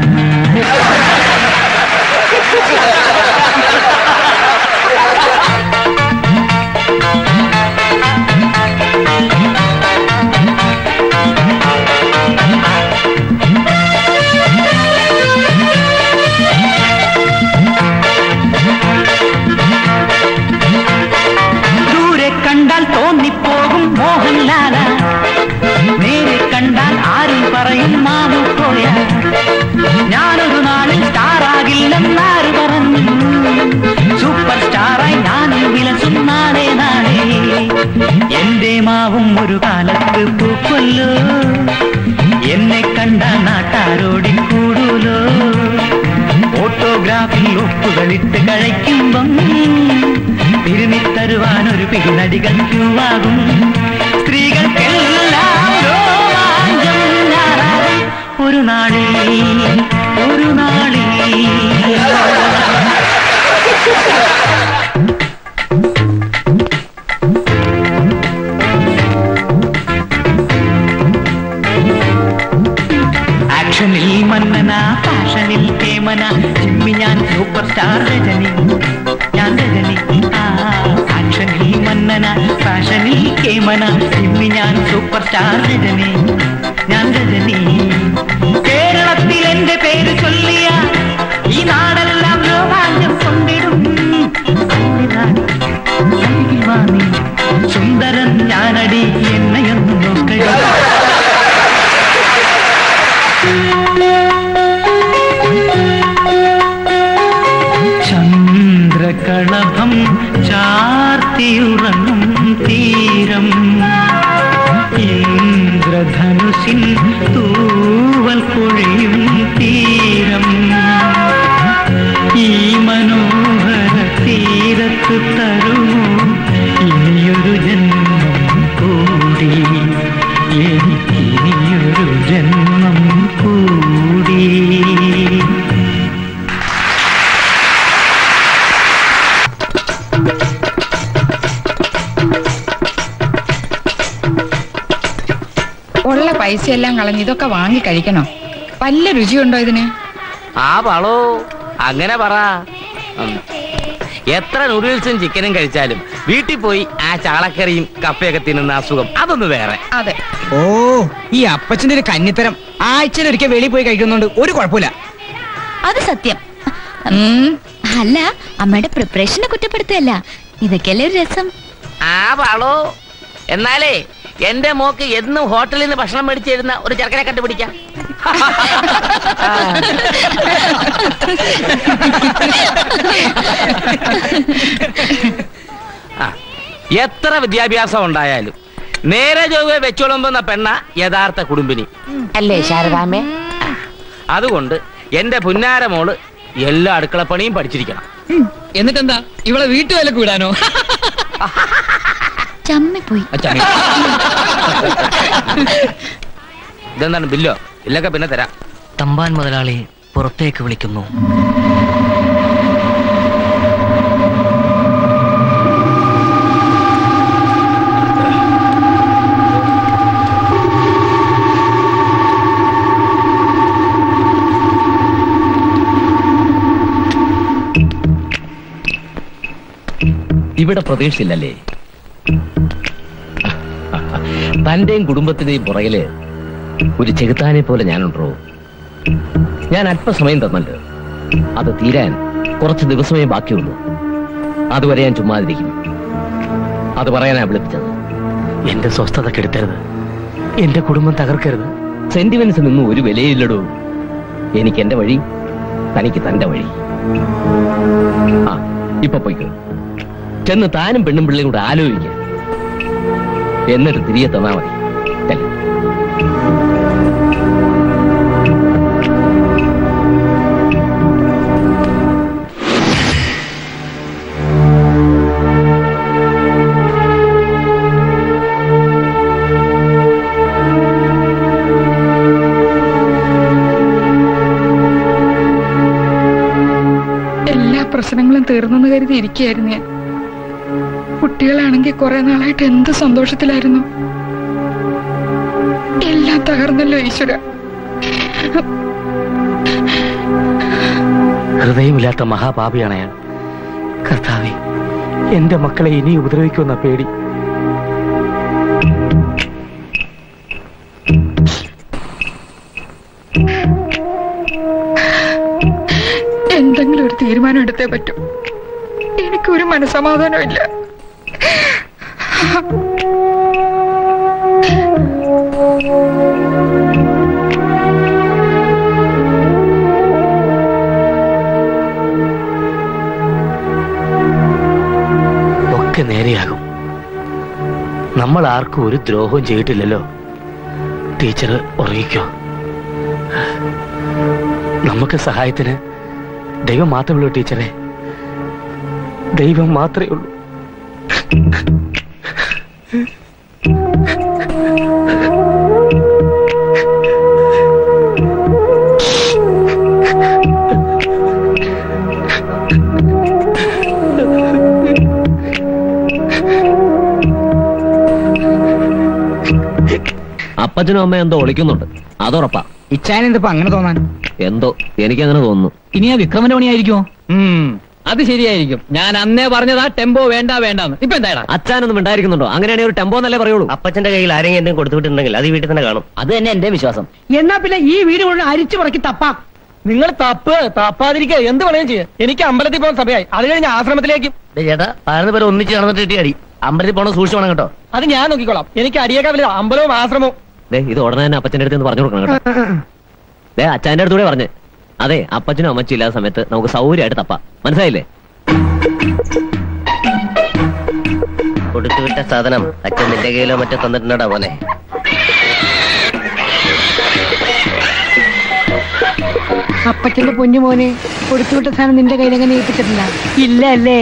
ദൂരെ കണ്ടാൽ തോന്നിപ്പോകും മോഹൻലാല നേരെ കണ്ടാൽ ആരും പറയും മാമു പോയ ഞാനൊരു നാളിൽ സ്റ്റാർ ആകില്ലെന്നാര് പറഞ്ഞു സൂപ്പർ സ്റ്റാറായി ഞാനും വിലസും നാളെ നാളെ എന്റെ മാവും ഒരു കാലത്ത് പൂക്കൊല്ലോ എന്നെ കണ്ട നാട്ടാരോടി കൂടൂലോ ഫോട്ടോഗ്രാഫിൽ ഒപ്പുകളിട്ട് കഴിക്കുമ്പം തിരുമിത്തരുവാൻ ഒരു പിടിനടികൾ ക്യൂവാകും സ്ത്രീകൾക്കെല്ലാം രോമാഞ്ചം ഞാനാകും ഒരു നാളിൽ ഒരു നാളിൽ ആക്ഷനിൽ മന്നന ഫാഷനിൽ കേമന ജിമ്മി ഞാൻ സൂപ്പർ സ്റ്റാർ രജനി ഞാൻ രജനി ആ ആക്ഷനിൽ മന്നന ഫാഷനിൽ കേമന ജിമ്മി ഞാൻ സൂപ്പർ സ്റ്റാർ രജനി ഞാൻ രജനി കേരളത്തിൽ എന്റെ പേര് ചൊല്ലിയ ഈ നാടെല്ലാം രോമാഞ്ചം കൊണ്ടിടും അരികിൽ വാ നീ. സുന്ദരൻ ഞാനടി എന്നെയൊന്ന് നോക്കടി ചന്ദ്രകളഭം ചാർത്തിയുറങ്ങും തീരം ഇന്ദ്രധനുസിൻ തൂവൽ പൊഴിയും തീരം ഈ മനോഹര തീരത്ത് തരുമോ ഇനിയൊരു ജന്മം കൂടി എനിക്കിനിയൊരു ജന്മം കൂടി ഉള്ള പൈസയെല്ലാം കളഞ്ഞ് ഇതൊക്കെ വാങ്ങി കഴിക്കണോ വല്ല രുചിയുണ്ടോ ഇതിന് ആ വളോ അങ്ങനെ പറ ഉം. എത്ര നൂഡിൽസും ചിക്കനും കഴിച്ചാലും വീട്ടിൽ പോയി ആ ചാളക്കറിയും കപ്പയൊക്കെ തിന്നുന്ന അസുഖം അതൊന്ന് വേറെ അതെ ഓ ഈ അപ്പച്ചന്റെ ഒരു കന്നിത്തരം ആഴ്ചയിൽ ഒരിക്കൽ വെളിയിൽ പോയി കഴിക്കുന്നോണ്ട് ഒരു കുഴപ്പമില്ല അത് സത്യം അല്ല അമ്മയുടെ പ്രിപ്പറേഷനെ കുറ്റപ്പെടുത്തുകയല്ല ഇതൊക്കെയല്ലേ ഒരു രസം ആ വളോ എന്നാലേ എന്റെ മോക്ക് എന്നും ഹോട്ടലിൽ നിന്ന് ഭക്ഷണം മേടിച്ചു തരുന്ന ഒരു ചെറുക്കനെ കണ്ടുപിടിക്കാം ആ, എത്ര വിദ്യാഭ്യാസം ഉണ്ടായാലും നേരെ ചൊവ്വെ വെച്ചോളുമ്പുന്ന പെണ്ണ യഥാർത്ഥ കുടുംബിനി അല്ലേ ശാരദാമ്മേ അതുകൊണ്ട് എന്റെ പുന്നാര മോള് എല്ലാ അടുക്കളപ്പണിയും പഠിച്ചിരിക്കണം എന്നിട്ടെന്താ ഇവളെ വീട്ടുവേലക്ക് വിടാനോ ചമ്മിപ്പോയി ഇതെന്താണ് ബില്ലോ ഇല്ലൊക്കെ പിന്നെ തരാം തമ്പാൻ മുതലാളി പുറത്തേക്ക് വിളിക്കുന്നു ഇവിടെ പ്രതീക്ഷിച്ചില്ലല്ലേ തന്റെയും കുടുംബത്തിന്റെയും പുറകില് ഒരു ചെകുത്താനെ പോലെ ഞാനുണ്ടോ ഞാൻ അല്പസമയം തന്നല്ലോ അത് തീരാൻ കുറച്ച് ദിവസമേ ബാക്കിയുള്ളൂ അതുവരെ ഞാൻ ചുമ്മാതിരിക്കും അത് പറയാനാ വിളിപ്പിച്ചത് എന്റെ സ്വസ്ഥത കെടുത്തരുത് എന്റെ കുടുംബം തകർക്കരുത് സെന്റിമെന്റ്സ് നിന്നും ഒരു വിലയില്ലടോ എനിക്ക് എന്റെ വഴി തനിക്ക് തന്റെ വഴി ആ ഇപ്പൊ പോയിക്കോ ചെന്ന് താനും പെണ്ണും പിള്ളയും കൂടെ ആലോചിക്കുക എന്നിട്ട് തിരികെ തന്നാ മതി ചെല്ല്. പ്രശ്നങ്ങളും തീർന്നെന്ന് കരുതി ഇരിക്കുകയായിരുന്നു ഞാൻ കുട്ടികളാണെങ്കിൽ കുറെ നാളായിട്ട് എന്ത് സന്തോഷത്തിലായിരുന്നു എല്ലാം തകർന്നല്ലോ ഈശ്വര ഹൃദയമില്ലാത്ത മഹാപാപിയാണ് അയാൾ കർത്താവെ എന്റെ മക്കളെ ഇനി ഉപദ്രവിക്കുന്ന പേടി എന്തെങ്കിലും ഒരു തീരുമാനം എടുത്തേ പറ്റൂ എനിക്കൊരു മനസമാധാനം ഇല്ല ഒക്കെ നേരെയാകും നമ്മൾ ആർക്കും ഒരു ദ്രോഹവും ചെയ്തിട്ടില്ലല്ലോ ടീച്ചർ ഉറങ്ങിക്കോ നമുക്ക് സഹായത്തിന് ദൈവം മാത്രമേ ഉള്ളൂ ടീച്ചറെ ദൈവം മാത്രമേ ഉള്ളൂ അപ്പച്ചനും അമ്മയും എന്തോ ഒളിക്കുന്നുണ്ട് അതുറപ്പാ ഇച്ചാൻ എന്തപ്പോ അങ്ങനെ തോന്നാൻ എന്തോ എനിക്കങ്ങനെ തോന്നുന്നു ഇനി ആ വിക്രമന്റെ പണിയായിരിക്കുമോ അത് ശരിയായിരിക്കും ഞാൻ അന്നേ പറഞ്ഞതാ ടെമ്പോ വേണ്ട വേണ്ടാന്ന് ഇപ്പൊ എന്തായാലും അച്ഛനൊന്നും ഉണ്ടായിരിക്കുന്നുണ്ടോ അങ്ങനെയാണെങ്കിൽ ഒരു ടെമ്പോ എന്നല്ലേ പറയുള്ളൂ അപ്പച്ചന്റെ കയ്യിൽ ആരെങ്കിലും എന്തെങ്കിലും കൊടുത്തുവിട്ടിട്ടുണ്ടെങ്കിൽ അത് ഈ വീട്ടിൽ തന്നെ കാണും അത് തന്നെ എന്റെ വിശ്വാസം എന്നാ പിന്നെ ഈ വീട് മുഴുവൻ അരിച്ചു പറക്കി തപ്പാം നിങ്ങൾ തപ്പ് തപ്പാതിരിക്കുക എന്ത് വേണേലും ചെയ്യാം എനിക്ക് അമ്പലത്തിൽ പോകാൻ സമയമായി അത് കഴിഞ്ഞ് ആശ്രമത്തിലേക്ക് ദേ ചേട്ടാ പതിനൊന്ന് പേര് ഒന്നിച്ച് നടന്നിട്ട് കിട്ടിയ അടി അമ്പലത്തിൽ പോണ സൂക്ഷിച്ചു വേണം കേട്ടോ അത് ഞാൻ നോക്കിക്കോളാം എനിക്ക് അടിയേക്കാ വലുത് അമ്പലവും ആശ്രമവും ദേ ഇത് ഉടനെ തന്നെ അപ്പച്ചന്റെ അടുത്ത് പറഞ്ഞു കൊടുക്കണം കേട്ടോ ദേ അച്ഛന്റെ അടുത്തൂടെ പറഞ്ഞ് അതെ അപ്പച്ചനും അമ്മച്ചും ഇല്ലാത്ത സമയത്ത് നമുക്ക് സൗകര്യമായിട്ട് തപ്പാം മനസ്സിലായില്ലേ കൊടുത്തുവിട്ട സാധനം അച്ഛൻ നിന്റെ കയ്യിലോ മറ്റോ തന്നിട്ടുണ്ടോ മോനെ അപ്പച്ചന്റെ പൊന്നു മോനെ കൊടുത്തുവിട്ട സാധനം നിന്റെ കയ്യിലെങ്ങനെ ഏൽപ്പിച്ചിട്ടില്ല ഇല്ല അല്ലേ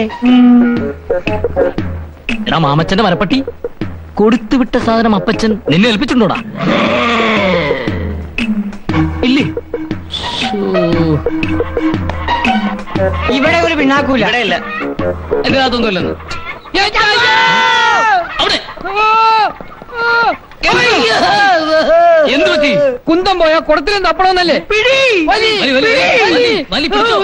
എടാ മാമച്ചന്റെ മരപ്പട്ടി കൊടുത്തുവിട്ട സാധനം അപ്പച്ചൻ നിന്നെ ഏൽപ്പിച്ചിട്ടുണ്ടോടാ ഇല്ലേ ഇവിടെ ഒരു പിണ്ണാക്കൂല ഇല്ല എന്റെ അതൊന്നുമില്ലെന്ന് എന്ത് പറ്റി കുന്തം പോയാ കുടത്തിലും തപ്പണമെന്നല്ലേ വലി, വലി, വലി, വലി, വലി, പിടിച്ചോ.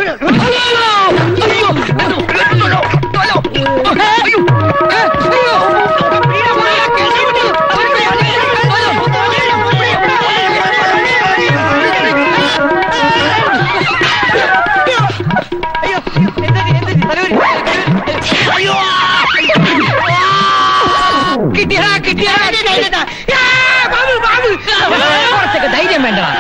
കിട്ടിയടാ കിട്ടിയടാ കുറച്ചൊക്കെ ധൈര്യം വേണ്ടടാ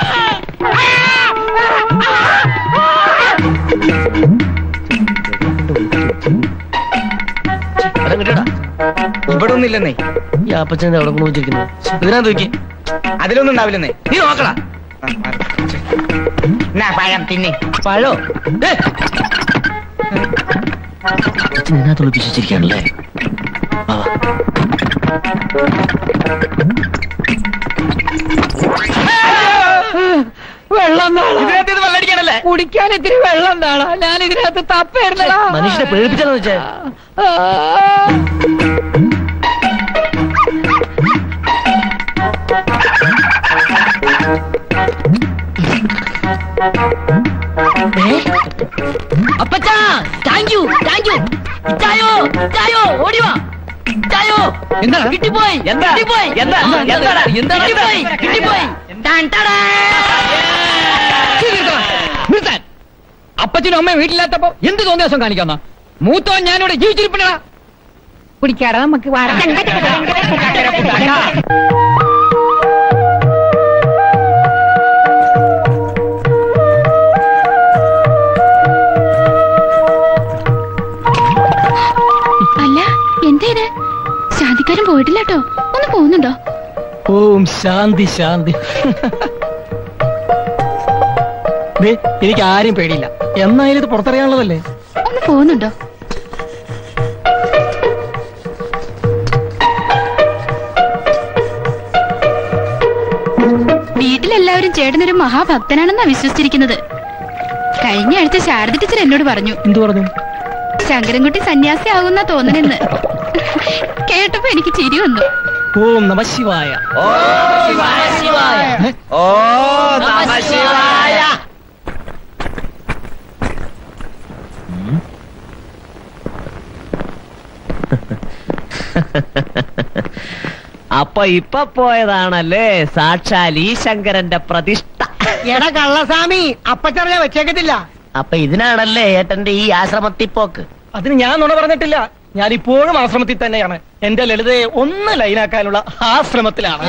ഇവിടെ ഒന്നും ഇല്ലെന്നേ ഈ അപ്പച്ചന്റെ അവിടെ കൊണ്ട് വെച്ചിരിക്കുന്നു ഇതിനാ തൂക്കി അതിലൊന്നും ഉണ്ടാവില്ലെന്നേ നീ നോക്കടാ എന്നാ പഴം തിന്നെ പഴോ അച്ഛൻ ഇതിനകത്ത് ഒളിപ്പിച്ചിരിക്കുകയാണല്ലേ വെള്ളം ഇതിനകത്ത് ഇത് വെള്ളടിക്കാനല്ലേ കുടിക്കാൻ ഇത്തിരി വെള്ളം താളാ ഞാൻ ഇതിനകത്ത് തപ്പായിരുന്നടാ മനുഷ്യനെ പേടിപ്പിച്ചാന്ന് വെച്ചേ അപ്പച്ചാ താങ്ക് യു താങ്ക് യു ഇച്ചായോ ഇച്ചായോ ഓടി വാ ഇച്ചായോ എന്താ കിട്ടിപ്പോയി എന്താ? കിട്ടിപ്പോയി എന്താ? ആ, എന്താടാ? എന്താടാ? കിട്ടിപ്പോയി കിട്ടിപ്പോയി ടാൻ ടാടാ. നിർത്താൻ അപ്പച്ചനും അമ്മയും വീട്ടിലില്ലാത്തപ്പോ എന്ത് തോന്നിയ ദിവസം കാണിക്കാന്ന മൂത്തവൻ ഞാനിവിടെ ജീവിച്ചിരിപ്പണ കുടിക്കാടാ നമുക്ക് വാരാം അല്ല എന്താ ഇത് ശാന്തിക്കാരൻ പോയിട്ടില്ല കേട്ടോ ഒന്ന് പോകുന്നുണ്ടോ ഓം ശാന്തി ശാന്തി ദേ, എനിക്ക് ആരും പേടിയില്ല എന്നായാലും ഇത് പുറത്തറിയാനുള്ളതല്ലേ ഒന്ന് പോകുന്നുണ്ടോ വീട്ടിലെല്ലാവരും ചേട്ടനൊരു മഹാഭക്തനാണെന്നാ വിശ്വസിച്ചിരിക്കുന്നത് കഴിഞ്ഞ ആഴ്ച ശാരദ ടീച്ചർ എന്നോട് പറഞ്ഞു എന്തു പറഞ്ഞു ശങ്കരൻകുട്ടി സന്യാസി ആകുന്ന തോന്നണെന്ന് കേട്ടപ്പോ എനിക്ക് ചിരി വന്നു ഓം നമ ശിവായ ശിവായ ശിവായ ഓ നമ ശിവായ അപ്പൊ ഇപ്പൊ പോയതാണല്ലേ സാക്ഷാൽ ഈ ശങ്കരന്റെ പ്രതിഷ്ഠ എടാ കള്ളസ്വാമി അപ്പച്ചറിഞ്ഞ വെച്ചേക്കത്തില്ല അപ്പൊ ഇതിനാണല്ലേ ഏട്ടന്റെ ഈ ആശ്രമത്തിൽ പോക്ക് അതിന് ഞാൻ നുണ പറഞ്ഞിട്ടില്ല ഞാൻ ഇപ്പോഴും ആശ്രമത്തിൽ തന്നെയാണ് എന്റെ ലളിതയെ ഒന്ന് ലൈനാക്കാനുള്ള ആശ്രമത്തിലാണ്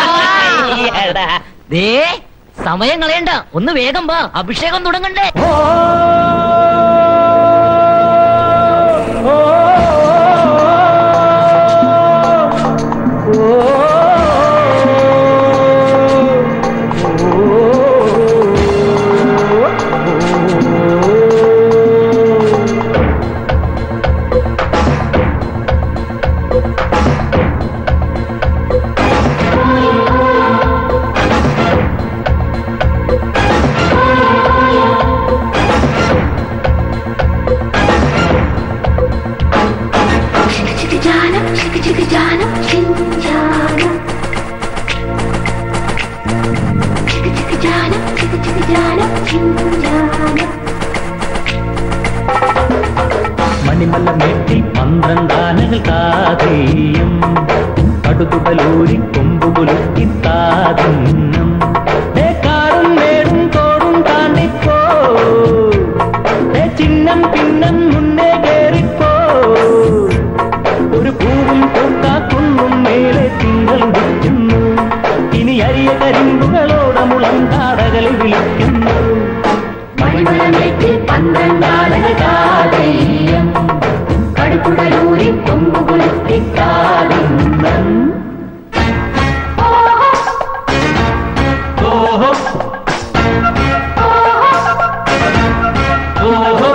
ദേ സമയം കളയണ്ട ഒന്ന് വേഗം വാ അഭിഷേകം തുടങ്ങണ്ടേ മണിമല മേട്ടിൽ പന്ത്രണ്ടാനകൾ കാതേയം കടുതുടലൂരി കൊമ്പുകുലുക്കി താതന്നം ഏ കാറും മേടും തോടും താണ്ടിപ്പോ ഏ ചിഹ്നം പിന്നം മുന്നേ കേറിപ്പോ ഒരു പൂവും പൂക്കാക്കുന്നും മേലെ തിങ്കൾ വിളിക്കുന്നു ഇനി അരിയ കരിമ്പുകളോടെ മുളം കാടകളിൽ വിളിക്കുന്നു മണിമല മേട്ടിൽ പന്ത്രണ്ടാനകൾ കാതേയം കടുതുടലൂരി കൊമ്പുകുലുക്കി താതന്നം ഓഹോ ഓഹോ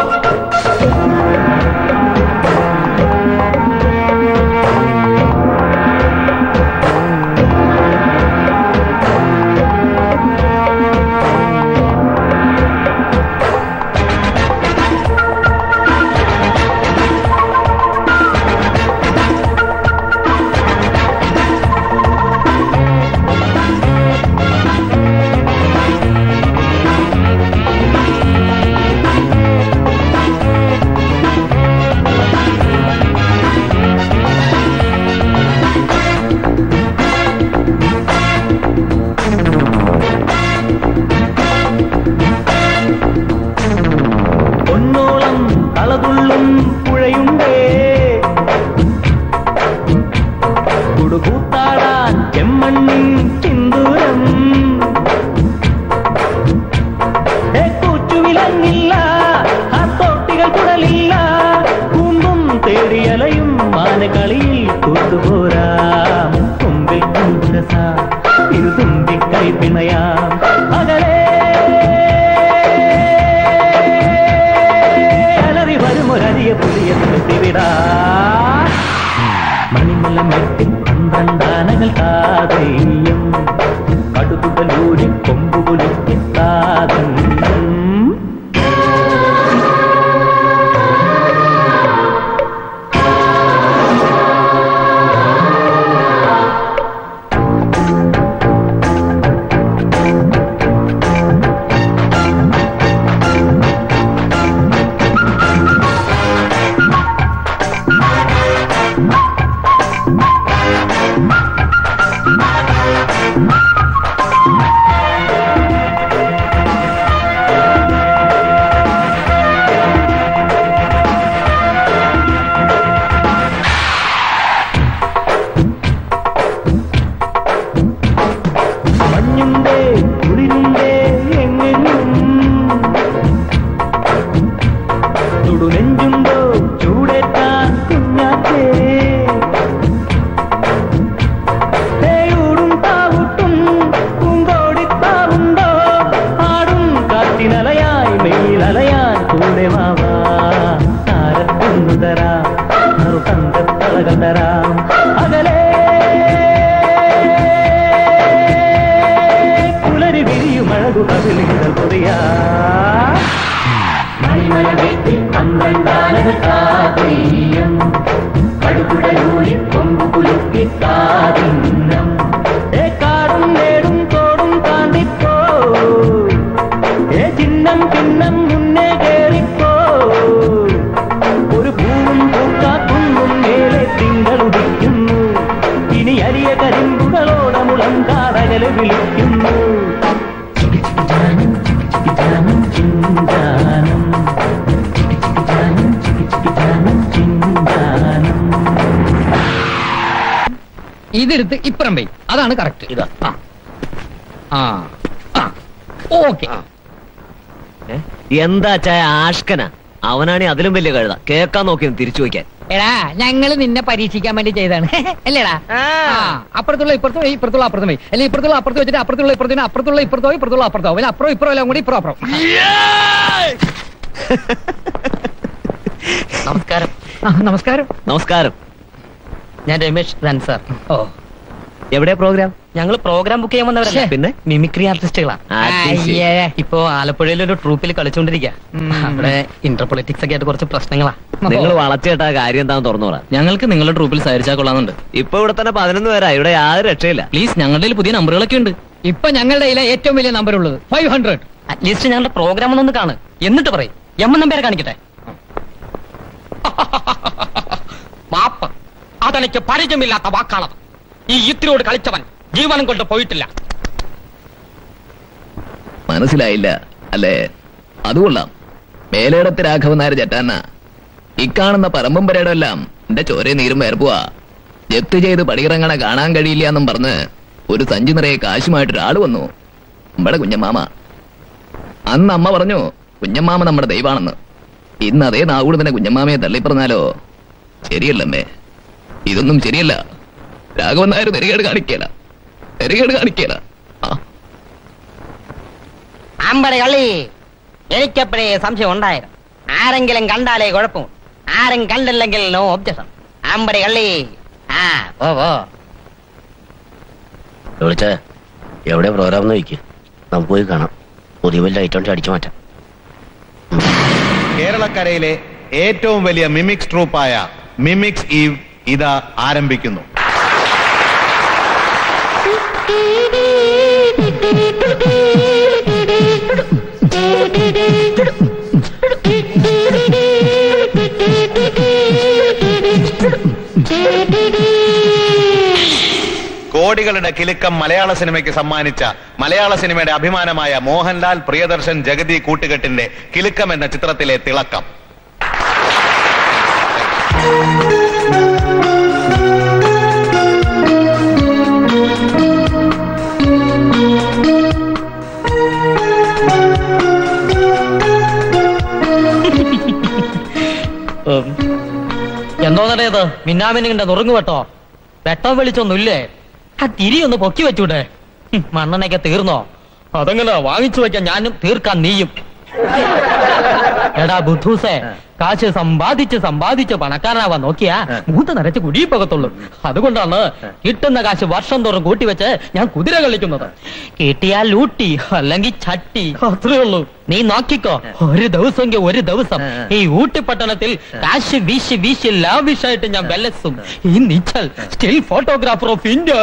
പൊന്നോളം കളതുള്ളും പുഴയുണ്ടേ കുടുകൂത്താടാൻ ചെമ്മണ്ണിൻ ചിന്തൂരം ഏ കൂച്ചുവിലങ്ങില്ല ആ തോട്ടികൾ കുടലില്ല കൂമ്പും തേടിയലയും മാനകളിയിൽ കൂട്ടുപോരാം കൊമ്പിൽ കുമ്പുരസ ഇരുതുമ്പി കൈ പിണയാം അകലേ അലറി വരുമൊരരിയ പുതിയ നിർത്തിവിടാ മണിമല മെട്ടിൽ പന്ത്രണ്ടാനകൾ കാതേയം കടുകുടലൂരി കൊമ്പുകുലുക്കി താതന്നം ഇതെടുത്ത് ഇപ്പുറം പോയി അതാണ് കറക്റ്റ് ഇതാ ആ ആ ഓക്കെ എന്താ ചായ ആഷ്കന അവനാണെ അതിലും വലിയ കഴുത കേക്കാൻ നോക്കി തിരിച്ചു വയ്ക്കാൻ എടാ ഞങ്ങള് നിന്നെ പരീക്ഷിക്കാൻ വേണ്ടി ചെയ്താണ് അല്ലേടാ ആ, അപ്പുറത്തുള്ള ഇപ്പുറത്തും പോയി, ഇപ്പുറത്തുള്ള അപ്പുറത്തും പോയി അല്ലെങ്കിൽ ഇപ്പുറത്തുള്ള അപ്പുറത്ത് വെച്ചിട്ട് അപ്പുറത്തുള്ള ഇപ്പുറത്തിന് അപ്പുറത്തുള്ള ഇപ്പുറത്തോ ഇപ്പുറത്തുള്ള അപ്പുറത്തോ പിന്നെ അപ്പുറം ഇപ്പുറം എല്ലാം കൂടി ഇപ്പുറം അപ്പുറം നമസ്കാരം നമസ്കാരം നമസ്കാരം ഞാൻ രമേശ് ധൻ സാർ ഓ എവിടെ പ്രോഗ്രാം ഞങ്ങൾ പ്രോഗ്രാം ബുക്ക് ചെയ്യാൻ വന്നവരല്ല ശ്ശെ. പിന്നെ മിമിക്രി ആർട്ടിസ്റ്റുകളാ അത് ശരി. അയ്യേ. ഇപ്പോ ആലപ്പുഴയിൽ ഒരു ട്രൂപ്പിൽ കളിച്ചുകൊണ്ടിരിക്കുക അവിടെ ഇന്റർ പൊളിറ്റിക്സ് ഒക്കെ ആയിട്ട് കുറച്ച് പ്രശ്നങ്ങളാ നിങ്ങൾ വളച്ചേട്ടാ കാര്യം എന്താന്ന് തുറന്നു പറ ഞങ്ങൾക്ക് നിങ്ങളുടെ ട്രൂപ്പിൽ സഹരിച്ചാൽ കൊള്ളാന്നുണ്ട് ഇപ്പൊ ഇവിടെ തന്നെ പതിനൊന്ന് പേരാ ഇവിടെ യാതൊരു രക്ഷയില്ല പ്ലീസ് ഞങ്ങളുടെ കയ്യിൽ പുതിയ നമ്പറുകളൊക്കെ ഉണ്ട് ഇപ്പൊ ഞങ്ങളുടെ കയ്യിലെ ഏറ്റവും വലിയ നമ്പർ ഉള്ളത് ഫൈവ് ഹൺഡ്രഡ് അറ്റ്ലീസ്റ്റ് ഞങ്ങളുടെ പ്രോഗ്രാം ഒന്ന് കാണ് എന്നിട്ട് പറയും എമ്മ നമ്പേരെ കാണിക്കട്ടെ മാപ്പ് അതെനിക്ക് പരിചയമില്ലാത്ത വാക്കാണത് ഈ യുത്തിനോട് കളിച്ചവൻ ജീവനം കൊണ്ട് പോയിട്ടില്ല മനസ്സിലായില്ല അല്ലേ അതുകൊള്ളാം മേലേടത്ത് രാഘവൻ നായർ ജറ്റാന ഇക്കാണുന്ന പറമ്പും പരേടെല്ലാം എന്റെ ചോരയെ നീരും വേർപ്പുവാ ജപ്തി ചെയ്ത് പടിയിറങ്ങണ കാണാൻ കഴിയില്ല എന്നും പറഞ്ഞ് ഒരു സഞ്ചി നിറയെ കാശുമായിട്ട് ഒരാൾ വന്നു നമ്മുടെ കുഞ്ഞമ്മാമ അന്ന് അമ്മ പറഞ്ഞു കുഞ്ഞമ്മാമ നമ്മുടെ ദൈവാണെന്ന് ഇന്ന് അതേ നാവൂട് തന്നെ കുഞ്ഞമ്മാമയെ തള്ളിപ്പറഞ്ഞാലോ ശരിയല്ലമ്മേ ഇതൊന്നും ശരിയല്ല രാഘവൻ നായർ നെരുകേട് കാണിക്കല നെരുകേട് കാണിക്കല അമ്പടെ കള്ളി എനിക്കപ്പോഴേ സംശയം ഉണ്ടായിരുന്നു ആരെങ്കിലും കണ്ടാലേ കുഴപ്പം ആരും കണ്ടില്ലെങ്കിൽ നോ ഒബ്ജക്ഷൻ അമ്പടെ കള്ളി ആ ഓ ഓ വിളിച്ചേ എവിടെ പ്രോഗ്രാം നോക്കി നമുക്ക് പോയി കാണാം പുതിയ വലിയ ഐറ്റം അടിച്ചു മാറ്റാം കേരളക്കരയിലെ ഏറ്റവും വലിയ മിമിക്സ് ട്രൂപ്പായ മിമിക്സ് ഈവ് ഇതാ ആരംഭിക്കുന്നു കോടികളുടെ കിലുക്കം മലയാള സിനിമയ്ക്ക് സമ്മാനിച്ച മലയാള സിനിമയുടെ അഭിമാനമായ മോഹൻലാൽ പ്രിയദർശൻ ജഗതി കൂട്ടുകെട്ടിന്റെ കിലുക്കം എന്ന ചിത്രത്തിലെ തിളക്കം എന്തോന്നടേത് മിന്നാമിനിന്റെ നുറുങ്ങു വെട്ടോ വെട്ടം വെളിച്ചൊന്നുമില്ലേ ആ തിരി ഒന്ന് പൊക്കി വെച്ചൂടെ ഹും, മണ്ണെണ്ണയൊക്കെ തീർന്നോ അതെങ്ങനെ വാങ്ങിച്ചു വെക്കാൻ ഞാനും തീർക്കാൻ നീയും എടാ ബുദ്ധൂസേ കാശ് സമ്പാദിച്ച് സമ്പാദിച്ച് പണക്കാരനാവാൻ നോക്കിയാ മൂത്ത് നിറച്ച് കുടിയിൽ പോകത്തുള്ളൂ അതുകൊണ്ടാണ് കിട്ടുന്ന കാശ് വർഷം തോറും കൂട്ടിവെച്ച് ഞാൻ കുതിര കളിക്കുന്നത് കിട്ടിയാൽ ലൂട്ടി അല്ലെങ്കിൽ ചട്ടി അത്രേ ഉള്ളൂ നീ നോക്കിക്കോ ഒരു ദിവസമെങ്കിൽ ഒരു ദിവസം ഈ ഊട്ടി പട്ടണത്തിൽ കാശ് വീശി വീശി ലാവിഷായിട്ട് ഞാൻ വെല്ലസും ഈ നിച്ചൽ സ്റ്റിൽ ഫോട്ടോഗ്രാഫർ ഓഫ് ഇന്ത്യ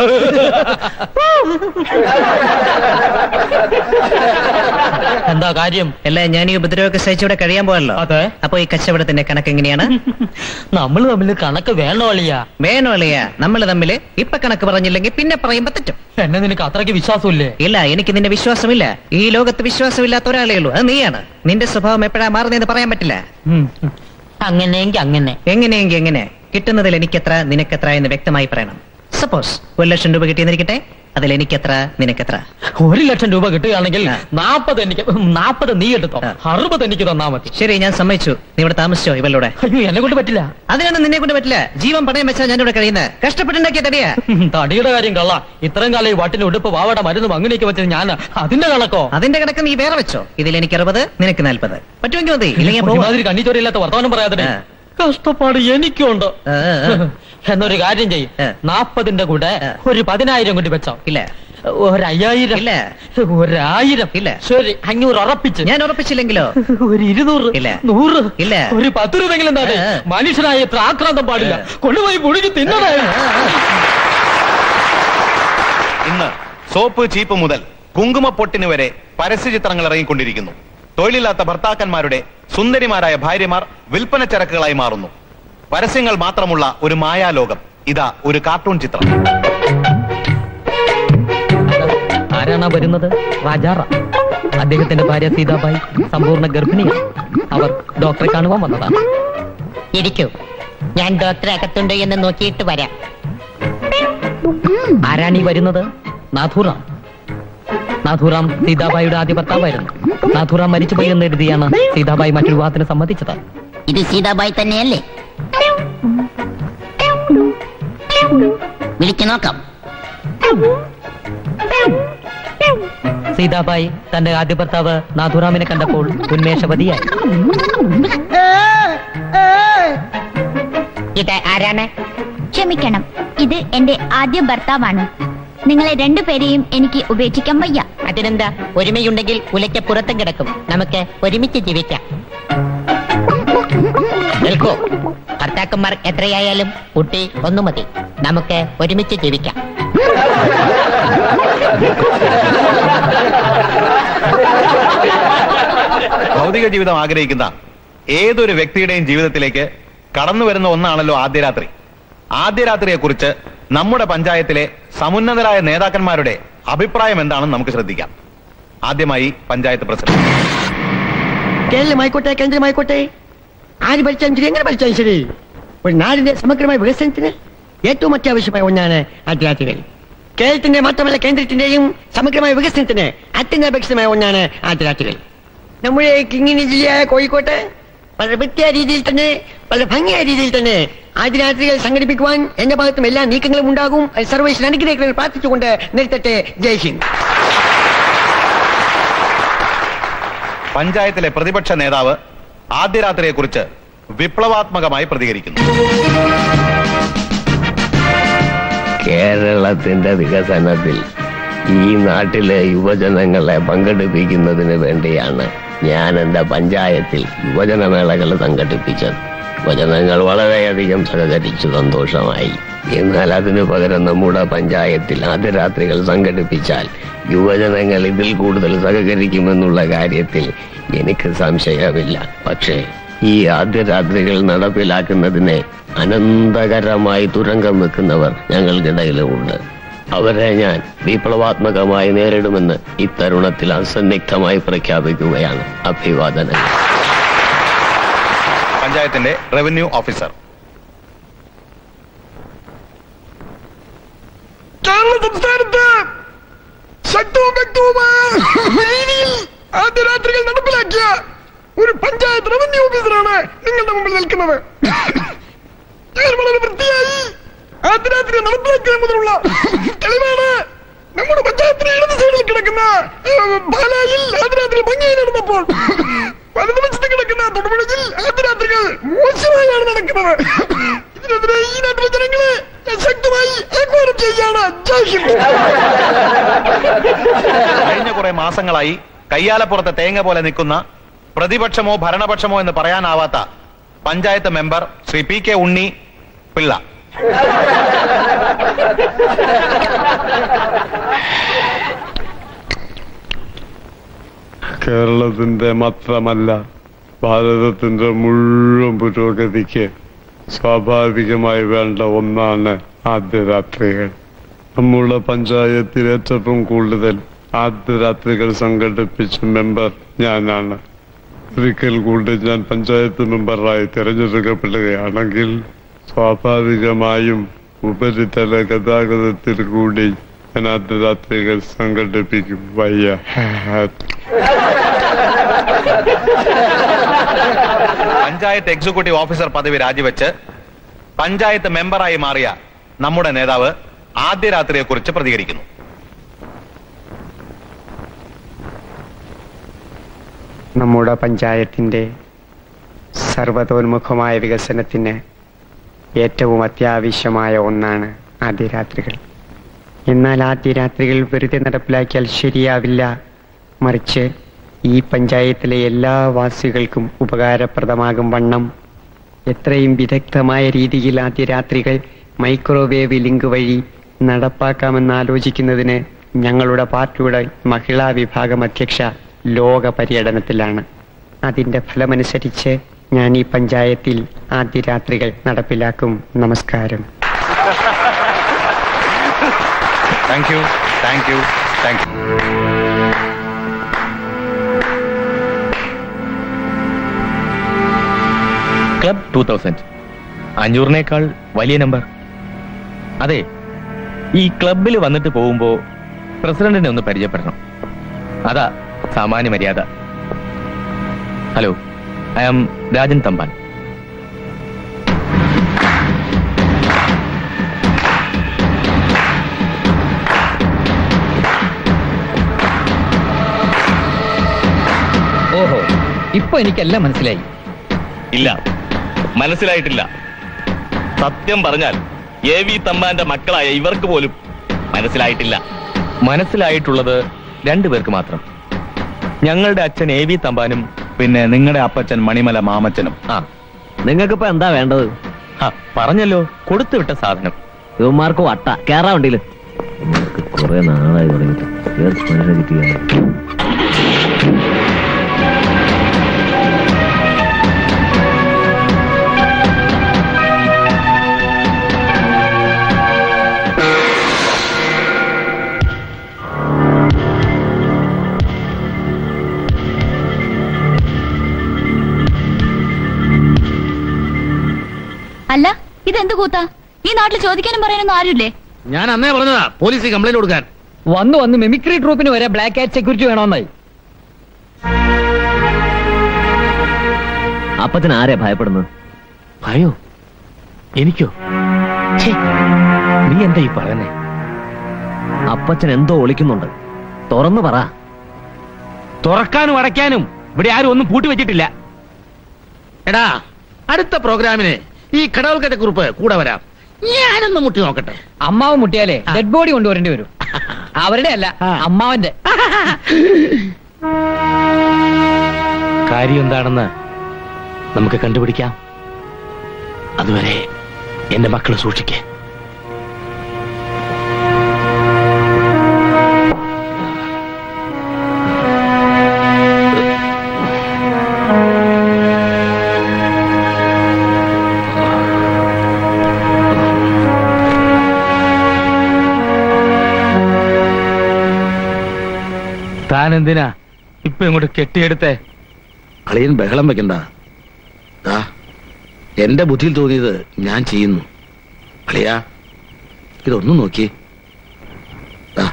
എന്താ കാര്യം അല്ല ഞാൻ ഈ ഉപദ്രവമൊക്കെ സഹിച്ചിവിടെ കഴിയാൻ പോയല്ലോ അതെ അപ്പൊ ഈ കച്ചവടത്തിന്റെ കണക്ക് എങ്ങനെയാണ് നമ്മൾ തമ്മിൽ കണക്ക് വേണോ അളിയാ വേണോ അളിയ നമ്മൾ തമ്മില് ഇപ്പൊ കണക്ക് പറഞ്ഞില്ലെങ്കിൽ പിന്നെ പറയുമ്പോ തെറ്റും എന്നെ നിനക്ക് അത്രയ്ക്ക് വിശ്വാസമില്ലേ ഇല്ല എനിക്ക് നിന്റെ വിശ്വാസമില്ല ഈ ലോകത്ത് വിശ്വാസമില്ലാത്ത ഒരാളേ ഉള്ളൂ അത് നീയാണ് നിന്റെ സ്വഭാവം എപ്പോഴാ മാറുന്നതെന്ന് പറയാൻ പറ്റില്ല അങ്ങനെയെങ്കിൽ അങ്ങനെ എങ്ങനെയെങ്കിൽ എങ്ങനെ കിട്ടുന്നതിൽ എനിക്കെത്ര നിനക്കെത്ര എന്ന് വ്യക്തമായി പറയണം സപ്പോസ് ഒരു ലക്ഷം രൂപ കിട്ടിയെന്നിരിക്കട്ടെ അതിൽ എനിക്കെത്ര നിനക്കെത്ര ഒരു ലക്ഷം രൂപ കിട്ടുകയാണെങ്കിൽ നാപ്പത് എനിക്ക് നാപ്പത് നീ എടുത്തോ അറുപത് എനിക്ക് തന്നാ മതി ശരി ഞാൻ സമ്മതിച്ചു നീ ഇവിടെ താമസിച്ചോ ഇവളുടെ അയ്യോ എന്നെ കൊണ്ട് പറ്റില്ല അതിനൊന്നും നിന്നെ കൊണ്ട് പറ്റില്ല ജീവൻ പണയം വെച്ചാൽ ഞാൻ ഇവിടെ കഴിയുന്നത് കഷ്ടപ്പെട്ടുണ്ടാക്കിയ തടിയാ തടിയുടെ കാര്യം കള്ള ഇത്രയും കാലം ഈ വട്ടിന് ഉടുപ്പ് പാവട മരുന്നും അങ്ങനെയൊക്കെ വെച്ചത് ഞാൻ അതിന്റെ കണക്കോ അതിന്റെ കണക്ക് നീ വേറെ വെച്ചോ ഇതിൽ എനിക്ക് അറുപത് നിനക്ക് നാൽപ്പത് പറ്റുമെങ്കിൽ മതി ഇല്ലെങ്കിൽ ഞാൻ പോവാം. ഒരുമാതിരി കണ്ണിച്ചോരില്ലാത്ത വർത്തമാനം പറയാതെ കഷ്ടപ്പാട് എനിക്കുണ്ട് എന്നൊരു കാര്യം ചെയ്യും നാപ്പതിന്റെ കൂടെ ഒരു പതിനായിരം കൊണ്ട് വെച്ചോ ഇല്ല ഒരു അയ്യായിരം ഇല്ല ഒരായിരം ഇല്ല ശരി അഞ്ഞൂറ് ഉറപ്പിച്ച് ഞാൻ ഉറപ്പിച്ചില്ലെങ്കിലോ ഒരു ഇരുന്നൂറ് ഇല്ല നൂറ് ഇല്ല ഒരു പത്ത് രൂപയെങ്കിലും താഴെ മനുഷ്യനായ ഇത്ര ആക്രാന്തം പാടില്ല കൊണ്ടുപോയി മുഴുകി തിന്നണേ ഇന്ന് സോപ്പ് ചീപ്പ് മുതൽ കുങ്കുമപ്പൊട്ടിന് വരെ പരസ്യ ചിത്രങ്ങൾ ഇറങ്ങിക്കൊണ്ടിരിക്കുന്നു തൊഴിലില്ലാത്ത ഭർത്താക്കന്മാരുടെ സുന്ദരിമാരായ ഭാര്യമാർ വിൽപ്പന ചരക്കുകളായി മാറുന്നു പരസ്യങ്ങൾ മാത്രമുള്ള ഒരു മായാലോകം ഇതാ ഒരു കാർട്ടൂൺ ചിത്രം ആരാണാ വരുന്നത് രാജാറ അദ്ദേഹത്തിന്റെ ഭാര്യ സീതാബായി സമ്പൂർണ്ണ ഗർഭിണിയാണ് അവർ ഡോക്ടറെ കാണുവാൻ വന്നതാണ് ഇരിക്കൂ ഞാൻ ഡോക്ടറെ അകത്തുണ്ടോ എന്ന് നോക്കിയിട്ട് വരാം ആരാണ് ഈ വരുന്നത് നാഥുറാം നാഥുറാം സീതാബായിയുടെ ആദ്യ ഭർത്താവായിരുന്നു നാഥുറാം മരിച്ചുപോയി എന്ന് എഴുതിയാണ് സീതാബായി മറ്റൊരു വിവാഹത്തിന് സമ്മതിച്ചത് ഇത് സീതാബായി തന്നെയല്ലേ വിളിച്ചു നോക്കാം സീതാബായി തന്റെ ആദ്യ ഭർത്താവ് നാഥുറാമിനെ കണ്ടപ്പോൾ ഉന്മേഷവതിയായി ഇത് ആരാണ് ക്ഷമിക്കണം ഇത് എന്റെ ആദ്യ ഭർത്താവാണ് നിങ്ങളെ രണ്ടുപേരെയും എനിക്ക് ഉപേക്ഷിക്കാൻ വയ്യ അതിനെന്താ ഒരുമയുണ്ടെങ്കിൽ ഉലയ്ക്ക് പുറത്തും കിടക്കും നമുക്ക് ഒരുമിച്ച് ജീവിക്കാം നിൽക്കൂ ഭർത്താക്കന്മാർ എത്രയായാലും കുട്ടി ഒന്നു മതി നമുക്ക് ഒരുമിച്ച് ജീവിക്കാം ഭൗതിക ജീവിതം ആഗ്രഹിക്കുന്ന ഏതൊരു വ്യക്തിയുടെയും ജീവിതത്തിലേക്ക് കടന്നു വരുന്ന ഒന്നാണല്ലോ ആദ്യരാത്രി ആദ്യരാത്രിയെ കുറിച്ച് നമ്മുടെ പഞ്ചായത്തിലെ സമുന്നതരായ നേതാക്കന്മാരുടെ അഭിപ്രായം എന്താണെന്ന് നമുക്ക് ശ്രദ്ധിക്കാം ആദ്യമായി പഞ്ചായത്ത് പ്രസിഡന്റ് കേരളമായിക്കോട്ടെ കേന്ദ്രമായിക്കോട്ടെ ആര് ഭരിച്ചാലും ശരി എങ്ങനെ ഭരിച്ചാലും ശരി ഒരു നാടിന്റെ സമഗ്രമായ വികസനത്തിന് ഏറ്റവും അത്യാവശ്യമായ ഒന്നാണ് ആദ്യരാത്രികൾ കേരളത്തിന്റെ മാത്രമല്ല കേന്ദ്രത്തിന്റെയും സമഗ്രമായ വികസനത്തിന് അത്യന്താപേക്ഷിതമായ ഒന്നാണ് ആദ്യരാത്രികൾ നമ്മുടെ കിങ്ങിണി ജില്ലയായ കോഴിക്കോട്ട് വളരെ വൃത്തിയായ രീതിയിൽ തന്നെ വളരെ ഭംഗിയായ രീതിയിൽ തന്നെ ആദ്യരാത്രികൾ സംഘടിപ്പിക്കുവാൻ എന്റെ ഭാഗത്തും എല്ലാ നീക്കങ്ങളും ഉണ്ടാകും അത് സർവേശ്വരൻ അനുഗ്രഹിക്കണമെന്ന് പ്രാർത്ഥിച്ചുകൊണ്ട് നിർത്തട്ടെ ജയ് ഹിന്ദ് പഞ്ചായത്തിലെ പ്രതിപക്ഷ നേതാവ് ആദ്യരാത്രിയെ കുറിച്ച് വിപ്ലവാത്മകമായി പ്രതികരിക്കുന്നു കേരളത്തിന്റെ വികസനത്തിൽ ഈ നാട്ടിലെ യുവജനങ്ങളെ പങ്കെടുപ്പിക്കുന്നതിന് വേണ്ടിയാണ് ഞാൻ എന്റെ പഞ്ചായത്തിൽ യുവജനമേളകൾ സംഘടിപ്പിച്ചത് യുവജനങ്ങൾ വളരെയധികം സഹകരിച്ചു സന്തോഷമായി എന്നാൽ അതിനു പകരം നമ്മുടെ പഞ്ചായത്തിൽ ആദ്യരാത്രികൾ സംഘടിപ്പിച്ചാൽ യുവജനങ്ങൾ ഇതിൽ കൂടുതൽ സഹകരിക്കുമെന്നുള്ള കാര്യത്തിൽ എനിക്ക് സംശയമില്ല പക്ഷേ ഈ ആദ്യരാത്രികൾ നടപ്പിലാക്കുന്നതിനെ അനന്തകരമായി തുരങ്കം വെക്കുന്നവർ ഞങ്ങൾക്കിടയിലുമുണ്ട് അവരെ ഞാൻ വിപ്ലവാത്മകമായി നേരിടുമെന്ന് ഇത്തരുണത്തിൽ അസന്നിഗ്ധമായി പ്രഖ്യാപിക്കുകയാണ് അഭിവാദനങ്ങൾ പഞ്ചായത്തിന്റെ റവന്യൂ ഓഫീസർ കേരള സംസ്ഥാനത്ത് ശക്തവും വ്യക്തവുമായ രീതിയിൽ ആദ്യരാത്രികൾ നടപ്പിലാക്കിയ ഒരു പഞ്ചായത്ത് റവന്യൂ ഓഫീസറാണ് നിങ്ങളുടെ മുമ്പിൽ നിൽക്കുന്നത് ഞാൻ വളരെ വൃത്തിയായി ആദ്യരാത്രി നടപ്പിലാക്കുക മുതലുള്ള തെളിവാണ് നമ്മുടെ പഞ്ചായത്തിന് ഇടത് സൈഡിൽ കിടക്കുന്ന ഏഹ്, പാലായിൽ ആദ്യരാത്രി ഭംഗിയായി നടന്നപ്പോൾ വലതുവശത്ത് കിടക്കുന്ന തൊടുപുഴയിൽ ആദ്യരാത്രികൾ മോശമായാണ് നടക്കുന്നത് ഇതിനെതിരെ ഈ നാട്ടിലെ ജനങ്ങളെ ഞാൻ ശക്തമായി ആഹ്വാനം ചെയ്യുകയാണ് ജയ് ഹിന്ദ് കഴിഞ്ഞ കുറെ മാസങ്ങളായി കയ്യാലപ്പുറത്തെ തേങ്ങ പോലെ നിൽക്കുന്ന പ്രതിപക്ഷമോ ഭരണപക്ഷമോ എന്ന് പറയാനാവാത്ത panchayat member Shri P K Unni Pillai കേരളത്തിന്റെ മാത്രമല്ല ഭാരതത്തിന്റെ മുഴുവൻ പുരോഗതിക്ക് സ്വാഭാവികമായി വേണ്ട ഒന്നാണ് ആദ്യരാത്രികൾ നമ്മുടെ പഞ്ചായത്തിൽ ഏറ്റവും കൂടുതൽ ആദ്യരാത്രികൾ സംഘടിപ്പിച്ച മെമ്പർ ഞാനാണ് ഒരിക്കൽ കൂടി ഞാൻ പഞ്ചായത്ത് മെമ്പറായി തിരഞ്ഞെടുക്കപ്പെടുകയാണെങ്കിൽ സ്വാഭാവികമായും ഉപരിതല ഗതാഗതത്തിൽ കൂടി ഞാൻ ആദ്യരാത്രികൾ സംഘടിപ്പിക്കും വയ്യ പഞ്ചായത്ത് എക്സിക്യൂട്ടീവ് ഓഫീസർ പദവി രാജിവെച്ച് പഞ്ചായത്ത് മെമ്പറായി മാറിയ നമ്മുടെ നേതാവ് ആദ്യ രാത്രിയെ കുറിച്ച് പ്രതികരിക്കുന്നു നമ്മുടെ പഞ്ചായത്തിൻ്റെ സർവതോന്മുഖമായ വികസനത്തിന് ഏറ്റവും അത്യാവശ്യമായ ഒന്നാണ് ആദ്യരാത്രികൾ എന്നാൽ ആദ്യരാത്രികൾ വെറുതെ നടപ്പിലാക്കിയാൽ ശരിയാവില്ല മറിച്ച് ഈ പഞ്ചായത്തിലെ എല്ലാ വാസികൾക്കും ഉപകാരപ്രദമാകും വണ്ണം എത്രയും വിദഗ്ധമായ രീതിയിൽ ആദ്യരാത്രികൾ മൈക്രോവേവ് ലിങ്ക് വഴി നടപ്പാക്കാമെന്ന് ആലോചിക്കുന്നതിന് ഞങ്ങളുടെ പാർട്ടിയുടെ മഹിളാ വിഭാഗം അധ്യക്ഷ ലോക പര്യടനത്തിലാണ് അതിന്റെ ഫലമനുസരിച്ച് ഞാൻ ഈ പഞ്ചായത്തിൽ ആദ്യരാത്രികൾ നടപ്പിലാക്കും നമസ്കാരം thank you thank you thank you club two thousand അഞ്ഞൂറിനേക്കാൾ വലിയ നമ്പർ അതെ ഈ ക്ലബിൽ വന്നിട്ട് പോകുമ്പോ പ്രസിഡന്റിനെ ഒന്ന് പരിചയപ്പെടണം അതാ സാമാന്യ മര്യാദ hello I am Rajan Thampan ഓഹോ ഇപ്പൊ എനിക്കെല്ലാം മനസ്സിലായി ഇല്ല മനസ്സിലായിട്ടില്ല സത്യം പറഞ്ഞാൽ എ വി തമ്പാന്റെ മക്കളായ ഇവർക്ക് പോലും മനസ്സിലായിട്ടില്ല മനസ്സിലായിട്ടുള്ളത് രണ്ടുപേർക്ക് മാത്രം ഞങ്ങളുടെ അച്ഛൻ എ വി തമ്പാനും പിന്നെ നിങ്ങളുടെ അപ്പച്ചൻ മണിമല മാമച്ചനും ആ നിങ്ങൾക്കിപ്പോ എന്താ വേണ്ടത് പറഞ്ഞല്ലോ കൊടുത്തു വിട്ട സാധനം ഇവന്മാർക്ക് വട്ട കേറാ വണ്ടിയില് കുറെ നാളായി തുടങ്ങിയിട്ട് ഏത് മനുഷ്യനെ കിട്ടിയാണ് അല്ല ഇതെന്ത് കൂത്താ ഈ നാട്ടിൽ ചോദിക്കാനും പറയാനൊന്നും ആരുമില്ലേ ഞാൻ അന്നേ പറഞ്ഞതാ പോലീസിൽ കംപ്ലൈന്റ് കൊടുക്കാൻ വന്ന് വന്ന് മിമിക്രി ട്രൂപ്പിന് വരെ ബ്ലാക്ക് ആറ്റ് സെക്യൂരിറ്റി വേണമെന്നായി അപ്പച്ചൻ ആരെയാ ഭയപ്പെടുന്നത് ഭയോ എനിക്കോ ഛേ, നീ എന്താ ഈ പറയുന്നേ അപ്പച്ചൻ എന്തോ ഒളിക്കുന്നുണ്ട് തുറന്നു പറ തുറക്കാനും അടയ്ക്കാനും ഇവിടെ ആരും ഒന്നും പൂട്ടി വെച്ചിട്ടില്ല എടാ അടുത്ത പ്രോഗ്രാമിന് ഈ കടവൽക്കത്തെ കുറിപ്പ് കൂടെ വരാം ഞാനൊന്ന് മുട്ടി നോക്കട്ടെ അമ്മാവ് മുട്ടിയാലേ ഡെഡ് ബോഡി കൊണ്ടുവരേണ്ടി വരും അവരുടെ അല്ല അമ്മാവന്റെ കാര്യം എന്താണെന്ന് നമുക്ക് കണ്ടുപിടിക്കാം അതുവരെ എന്റെ മക്കളെ സൂക്ഷിക്കേ താൻ എന്തിനാ ഇപ്പൊ ഇങ്ങോട്ട് കെട്ടിയെടുത്തേ അളിയൻ ബഹളം വെക്കണ്ട ദാ, എന്റെ ബുദ്ധിയിൽ തോന്നിയത് ഞാൻ ചെയ്യുന്നു അളിയാ ഇതൊന്നും നോക്കി ദാ.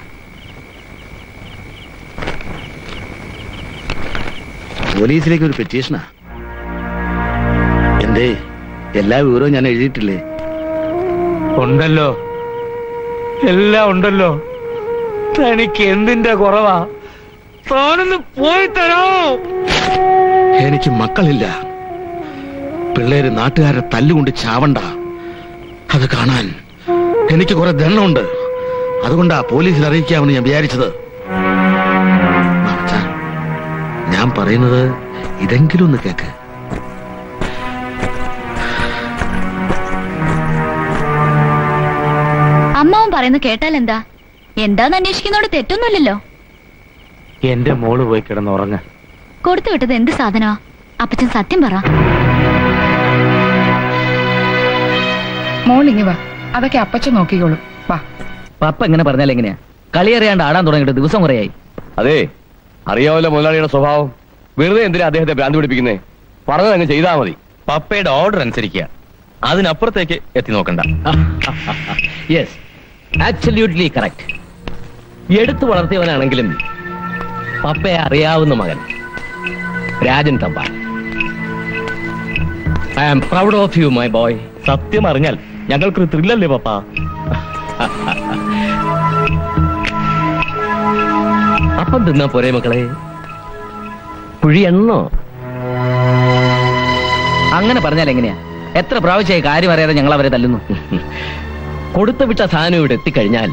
പോലീസിലേക്ക് ഒരു പെറ്റീഷനാ എന്തേ എല്ലാ വിവരവും ഞാൻ എഴുതിയിട്ടില്ലേ ഉണ്ടല്ലോ എല്ലാം ഉണ്ടല്ലോ തനിക്ക് എന്തിന്റെ കുറവാ താനൊന്ന് പോയി തരോ എനിക്ക് മക്കളില്ല പിള്ളേര് നാട്ടുകാരെ തല്ലുകൊണ്ട് ചാവണ്ട അത് കാണാൻ എനിക്ക് കുറെ ദണ്ണമുണ്ട് അതുകൊണ്ടാ പോലീസിൽ അറിയിക്കാമെന്ന് ഞാൻ വിചാരിച്ചത് മാമച്ചാ, ഞാൻ പറയുന്നത് ഇതെങ്കിലും ഒന്ന് കേക്ക് അമ്മാവൻ പറയുന്നത് കേട്ടാൽ എന്താ എന്താന്ന് അന്വേഷിക്കുന്നോട് തെറ്റൊന്നുമില്ലല്ലോ എന്റെ മോള് പോയി കിടന്ന് ഉറങ്ങ കൊടുത്തു വിട്ടത് എന്ത് സാധനമാ അപ്പച്ചൻ സത്യം പറ മോളിങ്ങി വാ അതൊക്കെ അപ്പച്ചൻ നോക്കിക്കോളും വാ പപ്പ എങ്ങനെ പറഞ്ഞാൽ എങ്ങനെയാ കളി അറിയാണ്ട് ആടാൻ തുടങ്ങിയിട്ട് ദിവസം കുറയായി അതെ അറിയാമല്ലോ മുതലാളിയുടെ സ്വഭാവം വെറുതെ എന്തിനാ അദ്ദേഹത്തെ ഭ്രാന്തി പിടിപ്പിക്കുന്നേ പറഞ്ഞത് അങ്ങ് ചെയ്താൽ മതി പപ്പയുടെ ഓർഡർ അനുസരിക്കുക അതിനപ്പുറത്തേക്ക് എത്തി നോക്കണ്ട യെസ് ആബ്സല്യൂട്ട്ലി കറക്റ്റ് എടുത്തു വളർത്തിയവനാണെങ്കിലും പപ്പയെ അറിയാവുന്ന മകൻ Rajan Thampan I am proud of you my boy സത്യം അറിഞ്ഞാൽ ഞങ്ങൾക്കൊരു ത്രില്ലല്ലേ പപ്പ അപ്പം തിന്നാ പോരെ മക്കളെ കുഴി എണ്ണോ അങ്ങനെ പറഞ്ഞാൽ എങ്ങനെയാ എത്ര പ്രാവശ്യമായി കാര്യം അറിയാതെ ഞങ്ങൾ അവരെ തല്ലുന്നു കൊടുത്തു വിട്ട സാധനം ഇവിടെ എത്തിക്കഴിഞ്ഞാൽ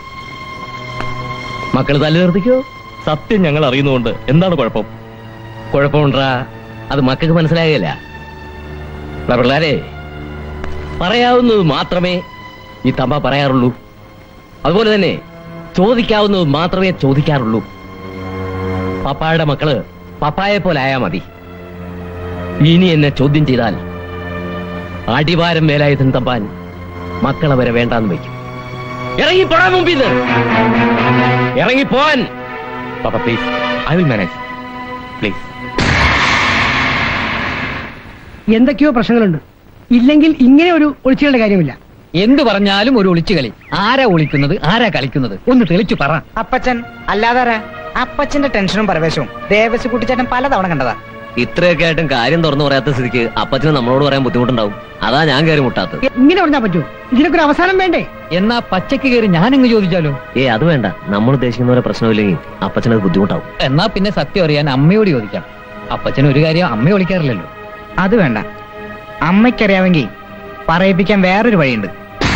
മക്കൾ തല്ലു നിർത്തിക്കോ സത്യം ഞങ്ങൾ അറിയുന്നതുകൊണ്ട് എന്താണ് കുഴപ്പം കുഴപ്പമുണ്ടാ അത് മക്കൾക്ക് മനസ്സിലാകില്ല പിള്ളേരെ പറയാവുന്നത് മാത്രമേ ഈ തമ്പ പറയാറുള്ളൂ അതുപോലെ തന്നെ ചോദിക്കാവുന്നത് മാത്രമേ ചോദിക്കാറുള്ളൂ പപ്പായുടെ മക്കള് പപ്പായെ പോലെ ആയാ മതി ഇനി എന്നെ ചോദ്യം ചെയ്താൽ അടിവാരം മേലായുധം തമ്പാൻ മക്കളെ വരെ വേണ്ടാന്ന് വയ്ക്കും ഇറങ്ങിപ്പോടാൻ മുമ്പിൽ നിന്ന് ഇറങ്ങിപ്പോവാൻ പപ്പ please I will manage please എന്തൊക്കെയോ പ്രശ്നങ്ങളുണ്ട് ഇല്ലെങ്കിൽ ഇങ്ങനെ ഒരു ഒളിച്ചുകളുടെ കാര്യമില്ല എന്ത് പറഞ്ഞാലും ഒരു ഒളിച്ചുകളി ആരാ ഒളിക്കുന്നത് ആരാ കളിക്കുന്നത് ഒന്ന് തെളിച്ചു പറ അപ്പച്ചൻ അല്ലാതാരാ അപ്പച്ചന്റെ ടെൻഷനും പരവേശവും ദേവസ്വ കുട്ടിച്ചേട്ടൻ പലതവണ കണ്ടതാ ഇത്രയൊക്കെ ആയിട്ടും കാര്യം തുറന്നു പറയാത്ത സ്ഥിതിക്ക് അപ്പച്ചന് നമ്മളോട് പറയാൻ ബുദ്ധിമുട്ടുണ്ടാവും അതാ ഞാൻ കയറി മുട്ടാത്തത് ഇങ്ങനെ പറഞ്ഞാൽ പറ്റൂ ഇതിനൊക്കെ ഒരു അവസാനം വേണ്ടേ എന്നാ പച്ചക്ക് കയറി ഞാനിങ്ങ് ചോദിച്ചാലോ ഏ അത് വേണ്ട നമ്മൾ ഉദ്ദേശിക്കുന്ന പോലെ പ്രശ്നമില്ലെങ്കിൽ അപ്പച്ചനത് ബുദ്ധിമുട്ടാവും എന്നാ പിന്നെ സത്യം അറിയാൻ അമ്മയോട് ചോദിക്കാം അപ്പച്ചൻ ഒരു കാര്യം അമ്മ വിളിക്കാറില്ലല്ലോ അത് വേണ്ട അമ്മയ്ക്കറിയാമെങ്കിൽ പറയിപ്പിക്കാൻ വേറൊരു വഴിയുണ്ട്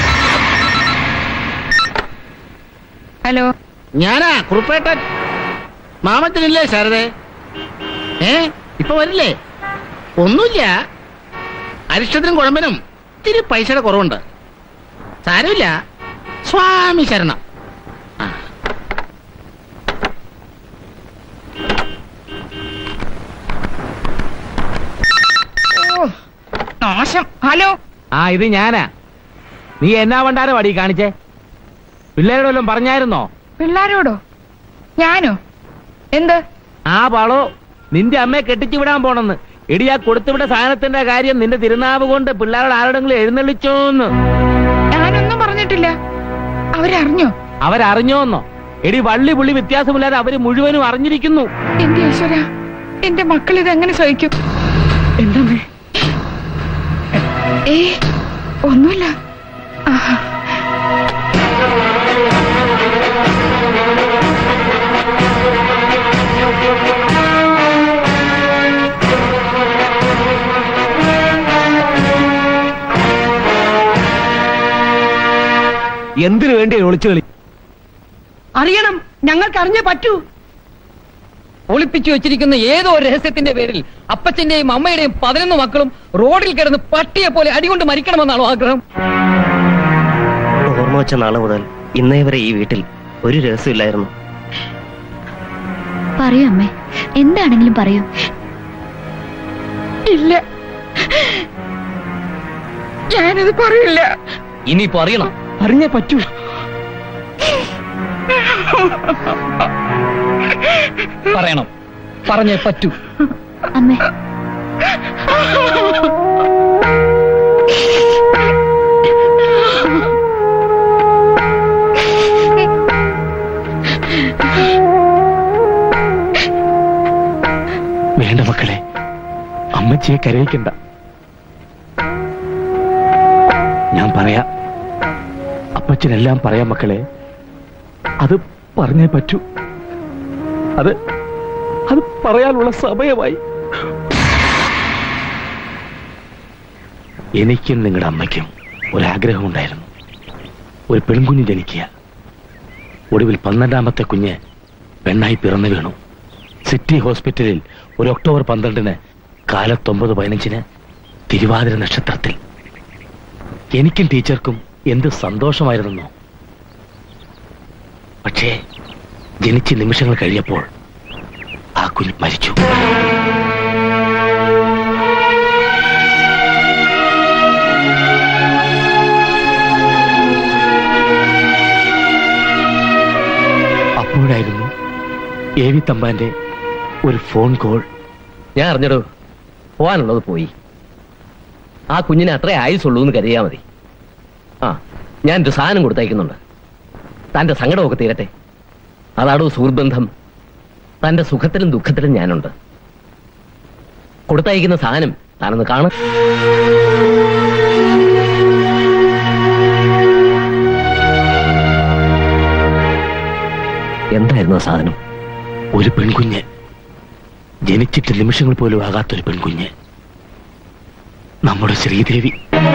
ഹലോ ഞാനാ കുറുപ്പേട്ടൻ മാമച്ചനില്ലേ ശാരദേ ഏ ഇപ്പൊ വരില്ലേ ഒന്നുമില്ല അരിഷ്ടത്തിനും കുഴമ്പനും ഇത്തിരി പൈസയുടെ കുറവുണ്ട് സാരമില്ല സ്വാമി ശരണം നാശം ഹലോ ആ ഇത് ഞാനാ നീ എന്നാ വണ്ടാരം അടി കാണിച്ചേ പിള്ളേരോട് വല്ലതും പറഞ്ഞായിരുന്നോ പിള്ളാരോടോ ഞാനോ എന്ത് ആ പാളോ നിന്റെ അമ്മയെ കെട്ടിച്ചു വിടാൻ പോണെന്ന് എടി ആ കൊടുത്തുവിട്ട സാധനത്തിന്റെ കാര്യം നിന്റെ തിരുനാവ് കൊണ്ട് പിള്ളേരോട് ആരോടെങ്കിലും എഴുന്നള്ളിച്ചോന്ന് ഞാനൊന്നും പറഞ്ഞിട്ടില്ല അവരറിഞ്ഞോ അവരറിഞ്ഞോന്നോ എടി വള്ളി പുള്ളി വ്യത്യാസമില്ലാതെ അവര് മുഴുവനും അറിഞ്ഞിരിക്കുന്നു എന്റെ ഈശ്വര എന്റെ മക്കൾ ഇതെങ്ങനെ സഹിക്കും എന്തമ്മേ ഏ ഒന്നുമില്ല ആഹാ. എന്തിനു വേണ്ടി ഒളിച്ചുകളി അറിയണം ഞങ്ങൾക്ക് അറിഞ്ഞേ പറ്റൂ ഒളിപ്പിച്ചു വെച്ചിരിക്കുന്ന ഏതോ ഒരു രഹസ്യത്തിന്റെ പേരിൽ അപ്പച്ചന്റെയും അമ്മയുടെയും പതിനൊന്ന് മക്കളും റോഡിൽ കിടന്ന് പട്ടിയെ പോലെ അടികൊണ്ട് മരിക്കണമെന്നാണോ ആഗ്രഹം ഓർമ്മ വെച്ച നാളെ മുതൽ ഇന്നേ വരെ ഈ വീട്ടിൽ ഒരു രഹസ്യമില്ലായിരുന്നു പറയൂ അമ്മേ എന്താണെങ്കിലും പറയൂ ഇല്ല ഞാനത് പറയില്ല ഇനിയിപ്പോ അറിയണം അറിഞ്ഞേ പറ്റൂ പറയണം പറഞ്ഞേ പറ്റൂ അമ്മേ വേണ്ട മക്കളെ അമ്മച്ചിയെ കരയിക്കണ്ട ഞാൻ പറയാം അപ്പച്ചനെല്ലാം പറയാം മക്കളെ അത് പറഞ്ഞേ പറ്റൂ അത് അത് പറയാനുള്ള സമയമായി എനിക്കും നിങ്ങളുടെ അമ്മയ്ക്കും ഒരാഗ്രഹമുണ്ടായിരുന്നു ഒരു പെൺകുഞ്ഞ് ജനിക്കുക ഒടുവിൽ പന്ത്രണ്ടാമത്തെ കുഞ്ഞ് പെണ്ണായി പിറന്നു വീണു സിറ്റി ഹോസ്പിറ്റലിൽ ഒരു ഒക്ടോബർ പന്ത്രണ്ടിന് കാലത്തൊമ്പത് പതിനഞ്ചിന് തിരുവാതിര നക്ഷത്രത്തിൽ എനിക്കും ടീച്ചർക്കും എന്ത് സന്തോഷമായിരുന്നോ പക്ഷേ ജനിച്ച് നിമിഷങ്ങൾ കഴിഞ്ഞപ്പോൾ ആ കുഞ്ഞ് മരിച്ചു അപ്പോഴായിരുന്നു എ വി തമ്പാന്റെ ഒരു ഫോൺ കോൾ ഞാൻ അറിഞ്ഞടോ പോവാനുള്ളത് പോയി ആ കുഞ്ഞിനെ അത്രേ ആയുസുള്ളൂ എന്ന് കരുതിയാ മതി ആ ഞാൻ ഒരു സാധനം കൊടുത്തയക്കുന്നുണ്ട് തന്റെ സങ്കടമൊക്കെ തീരട്ടെ അതാടോ സുഹൃബന്ധം തന്റെ സുഖത്തിലും ദുഃഖത്തിലും ഞാനുണ്ട് കൊടുത്തയക്കുന്ന സാധനം താനൊന്ന് കാണും എന്തായിരുന്നു ആ സാധനം ഒരു പെൺകുഞ്ഞ് ജനിച്ചിട്ട് നിമിഷങ്ങൾ പോലും ആകാത്തൊരു പെൺകുഞ്ഞ് നമ്മുടെ ശ്രീദേവി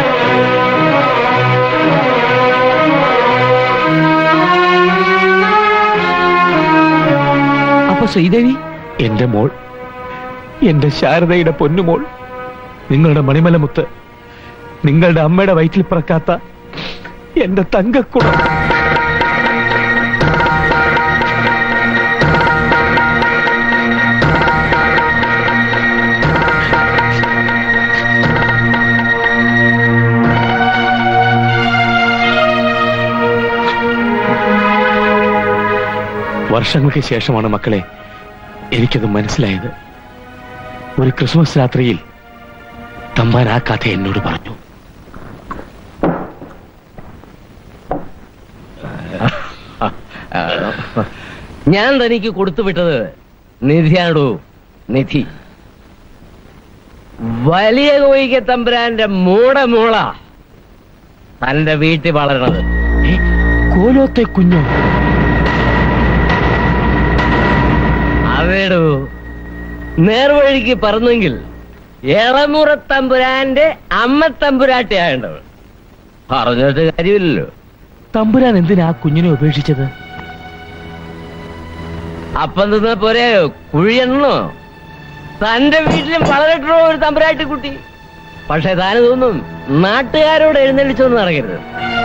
അപ്പൊ ശ്രീദേവി എന്റെ മോൾ എന്റെ ശാരദയുടെ പൊന്നുമോൾ നിങ്ങളുടെ മണിമലമുത്ത് നിങ്ങളുടെ അമ്മയുടെ വയറ്റിൽ പിറക്കാത്ത എന്റെ തങ്കക്കുടം വർഷങ്ങൾക്ക് ശേഷമാണ് മക്കളെ എനിക്കത് മനസ്സിലായത് ഒരു ക്രിസ്മസ് രാത്രിയിൽ തമ്പാൻ ആ കഥ എന്നോട് പറഞ്ഞു ഞാൻ തനിക്ക് കൊടുത്തുവിട്ടത് നിധിയാണോ നിധി വലിയ കോയിക്ക തമ്പുരാന്റെ മൂട മൂള തന്റെ വീട്ടിൽ വളരണത് കോലോത്തെ കുഞ്ഞോ അതേടൂ നേർവഴിക്ക് പറഞ്ഞെങ്കിൽ ഏറമുറ തമ്പുരാന്റെ അമ്മ തമ്പുരാട്ടിയായേണ്ടത് പറഞ്ഞിട്ട് കാര്യമില്ലല്ലോ തമ്പുരാൻ എന്തിനാ ആ കുഞ്ഞിനെ ഉപേക്ഷിച്ചത് അപ്പം തിന്ന പോരെ കുഴിയെണ്ണോ തന്റെ വീട്ടിലും വളരട്ടോ ഒരു തമ്പുരാട്ടി കുട്ടി പക്ഷെ താന് തോന്നും നാട്ടുകാരോട് എഴുന്നള്ളിച്ചൊന്നും നടക്കരുത്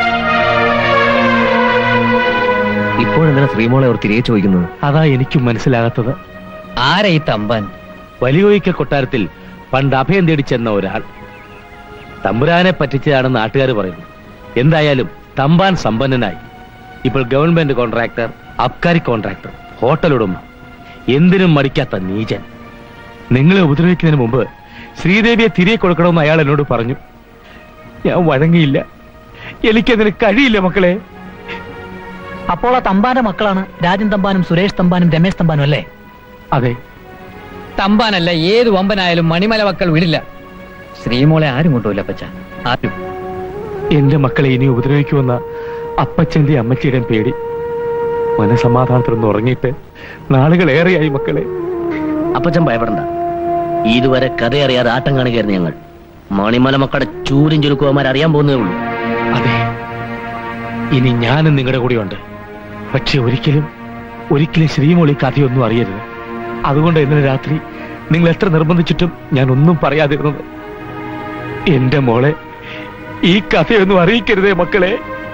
ഇപ്പോഴെന്തിനാ ശ്രീമോളെ അവർ തിരികെ ചോദിക്കുന്നത് അതാ എനിക്കും മനസ്സിലാകാത്തത് ആരാ ഈ തമ്പാൻ വലിയോയിക്കൽ കൊട്ടാരത്തിൽ പണ്ട് അഭയം തേടി ചെന്ന ഒരാൾ തമ്പുരാനെ പറ്റിച്ചതാണ് നാട്ടുകാർ പറയുന്നു എന്തായാലും തമ്പാൻ സമ്പന്നനായി ഇപ്പോൾ ഗവൺമെന്റ് കോൺട്രാക്ടർ അബ്കാരി കോൺട്രാക്ടർ ഹോട്ടൽ ഉടമ എന്തിനും മടിക്കാത്ത നീചൻ നിങ്ങളെ ഉപദ്രവിക്കുന്നതിന് മുമ്പ് ശ്രീദേവിയെ തിരികെ കൊടുക്കണമെന്ന് അയാൾ എന്നോട് പറഞ്ഞു ഞാൻ വഴങ്ങിയില്ല എനിക്കതിന് കഴിയില്ല മക്കളെ അപ്പോൾ ആ തമ്പാന്റെ മക്കളാണ് രാജൻ തമ്പാനും സുരേഷ് തമ്പാനും രമേശ് തമ്പാനും അല്ലേ അതെ തമ്പാനല്ല ഏത് വമ്പനായാലും മണിമല മക്കൾ വിടില്ല ശ്രീമോളെ ആരും കൊണ്ടുപോയില്ല പച്ച ആരും എന്റെ മക്കളെ ഇനി ഉപദ്രവിക്കുമെന്ന അപ്പച്ചന്റെ അമ്മച്ചിയുടെയും പേടി മനസമാധാനത്തിലൊന്ന് ഉറങ്ങിയിട്ട് നാളുകൾ ഏറെയായി മക്കളെ അപ്പച്ചൻ ഭയപ്പെടണ്ട ഇതുവരെ കഥയറിയാതെ ആട്ടം കാണുകയായിരുന്നു ഞങ്ങൾ മണിമല മക്കളുടെ ചൂരും ചുരുക്കുവന്മാർ അറിയാൻ പോകുന്നേ ഉള്ളൂ അതെ ഇനി ഞാനും നിങ്ങളുടെ കൂടെ ഉണ്ട് പക്ഷെ ഒരിക്കലും ഒരിക്കലും ശ്രീമോളി കഥയൊന്നും അറിയരുത് അതുകൊണ്ട് ഇന്നലെ രാത്രി നിങ്ങൾ എത്ര നിർബന്ധിച്ചിട്ടും ഞാൻ ഒന്നും പറയാതിരുന്നത് എന്റെ മോളെ ഈ കഥയൊന്നും അറിയിക്കരുതേ മക്കളെ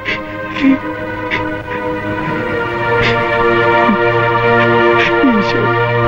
ഈശോ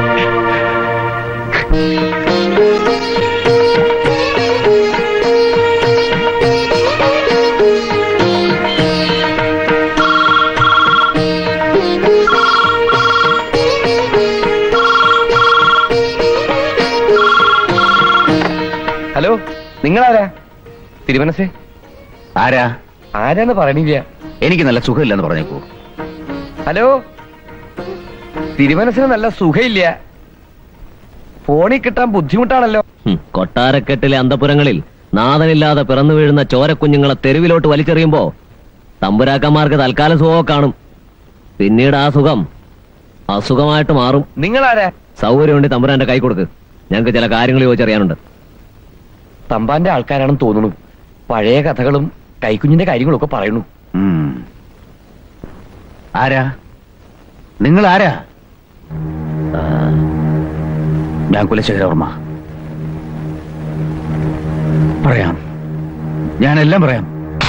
ഹലോ നിങ്ങളാരാ തിരുമനസേ ആരാ ആരാന്ന് പറയണില്ല എനിക്ക് നല്ല സുഖമില്ലെന്ന് പറഞ്ഞേക്കൂ ഹലോ തിരുമനസിന് നല്ല സുഖമില്ല ഫോണിൽ കിട്ടാൻ ബുദ്ധിമുട്ടാണല്ലോ ഹും, കൊട്ടാരക്കെട്ടിലെ അന്തപുരങ്ങളിൽ നാഥനില്ലാതെ പിറന്നു വീഴുന്ന ചോരക്കുഞ്ഞുങ്ങളെ തെരുവിലോട്ട് വലിച്ചെറിയുമ്പോ തമ്പുരാക്കന്മാർക്ക് തൽക്കാലം സുഖമൊക്കെ കാണും പിന്നീട് ആ സുഖം അസുഖമായിട്ട് മാറും നിങ്ങളാരാ സൗകര്യമുണ്ട് തമ്പുരാന്റെ കൈ കൊടുക്ക് ഞങ്ങൾക്ക് ചില കാര്യങ്ങൾ ചോദിച്ചറിയാനുണ്ട് തമ്പാന്റെ ആൾക്കാരാണെന്ന് തോന്നുന്നു പഴയ കഥകളും കൈക്കുഞ്ഞിന്റെ കാര്യങ്ങളും ഒക്കെ പറയുന്നു ആരാ നിങ്ങൾ ആരാ ആ, ഞാൻ കുലശേഖരവർമ്മ പറയാം ഞാനെല്ലാം പറയാം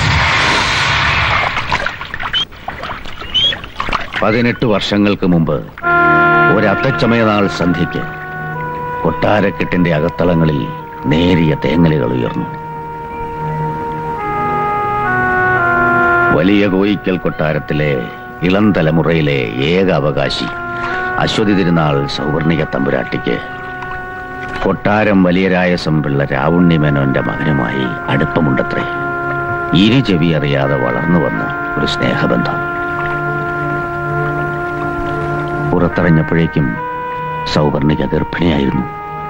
പതിനെട്ട് വർഷങ്ങൾക്ക് മുമ്പ് ഒരത്തച്ചമയനാൾ സന്ധ്യയ്ക്ക് കൊട്ടാരക്കെട്ടിന്റെ അകത്തളങ്ങളിൽ നേരിയ തേങ്ങലുകൾ ഉയർന്നു വലിയ കോയിക്കൽ കൊട്ടാരത്തിലെ ഇളം തലമുറയിലെ ഏക അവകാശി അശ്വതി തിരുനാൾ സൗവർണിക തമ്പുരാട്ടിക്ക് കൊട്ടാരം വലിയരായസം പിള്ള രാവുണ്ണിമേനോന്റെ മകനുമായി അടുപ്പമുണ്ടത്രേ ഇരു ചെവി അറിയാതെ വളർന്നു വന്ന ഒരു സ്നേഹബന്ധം പുറത്തിറങ്ങിയപ്പോഴേക്കും സൗവർണിക ഗർഭിണിയായിരുന്നു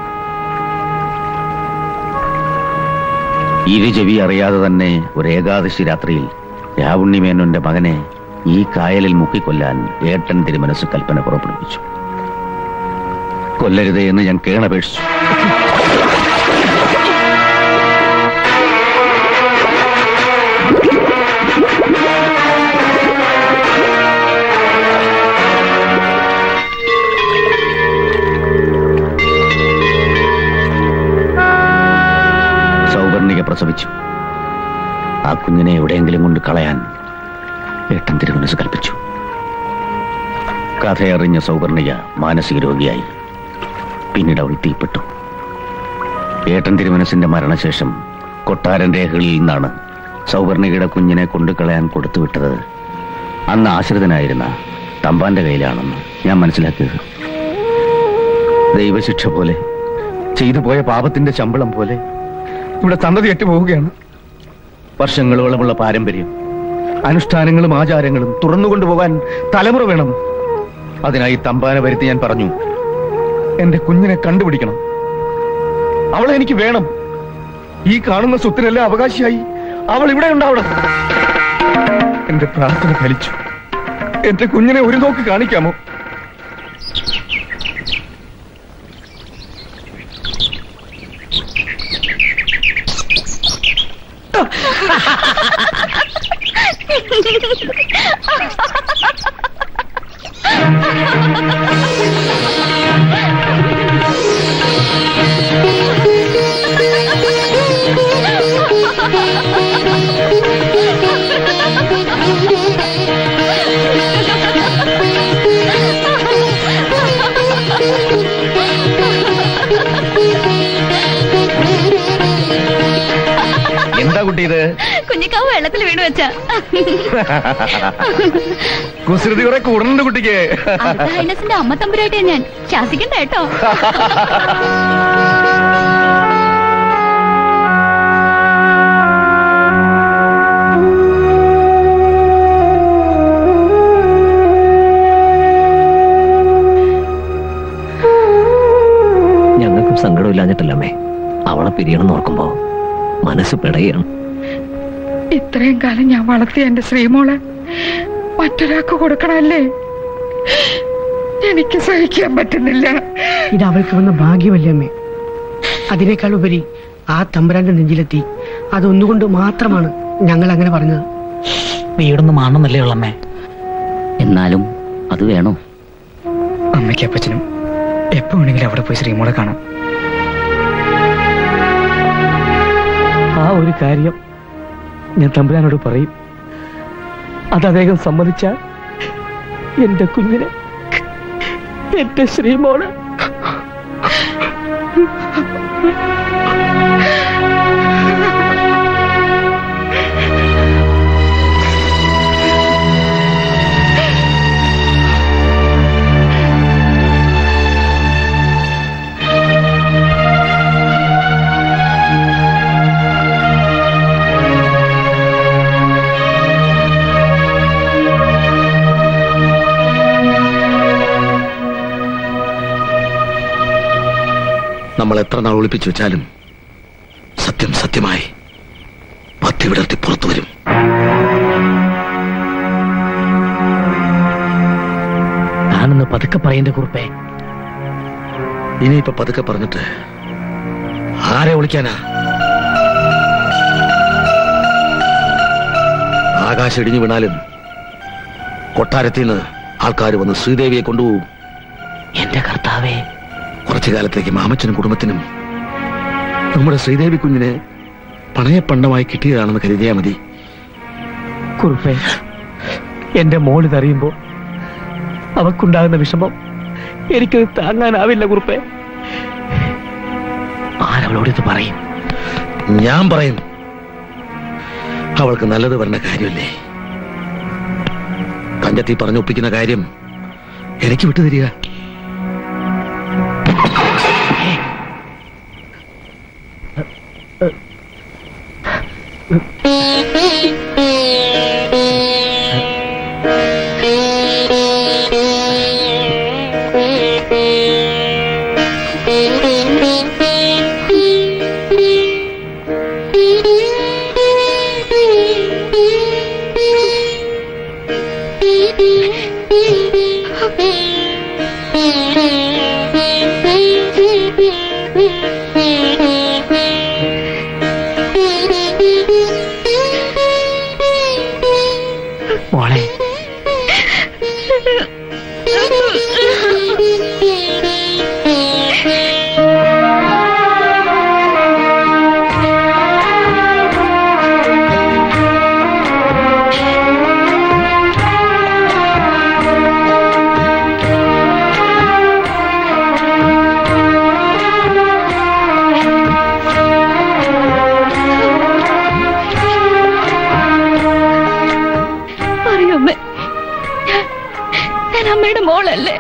ഇരു ചെവി അറിയാതെ തന്നെ ഒരു ഏകാദശി രാത്രിയിൽ രാവുണ്ണിമേനോന്റെ മകനെ ഈ കായലിൽ മുക്കിക്കൊല്ലാൻ ഏട്ടൻ തിരുമനസ് കൽപ്പന പുറപ്പെടുവിച്ചു കൊല്ലരുതേ എന്ന് ഞാൻ കേണപേക്ഷിച്ചു സൗവർണിക പ്രസവിച്ചു ആ കുഞ്ഞിനെ എവിടെയെങ്കിലും കൊണ്ട് കളയാൻ ഏട്ടൻ തിരുമനസ് കൽപ്പിച്ചു കഥയറിഞ്ഞ സൗവർണിക മാനസിക രോഗിയായി പിന്നീട് അവൾ തീപ്പെട്ടു ഏട്ടൻ തിരുമനസിന്റെ മരണശേഷം കൊട്ടാരൻ രേഖകളിൽ നിന്നാണ് സൗവർണികയുടെ കുഞ്ഞിനെ കൊണ്ടുകളയാൻ കൊടുത്തുവിട്ടത് അന്ന് ആശ്രിതനായിരുന്ന തമ്പാന്റെ കയ്യിലാണെന്ന് ഞാൻ മനസ്സിലാക്കിയത് ദൈവശിക്ഷ പോലെ ചെയ്തു പോയ പാപത്തിന്റെ ശമ്പളം പോലെ ഇവിടെ സന്തതി പോവുകയാണ് വർഷങ്ങളോളമുള്ള പാരമ്പര്യം അനുഷ്ഠാനങ്ങളും ആചാരങ്ങളും തുറന്നുകൊണ്ടുപോകാൻ തലമുറ വേണം അതിനായി തമ്പാന വരുത്തി ഞാൻ പറഞ്ഞു എന്റെ കുഞ്ഞിനെ കണ്ടുപിടിക്കണം അവളെ എനിക്ക് വേണം ഈ കാണുന്ന സ്വത്തിനെല്ലാം അവകാശിയായി അവൾ ഇവിടെ ഉണ്ടാവണം എന്റെ പ്രാർത്ഥന ഫലിച്ചു എന്റെ കുഞ്ഞിനെ ഒരു നോക്ക് കാണിക്കാമോ എന്താ കുട്ടി ഇത് കുഞ്ഞിക്കാവ് വെള്ളത്തിൽ വീണ് വെച്ച കുസൃതി കുറെ കൂടുന്നുണ്ട് കുട്ടിക്ക് ഹൈനസിന്റെ അമ്മ തമ്പുരായിട്ടാ ഞാൻ ശാസിക്കണ്ട കേട്ടോ ഞങ്ങൾക്കും സങ്കടമില്ലാഞ്ഞിട്ടല്ലമ്മേ അവളെ പിരിയണം ഓർക്കുമ്പോ മനസ്സ് പിടയാണ് ഇത്രയും കാലം ഞാൻ വളർത്തിയ എന്റെ ശ്രീമോളെ മറ്റൊരാൾക്ക് കൊടുക്കണമല്ലേ എനിക്ക് സഹിക്കാൻ പറ്റുന്നില്ല ഇത് അവൾക്ക് വന്ന ഭാഗ്യമല്ലേ അമ്മേ അതിനേക്കാൾ ഉപരി ആ തമ്പുരാന്റെ നെഞ്ചിലെത്തി അതൊന്നുകൊണ്ട് മാത്രമാണ് ഞങ്ങൾ അങ്ങനെ പറഞ്ഞത് വീടൊന്നും മാണെന്നല്ലേ ഉള്ളമ്മേ എന്നാലും അത് വേണോ അമ്മയ്ക്ക് അപ്പച്ചനും എപ്പോ വേണമെങ്കിലും അവിടെ പോയി ശ്രീമോളെ കാണാം ആ ഒരു കാര്യം ഞാൻ തമ്പുരാനോട് പറയും അത് അദ്ദേഹം സമ്മതിച്ചാൽ എന്റെ കുഞ്ഞിനെ എന്റെ ശ്രീമോള് നമ്മൾ എത്ര നാൾ ഒളിപ്പിച്ചു വെച്ചാലും സത്യം സത്യമായി പത്തി വിടർത്തി പുറത്തു വരും ഞാനൊന്ന് പതുക്കെ പറയേണ്ട കുറിപ്പേ ഇനിയിപ്പൊ പതുക്കെ പറഞ്ഞിട്ട് ആരെ വിളിക്കാനാ ആകാശം ഇടിഞ്ഞു വീണാലും കൊട്ടാരത്തിൽ നിന്ന് ആൾക്കാർ വന്ന് ശ്രീദേവിയെ കൊണ്ടുപോകും എന്റെ കർത്താവേ കുറച്ചു കാലത്തേക്ക് മാമച്ചനും കുടുംബത്തിനും നമ്മുടെ ശ്രീദേവി കുഞ്ഞിനെ പണയപ്പണ്ടമായി കിട്ടിയതാണെന്ന് കരുതിയാ മതി കുറുപ്പേ എന്റെ മോളിതറിയുമ്പോ അവക്കുണ്ടാകുന്ന വിഷമം എനിക്കത് താങ്ങാനാവില്ല കുറുപ്പേ ആരവളോട് ഇത് പറയും ഞാൻ പറയും അവൾക്ക് നല്ലത് വരേണ്ട കാര്യമല്ലേ കഞ്ചത്തി പറഞ്ഞൊപ്പിക്കുന്ന കാര്യം എനിക്ക് വിട്ടുതരിക മോളെ അറിയമ്മേ ഞാൻ അമ്മയുടെ മോളല്ലേ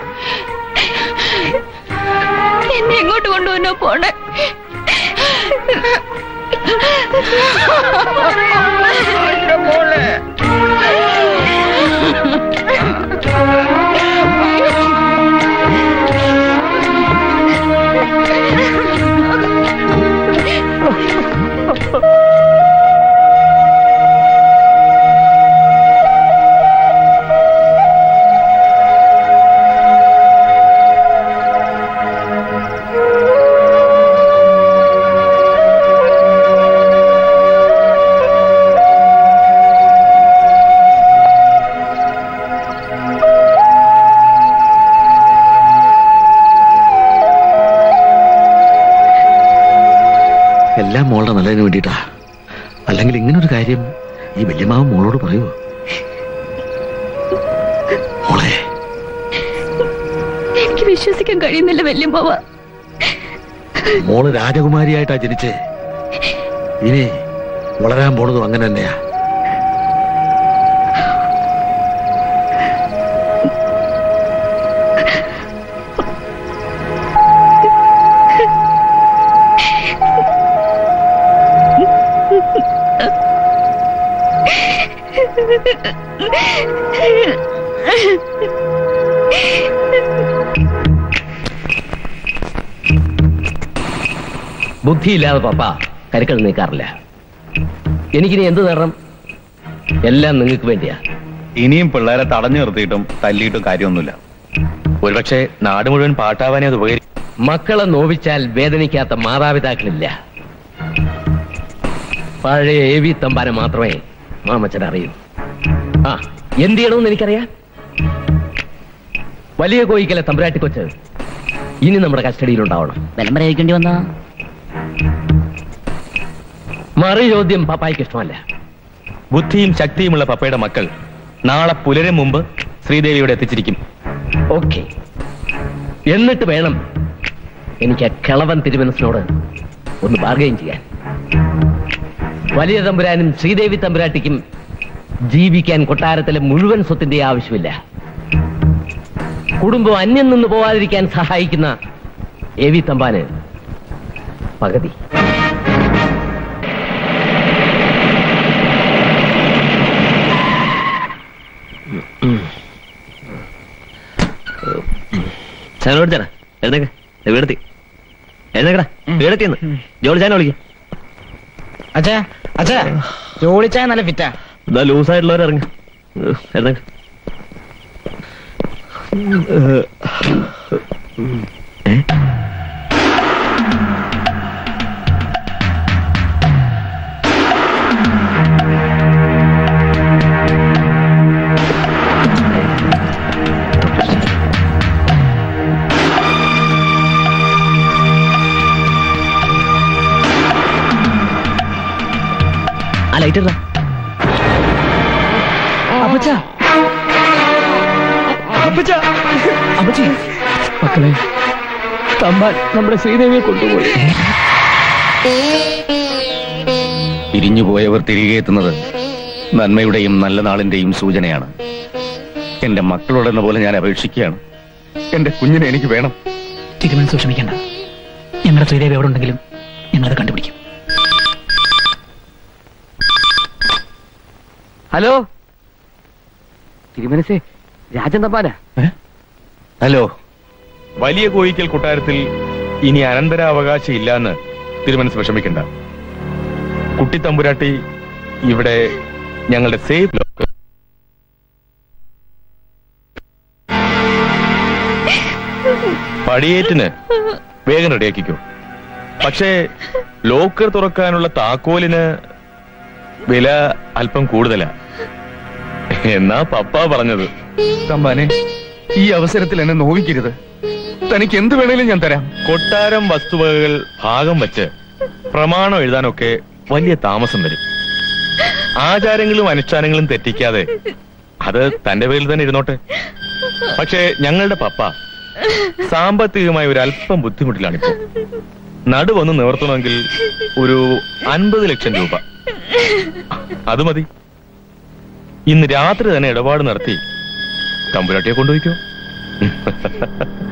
എന്നെ എങ്ങോട്ട് കൊണ്ടുപോനോ പോണേ എല്ലാം മോളുടെ നല്ലതിന് വേണ്ടിയിട്ടാ അല്ലെങ്കിൽ ഇങ്ങനൊരു കാര്യം ഈ വല്യമാവൻ മോളോട് പറയുമോ മോളെ എനിക്ക് വിശ്വസിക്കാൻ കഴിയുന്നില്ല വല്യമ്മാവ മോള് രാജകുമാരിയായിട്ടാ ജനിച്ചേ ഇനി വളരാൻ പോണതും അങ്ങനെ തന്നെയാ ബുദ്ധിയില്ലാതെ പപ്പ കരുക്കൾ നീക്കാറില്ല എനിക്കിനി എന്ത് നേടണം എല്ലാം നിങ്ങൾക്ക് വേണ്ടിയാ ഇനിയും പിള്ളേരെ തടഞ്ഞു നിർത്തിയിട്ടും തല്ലിയിട്ടും കാര്യമൊന്നുമില്ല ഒരുപക്ഷെ നാട് മുഴുവൻ പാട്ടാവാനേ അത് ഉപകരിക്കും മക്കളെ നോവിച്ചാൽ വേദനിക്കാത്ത മാതാപിതാക്കളില്ല പഴയ എ വി തമ്പാനെ മാത്രമേ മാമച്ചൻ അറിയൂ ആ എന്ത് ചെയ്യണമെന്ന് എനിക്കറിയാം വലിയ കോയിക്കലെ തമ്പുരാട്ടി കൊച്ച് ഇനി നമ്മുടെ കസ്റ്റഡിയിൽ ഉണ്ടാവണം ബലം പ്രയോഗിക്കേണ്ടി വന്നാ മറു ചോദ്യം പപ്പായ്ക്ക് ഇഷ്ടമല്ല ബുദ്ധിയും ശക്തിയുമുള്ള പപ്പയുടെ മക്കൾ നാളെ പുലരും മുമ്പ് ശ്രീദേവിയോടെ എത്തിച്ചിരിക്കും ഓക്കെ എന്നിട്ട് വേണം എനിക്ക് ആ കിളവൻ തിരുമനസിനോട് ഒന്ന് ബാർഗൈൻ ചെയ്യാൻ വലിയ തമ്പുരാനും ശ്രീദേവി തമ്പുരാട്ടിക്കും ജീവിക്കാൻ കൊട്ടാരത്തിലെ മുഴുവൻ സ്വത്തിന്റെ ആവശ്യമില്ല കുടുംബം അന്യം നിന്ന് പോവാതിരിക്കാൻ സഹായിക്കുന്ന എ വി തമ്പാന് പകുതി ചാനോടിച്ചാ എഴുന്നേക്ക വീടെത്തി എഴുന്നേക്കടാ വീടെത്തിയെന്ന് ജോളി ചാന വിളിക്കും അച്ഛാ അച്ഛാ ജോളിച്ചായ നല്ല ഫിറ്റാ ഇതാ ലൂസായിട്ടുള്ളവർ ഇറങ്ങ എഴുന്നേക്ക ആ ലൈറ്റ് ഇടാ അപ്പച്ചാ അപ്പച്ചാ അപ്പച്ചി മക്കളെ തമ്പാൻ നമ്മുടെ ശ്രീദേവിയെ കൊണ്ടുപോയി പിരിഞ്ഞുപോയവർ തിരികെ എത്തുന്നത് നന്മയുടെയും നല്ല നാളിന്റെയും സൂചനയാണ് എന്റെ മക്കളോടെന്ന പോലെ ഞാൻ അപേക്ഷിക്കുകയാണ് എന്റെ കുഞ്ഞിനെ എനിക്ക് വേണം തിരുമനസ് വിഷമിക്കണ്ട ഞങ്ങളുടെ ശ്രീദേവി എവിടെ ഉണ്ടെങ്കിലും ഞങ്ങളത് കണ്ടുപിടിക്കും ഹലോ തിരുമനസേ രാജൻ തമ്പാനാ ഹലോ വലിയ കോയിക്കൽ കൊട്ടാരത്തിൽ ഇനി അനന്തരാവകാശം ഇല്ലാന്ന് തിരുമനസ് വിഷമിക്കണ്ട കുട്ടിത്തമ്പുരാട്ടി ഇവിടെ ഞങ്ങളുടെ സേഫ് ലോക്ക് പടിയേറ്റിന് വേഗം റെഡിയാക്കിക്കോ പക്ഷേ ലോക്കർ തുറക്കാനുള്ള താക്കോലിന് വില അല്പം കൂടുതലാ എന്നാ പപ്പ പറഞ്ഞത് തമ്പാനെ ഈ അവസരത്തിൽ എന്നെ നോവിക്കരുത് തനിക്ക് എന്ത് വേണേലും ഞാൻ തരാം കൊട്ടാരം വസ്തുവകകൾ ഭാഗം വെച്ച് പ്രമാണം എഴുതാനൊക്കെ വലിയ താമസം വരും ആചാരങ്ങളും അനുഷ്ഠാനങ്ങളും തെറ്റിക്കാതെ അത് തന്റെ പേരിൽ തന്നെ ഇരുന്നോട്ടെ പക്ഷേ ഞങ്ങളുടെ പപ്പ സാമ്പത്തികമായി ഒരു അല്പം ബുദ്ധിമുട്ടിലാണിപ്പോ നടുവന്ന് നിവർത്തണമെങ്കിൽ ഒരു അൻപത് ലക്ഷം രൂപ അത് മതി ഇന്ന് രാത്രി തന്നെ ഇടപാട് നടത്തി തമ്പുരാട്ടിയെ കൊണ്ടുപോയിക്കോ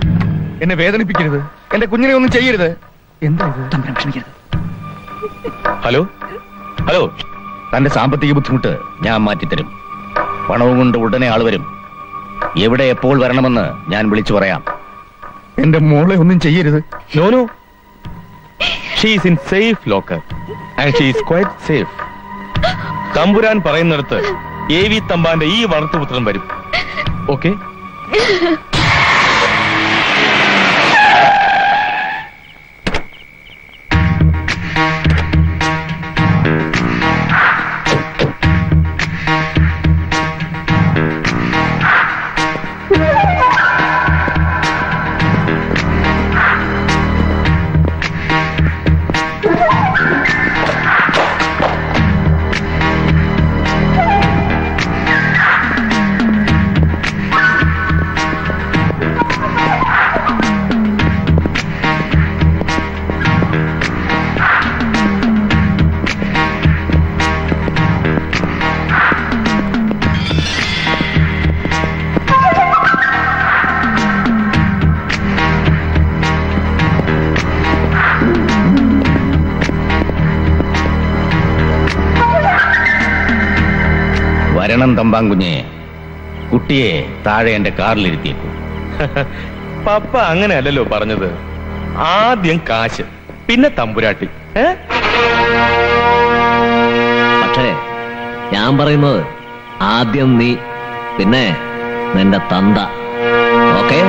എന്നെ വേദനിപ്പിക്കരുത് എന്റെ കുഞ്ഞിനെ ഒന്നും ചെയ്യരുത് എന്താ ഇത് തമ്പുരാൻ വിഷമിക്കരുത് ഹലോ ഹലോ തന്റെ സാമ്പത്തിക ബുദ്ധിമുട്ട് ഞാൻ മാറ്റിത്തരും പണവും കൊണ്ട് ഉടനെ ആൾ വരും എവിടെ എപ്പോൾ വരണമെന്ന് ഞാൻ വിളിച്ചു പറയാം എന്റെ മോളെ ഒന്നും ചെയ്യരുത് നോനു she's in safe locker and she's quite safe തമ്പുരാൻ പറയുന്നിടത്ത് എ വി തമ്പാന്റെ ഈ വളർത്തുപുത്രൻ വരും ഓക്കെ വരണം തമ്പാങ്കുഞ്ഞെ കുട്ടിയെ താഴെ എന്റെ കാറിലിരുത്തിയേക്കൂ പപ്പ അങ്ങനെയല്ലല്ലോ പറഞ്ഞത് ആദ്യം കാശ് പിന്നെ തമ്പുരാട്ടി ഏ പക്ഷേ ഞാൻ പറയുന്നത് ആദ്യം നീ പിന്നെ നിന്റെ തന്ത ഓക്കെ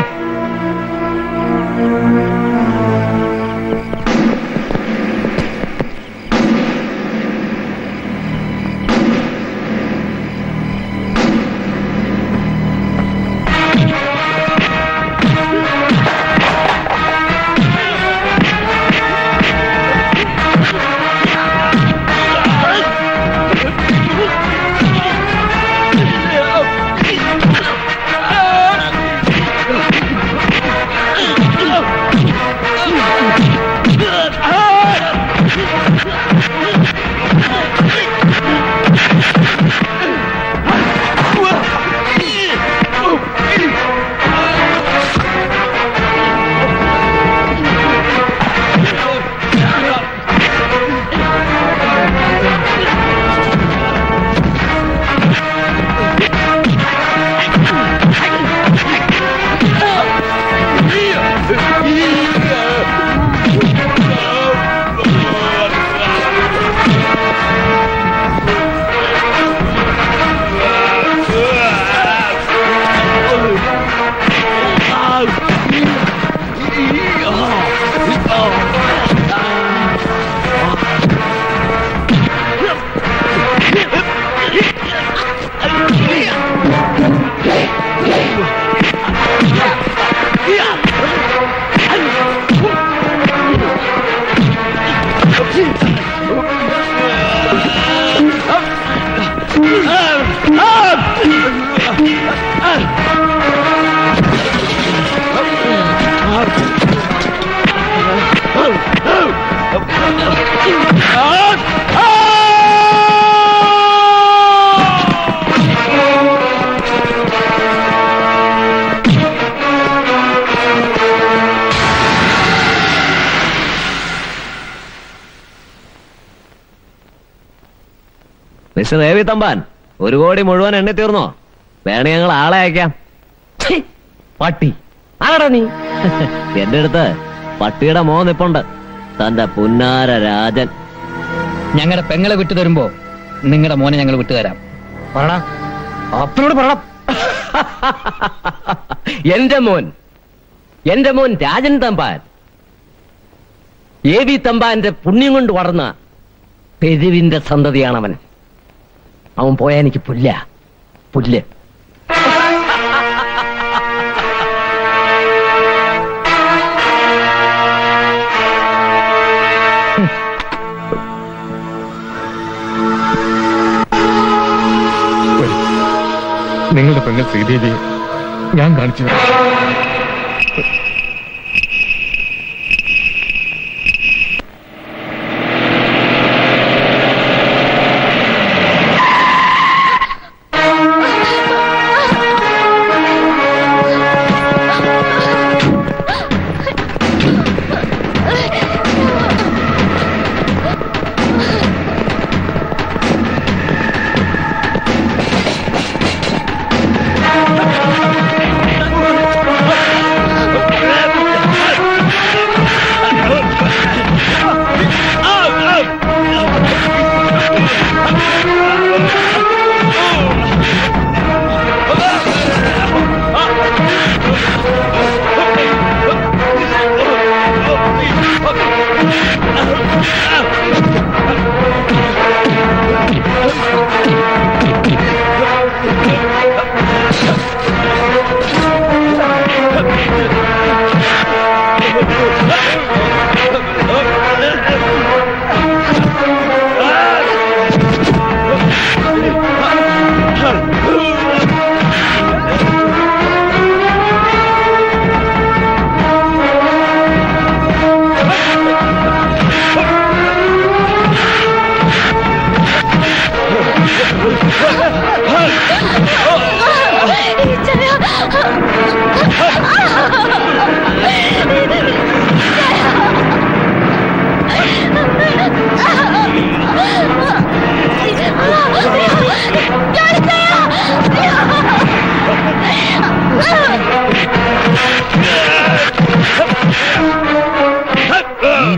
മിസ്റ്റർ ദേവി തമ്പാൻ ഒരു കോടി മുഴുവൻ എണ്ണി തീർന്നോ വേണേ ഞങ്ങൾ ആളെ അയക്കാം പട്ടി ആടാ നീ എന്റെ അടുത്ത് പട്ടിയുടെ മോ നിപ്പുണ്ട് തന്റെ പുന്നാര രാജൻ ഞങ്ങളുടെ പെങ്ങളെ വിട്ടു തരുമ്പോ നിങ്ങളുടെ മോനെ ഞങ്ങൾ വിട്ടുതരാം പറടാ അപ്പനോട് പറടാ എന്റെ മോൻ എന്റെ മോൻ രാജൻ തമ്പാൻ എ വി തമ്പാന്റെ പുണ്യം കൊണ്ട് വളർന്ന പെരുവിന്റെ സന്തതിയാണവൻ അവൻ പോയാ എനിക്ക് പുല്ല പുല്ല് നിങ്ങളുടെ പെങ്ങൾ ശ്രീദേവിയെ ഞാൻ കാണിച്ചു തരാം. ആ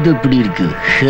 எப்படி இருக்கு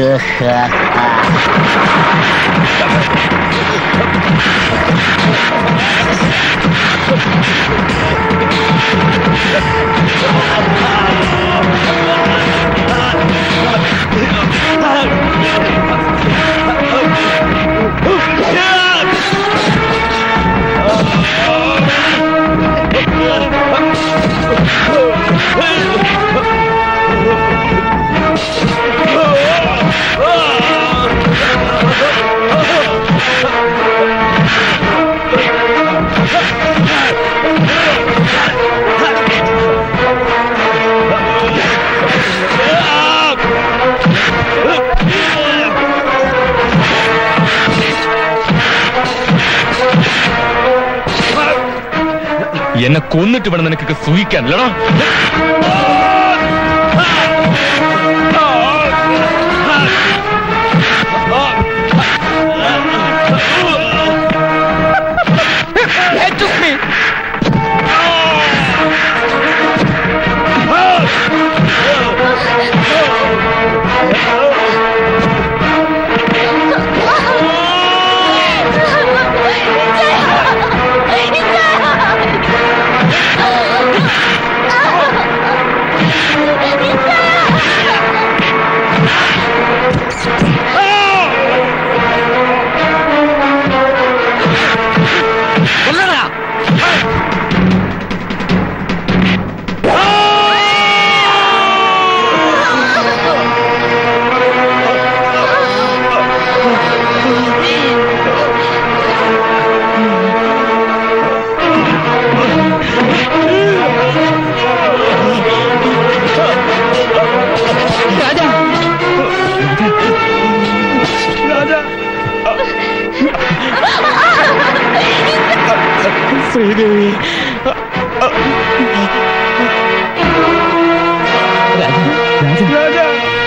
എന്നെ കൊന്നിട്ട് വേണം നിനക്കൊക്കെ സൂഹിക്കാനല്ലടാ ശ്രീദേവി രാജ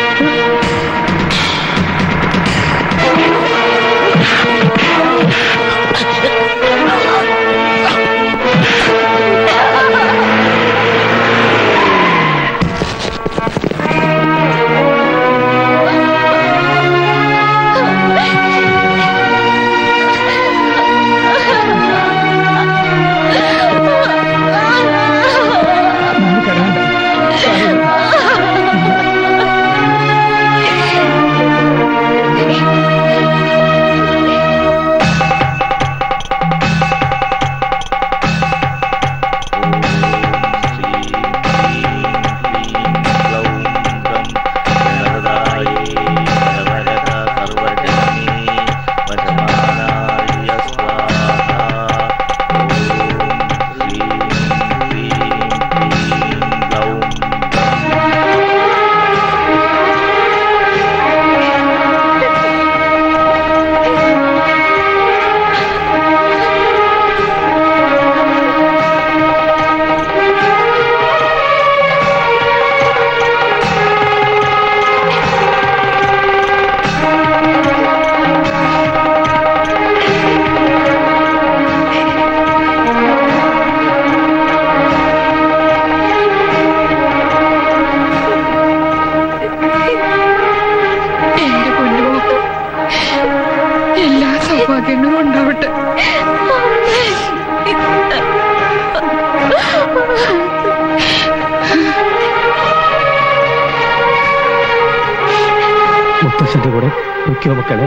എന്റെ പൊന്നുമോക്ക് എല്ലാ സൗഭാഗ്യങ്ങളും ഉണ്ടാവട്ടെ മുത്തശ്ശന്റെ കൂടെ മുഖ്യ മക്കളെ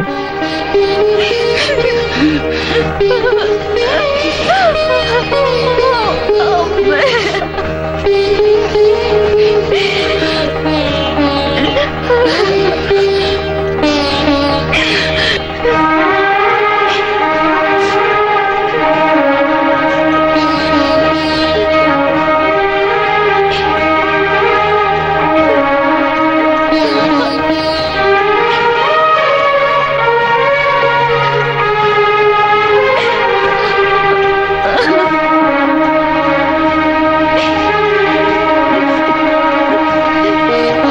ആ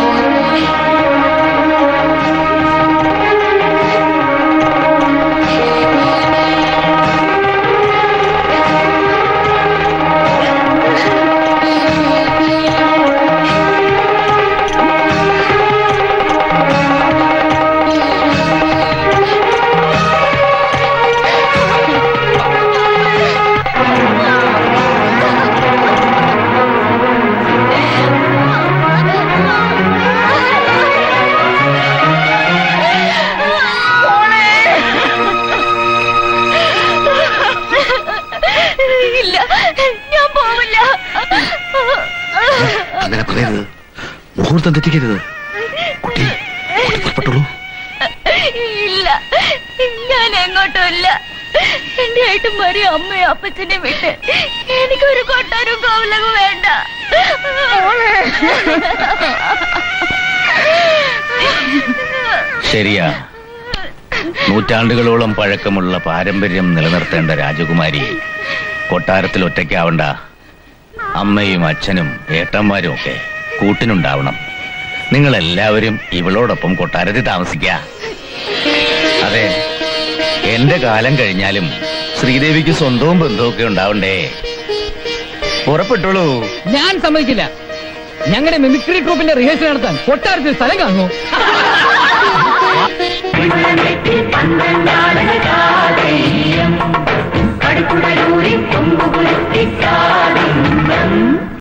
മുഹൂർത്തം തെറ്റിക്കരുത് കുട്ടി കുട്ടി പുറപ്പെട്ടോളൂ ഇല്ല ഞാൻ എങ്ങോട്ടും ഇല്ല എന്റെ ഏട്ടന്മാരെയും അമ്മയും അപ്പച്ചനെയും വിട്ട് എനിക്കൊരു കൊട്ടാരും കോവിലകം വേണ്ട ശരിയാ നൂറ്റാണ്ടുകളോളം പഴക്കമുള്ള പാരമ്പര്യം നിലനിർത്തേണ്ട രാജകുമാരി കൊട്ടാരത്തിൽ ഒറ്റയ്ക്കാവണ്ട അമ്മയും അച്ഛനും ഏട്ടന്മാരും ഒക്കെ കൂട്ടിനുണ്ടാവണം നിങ്ങൾ എല്ലാവരും ഇവളോടൊപ്പം കൊട്ടാരത്തിൽ താമസിക്ക അതെ എന്റെ കാലം കഴിഞ്ഞാലും ശ്രീദേവിക്ക് സ്വന്തവും ബന്ധവും ഒക്കെ ഉണ്ടാവണ്ടേ പുറപ്പെട്ടോളൂ ഞാൻ സമ്മതിക്കില്ല ഞങ്ങളുടെ മിമിക്രി ട്രൂപ്പിന്റെ റിഹേഴ്സൽ നടത്താൻ കൊട്ടാരത്തിൽ സ്ഥലം കാണുമോ കടുക്കുടലൂരി കൊമ്പുകുലുത്തിക്കാ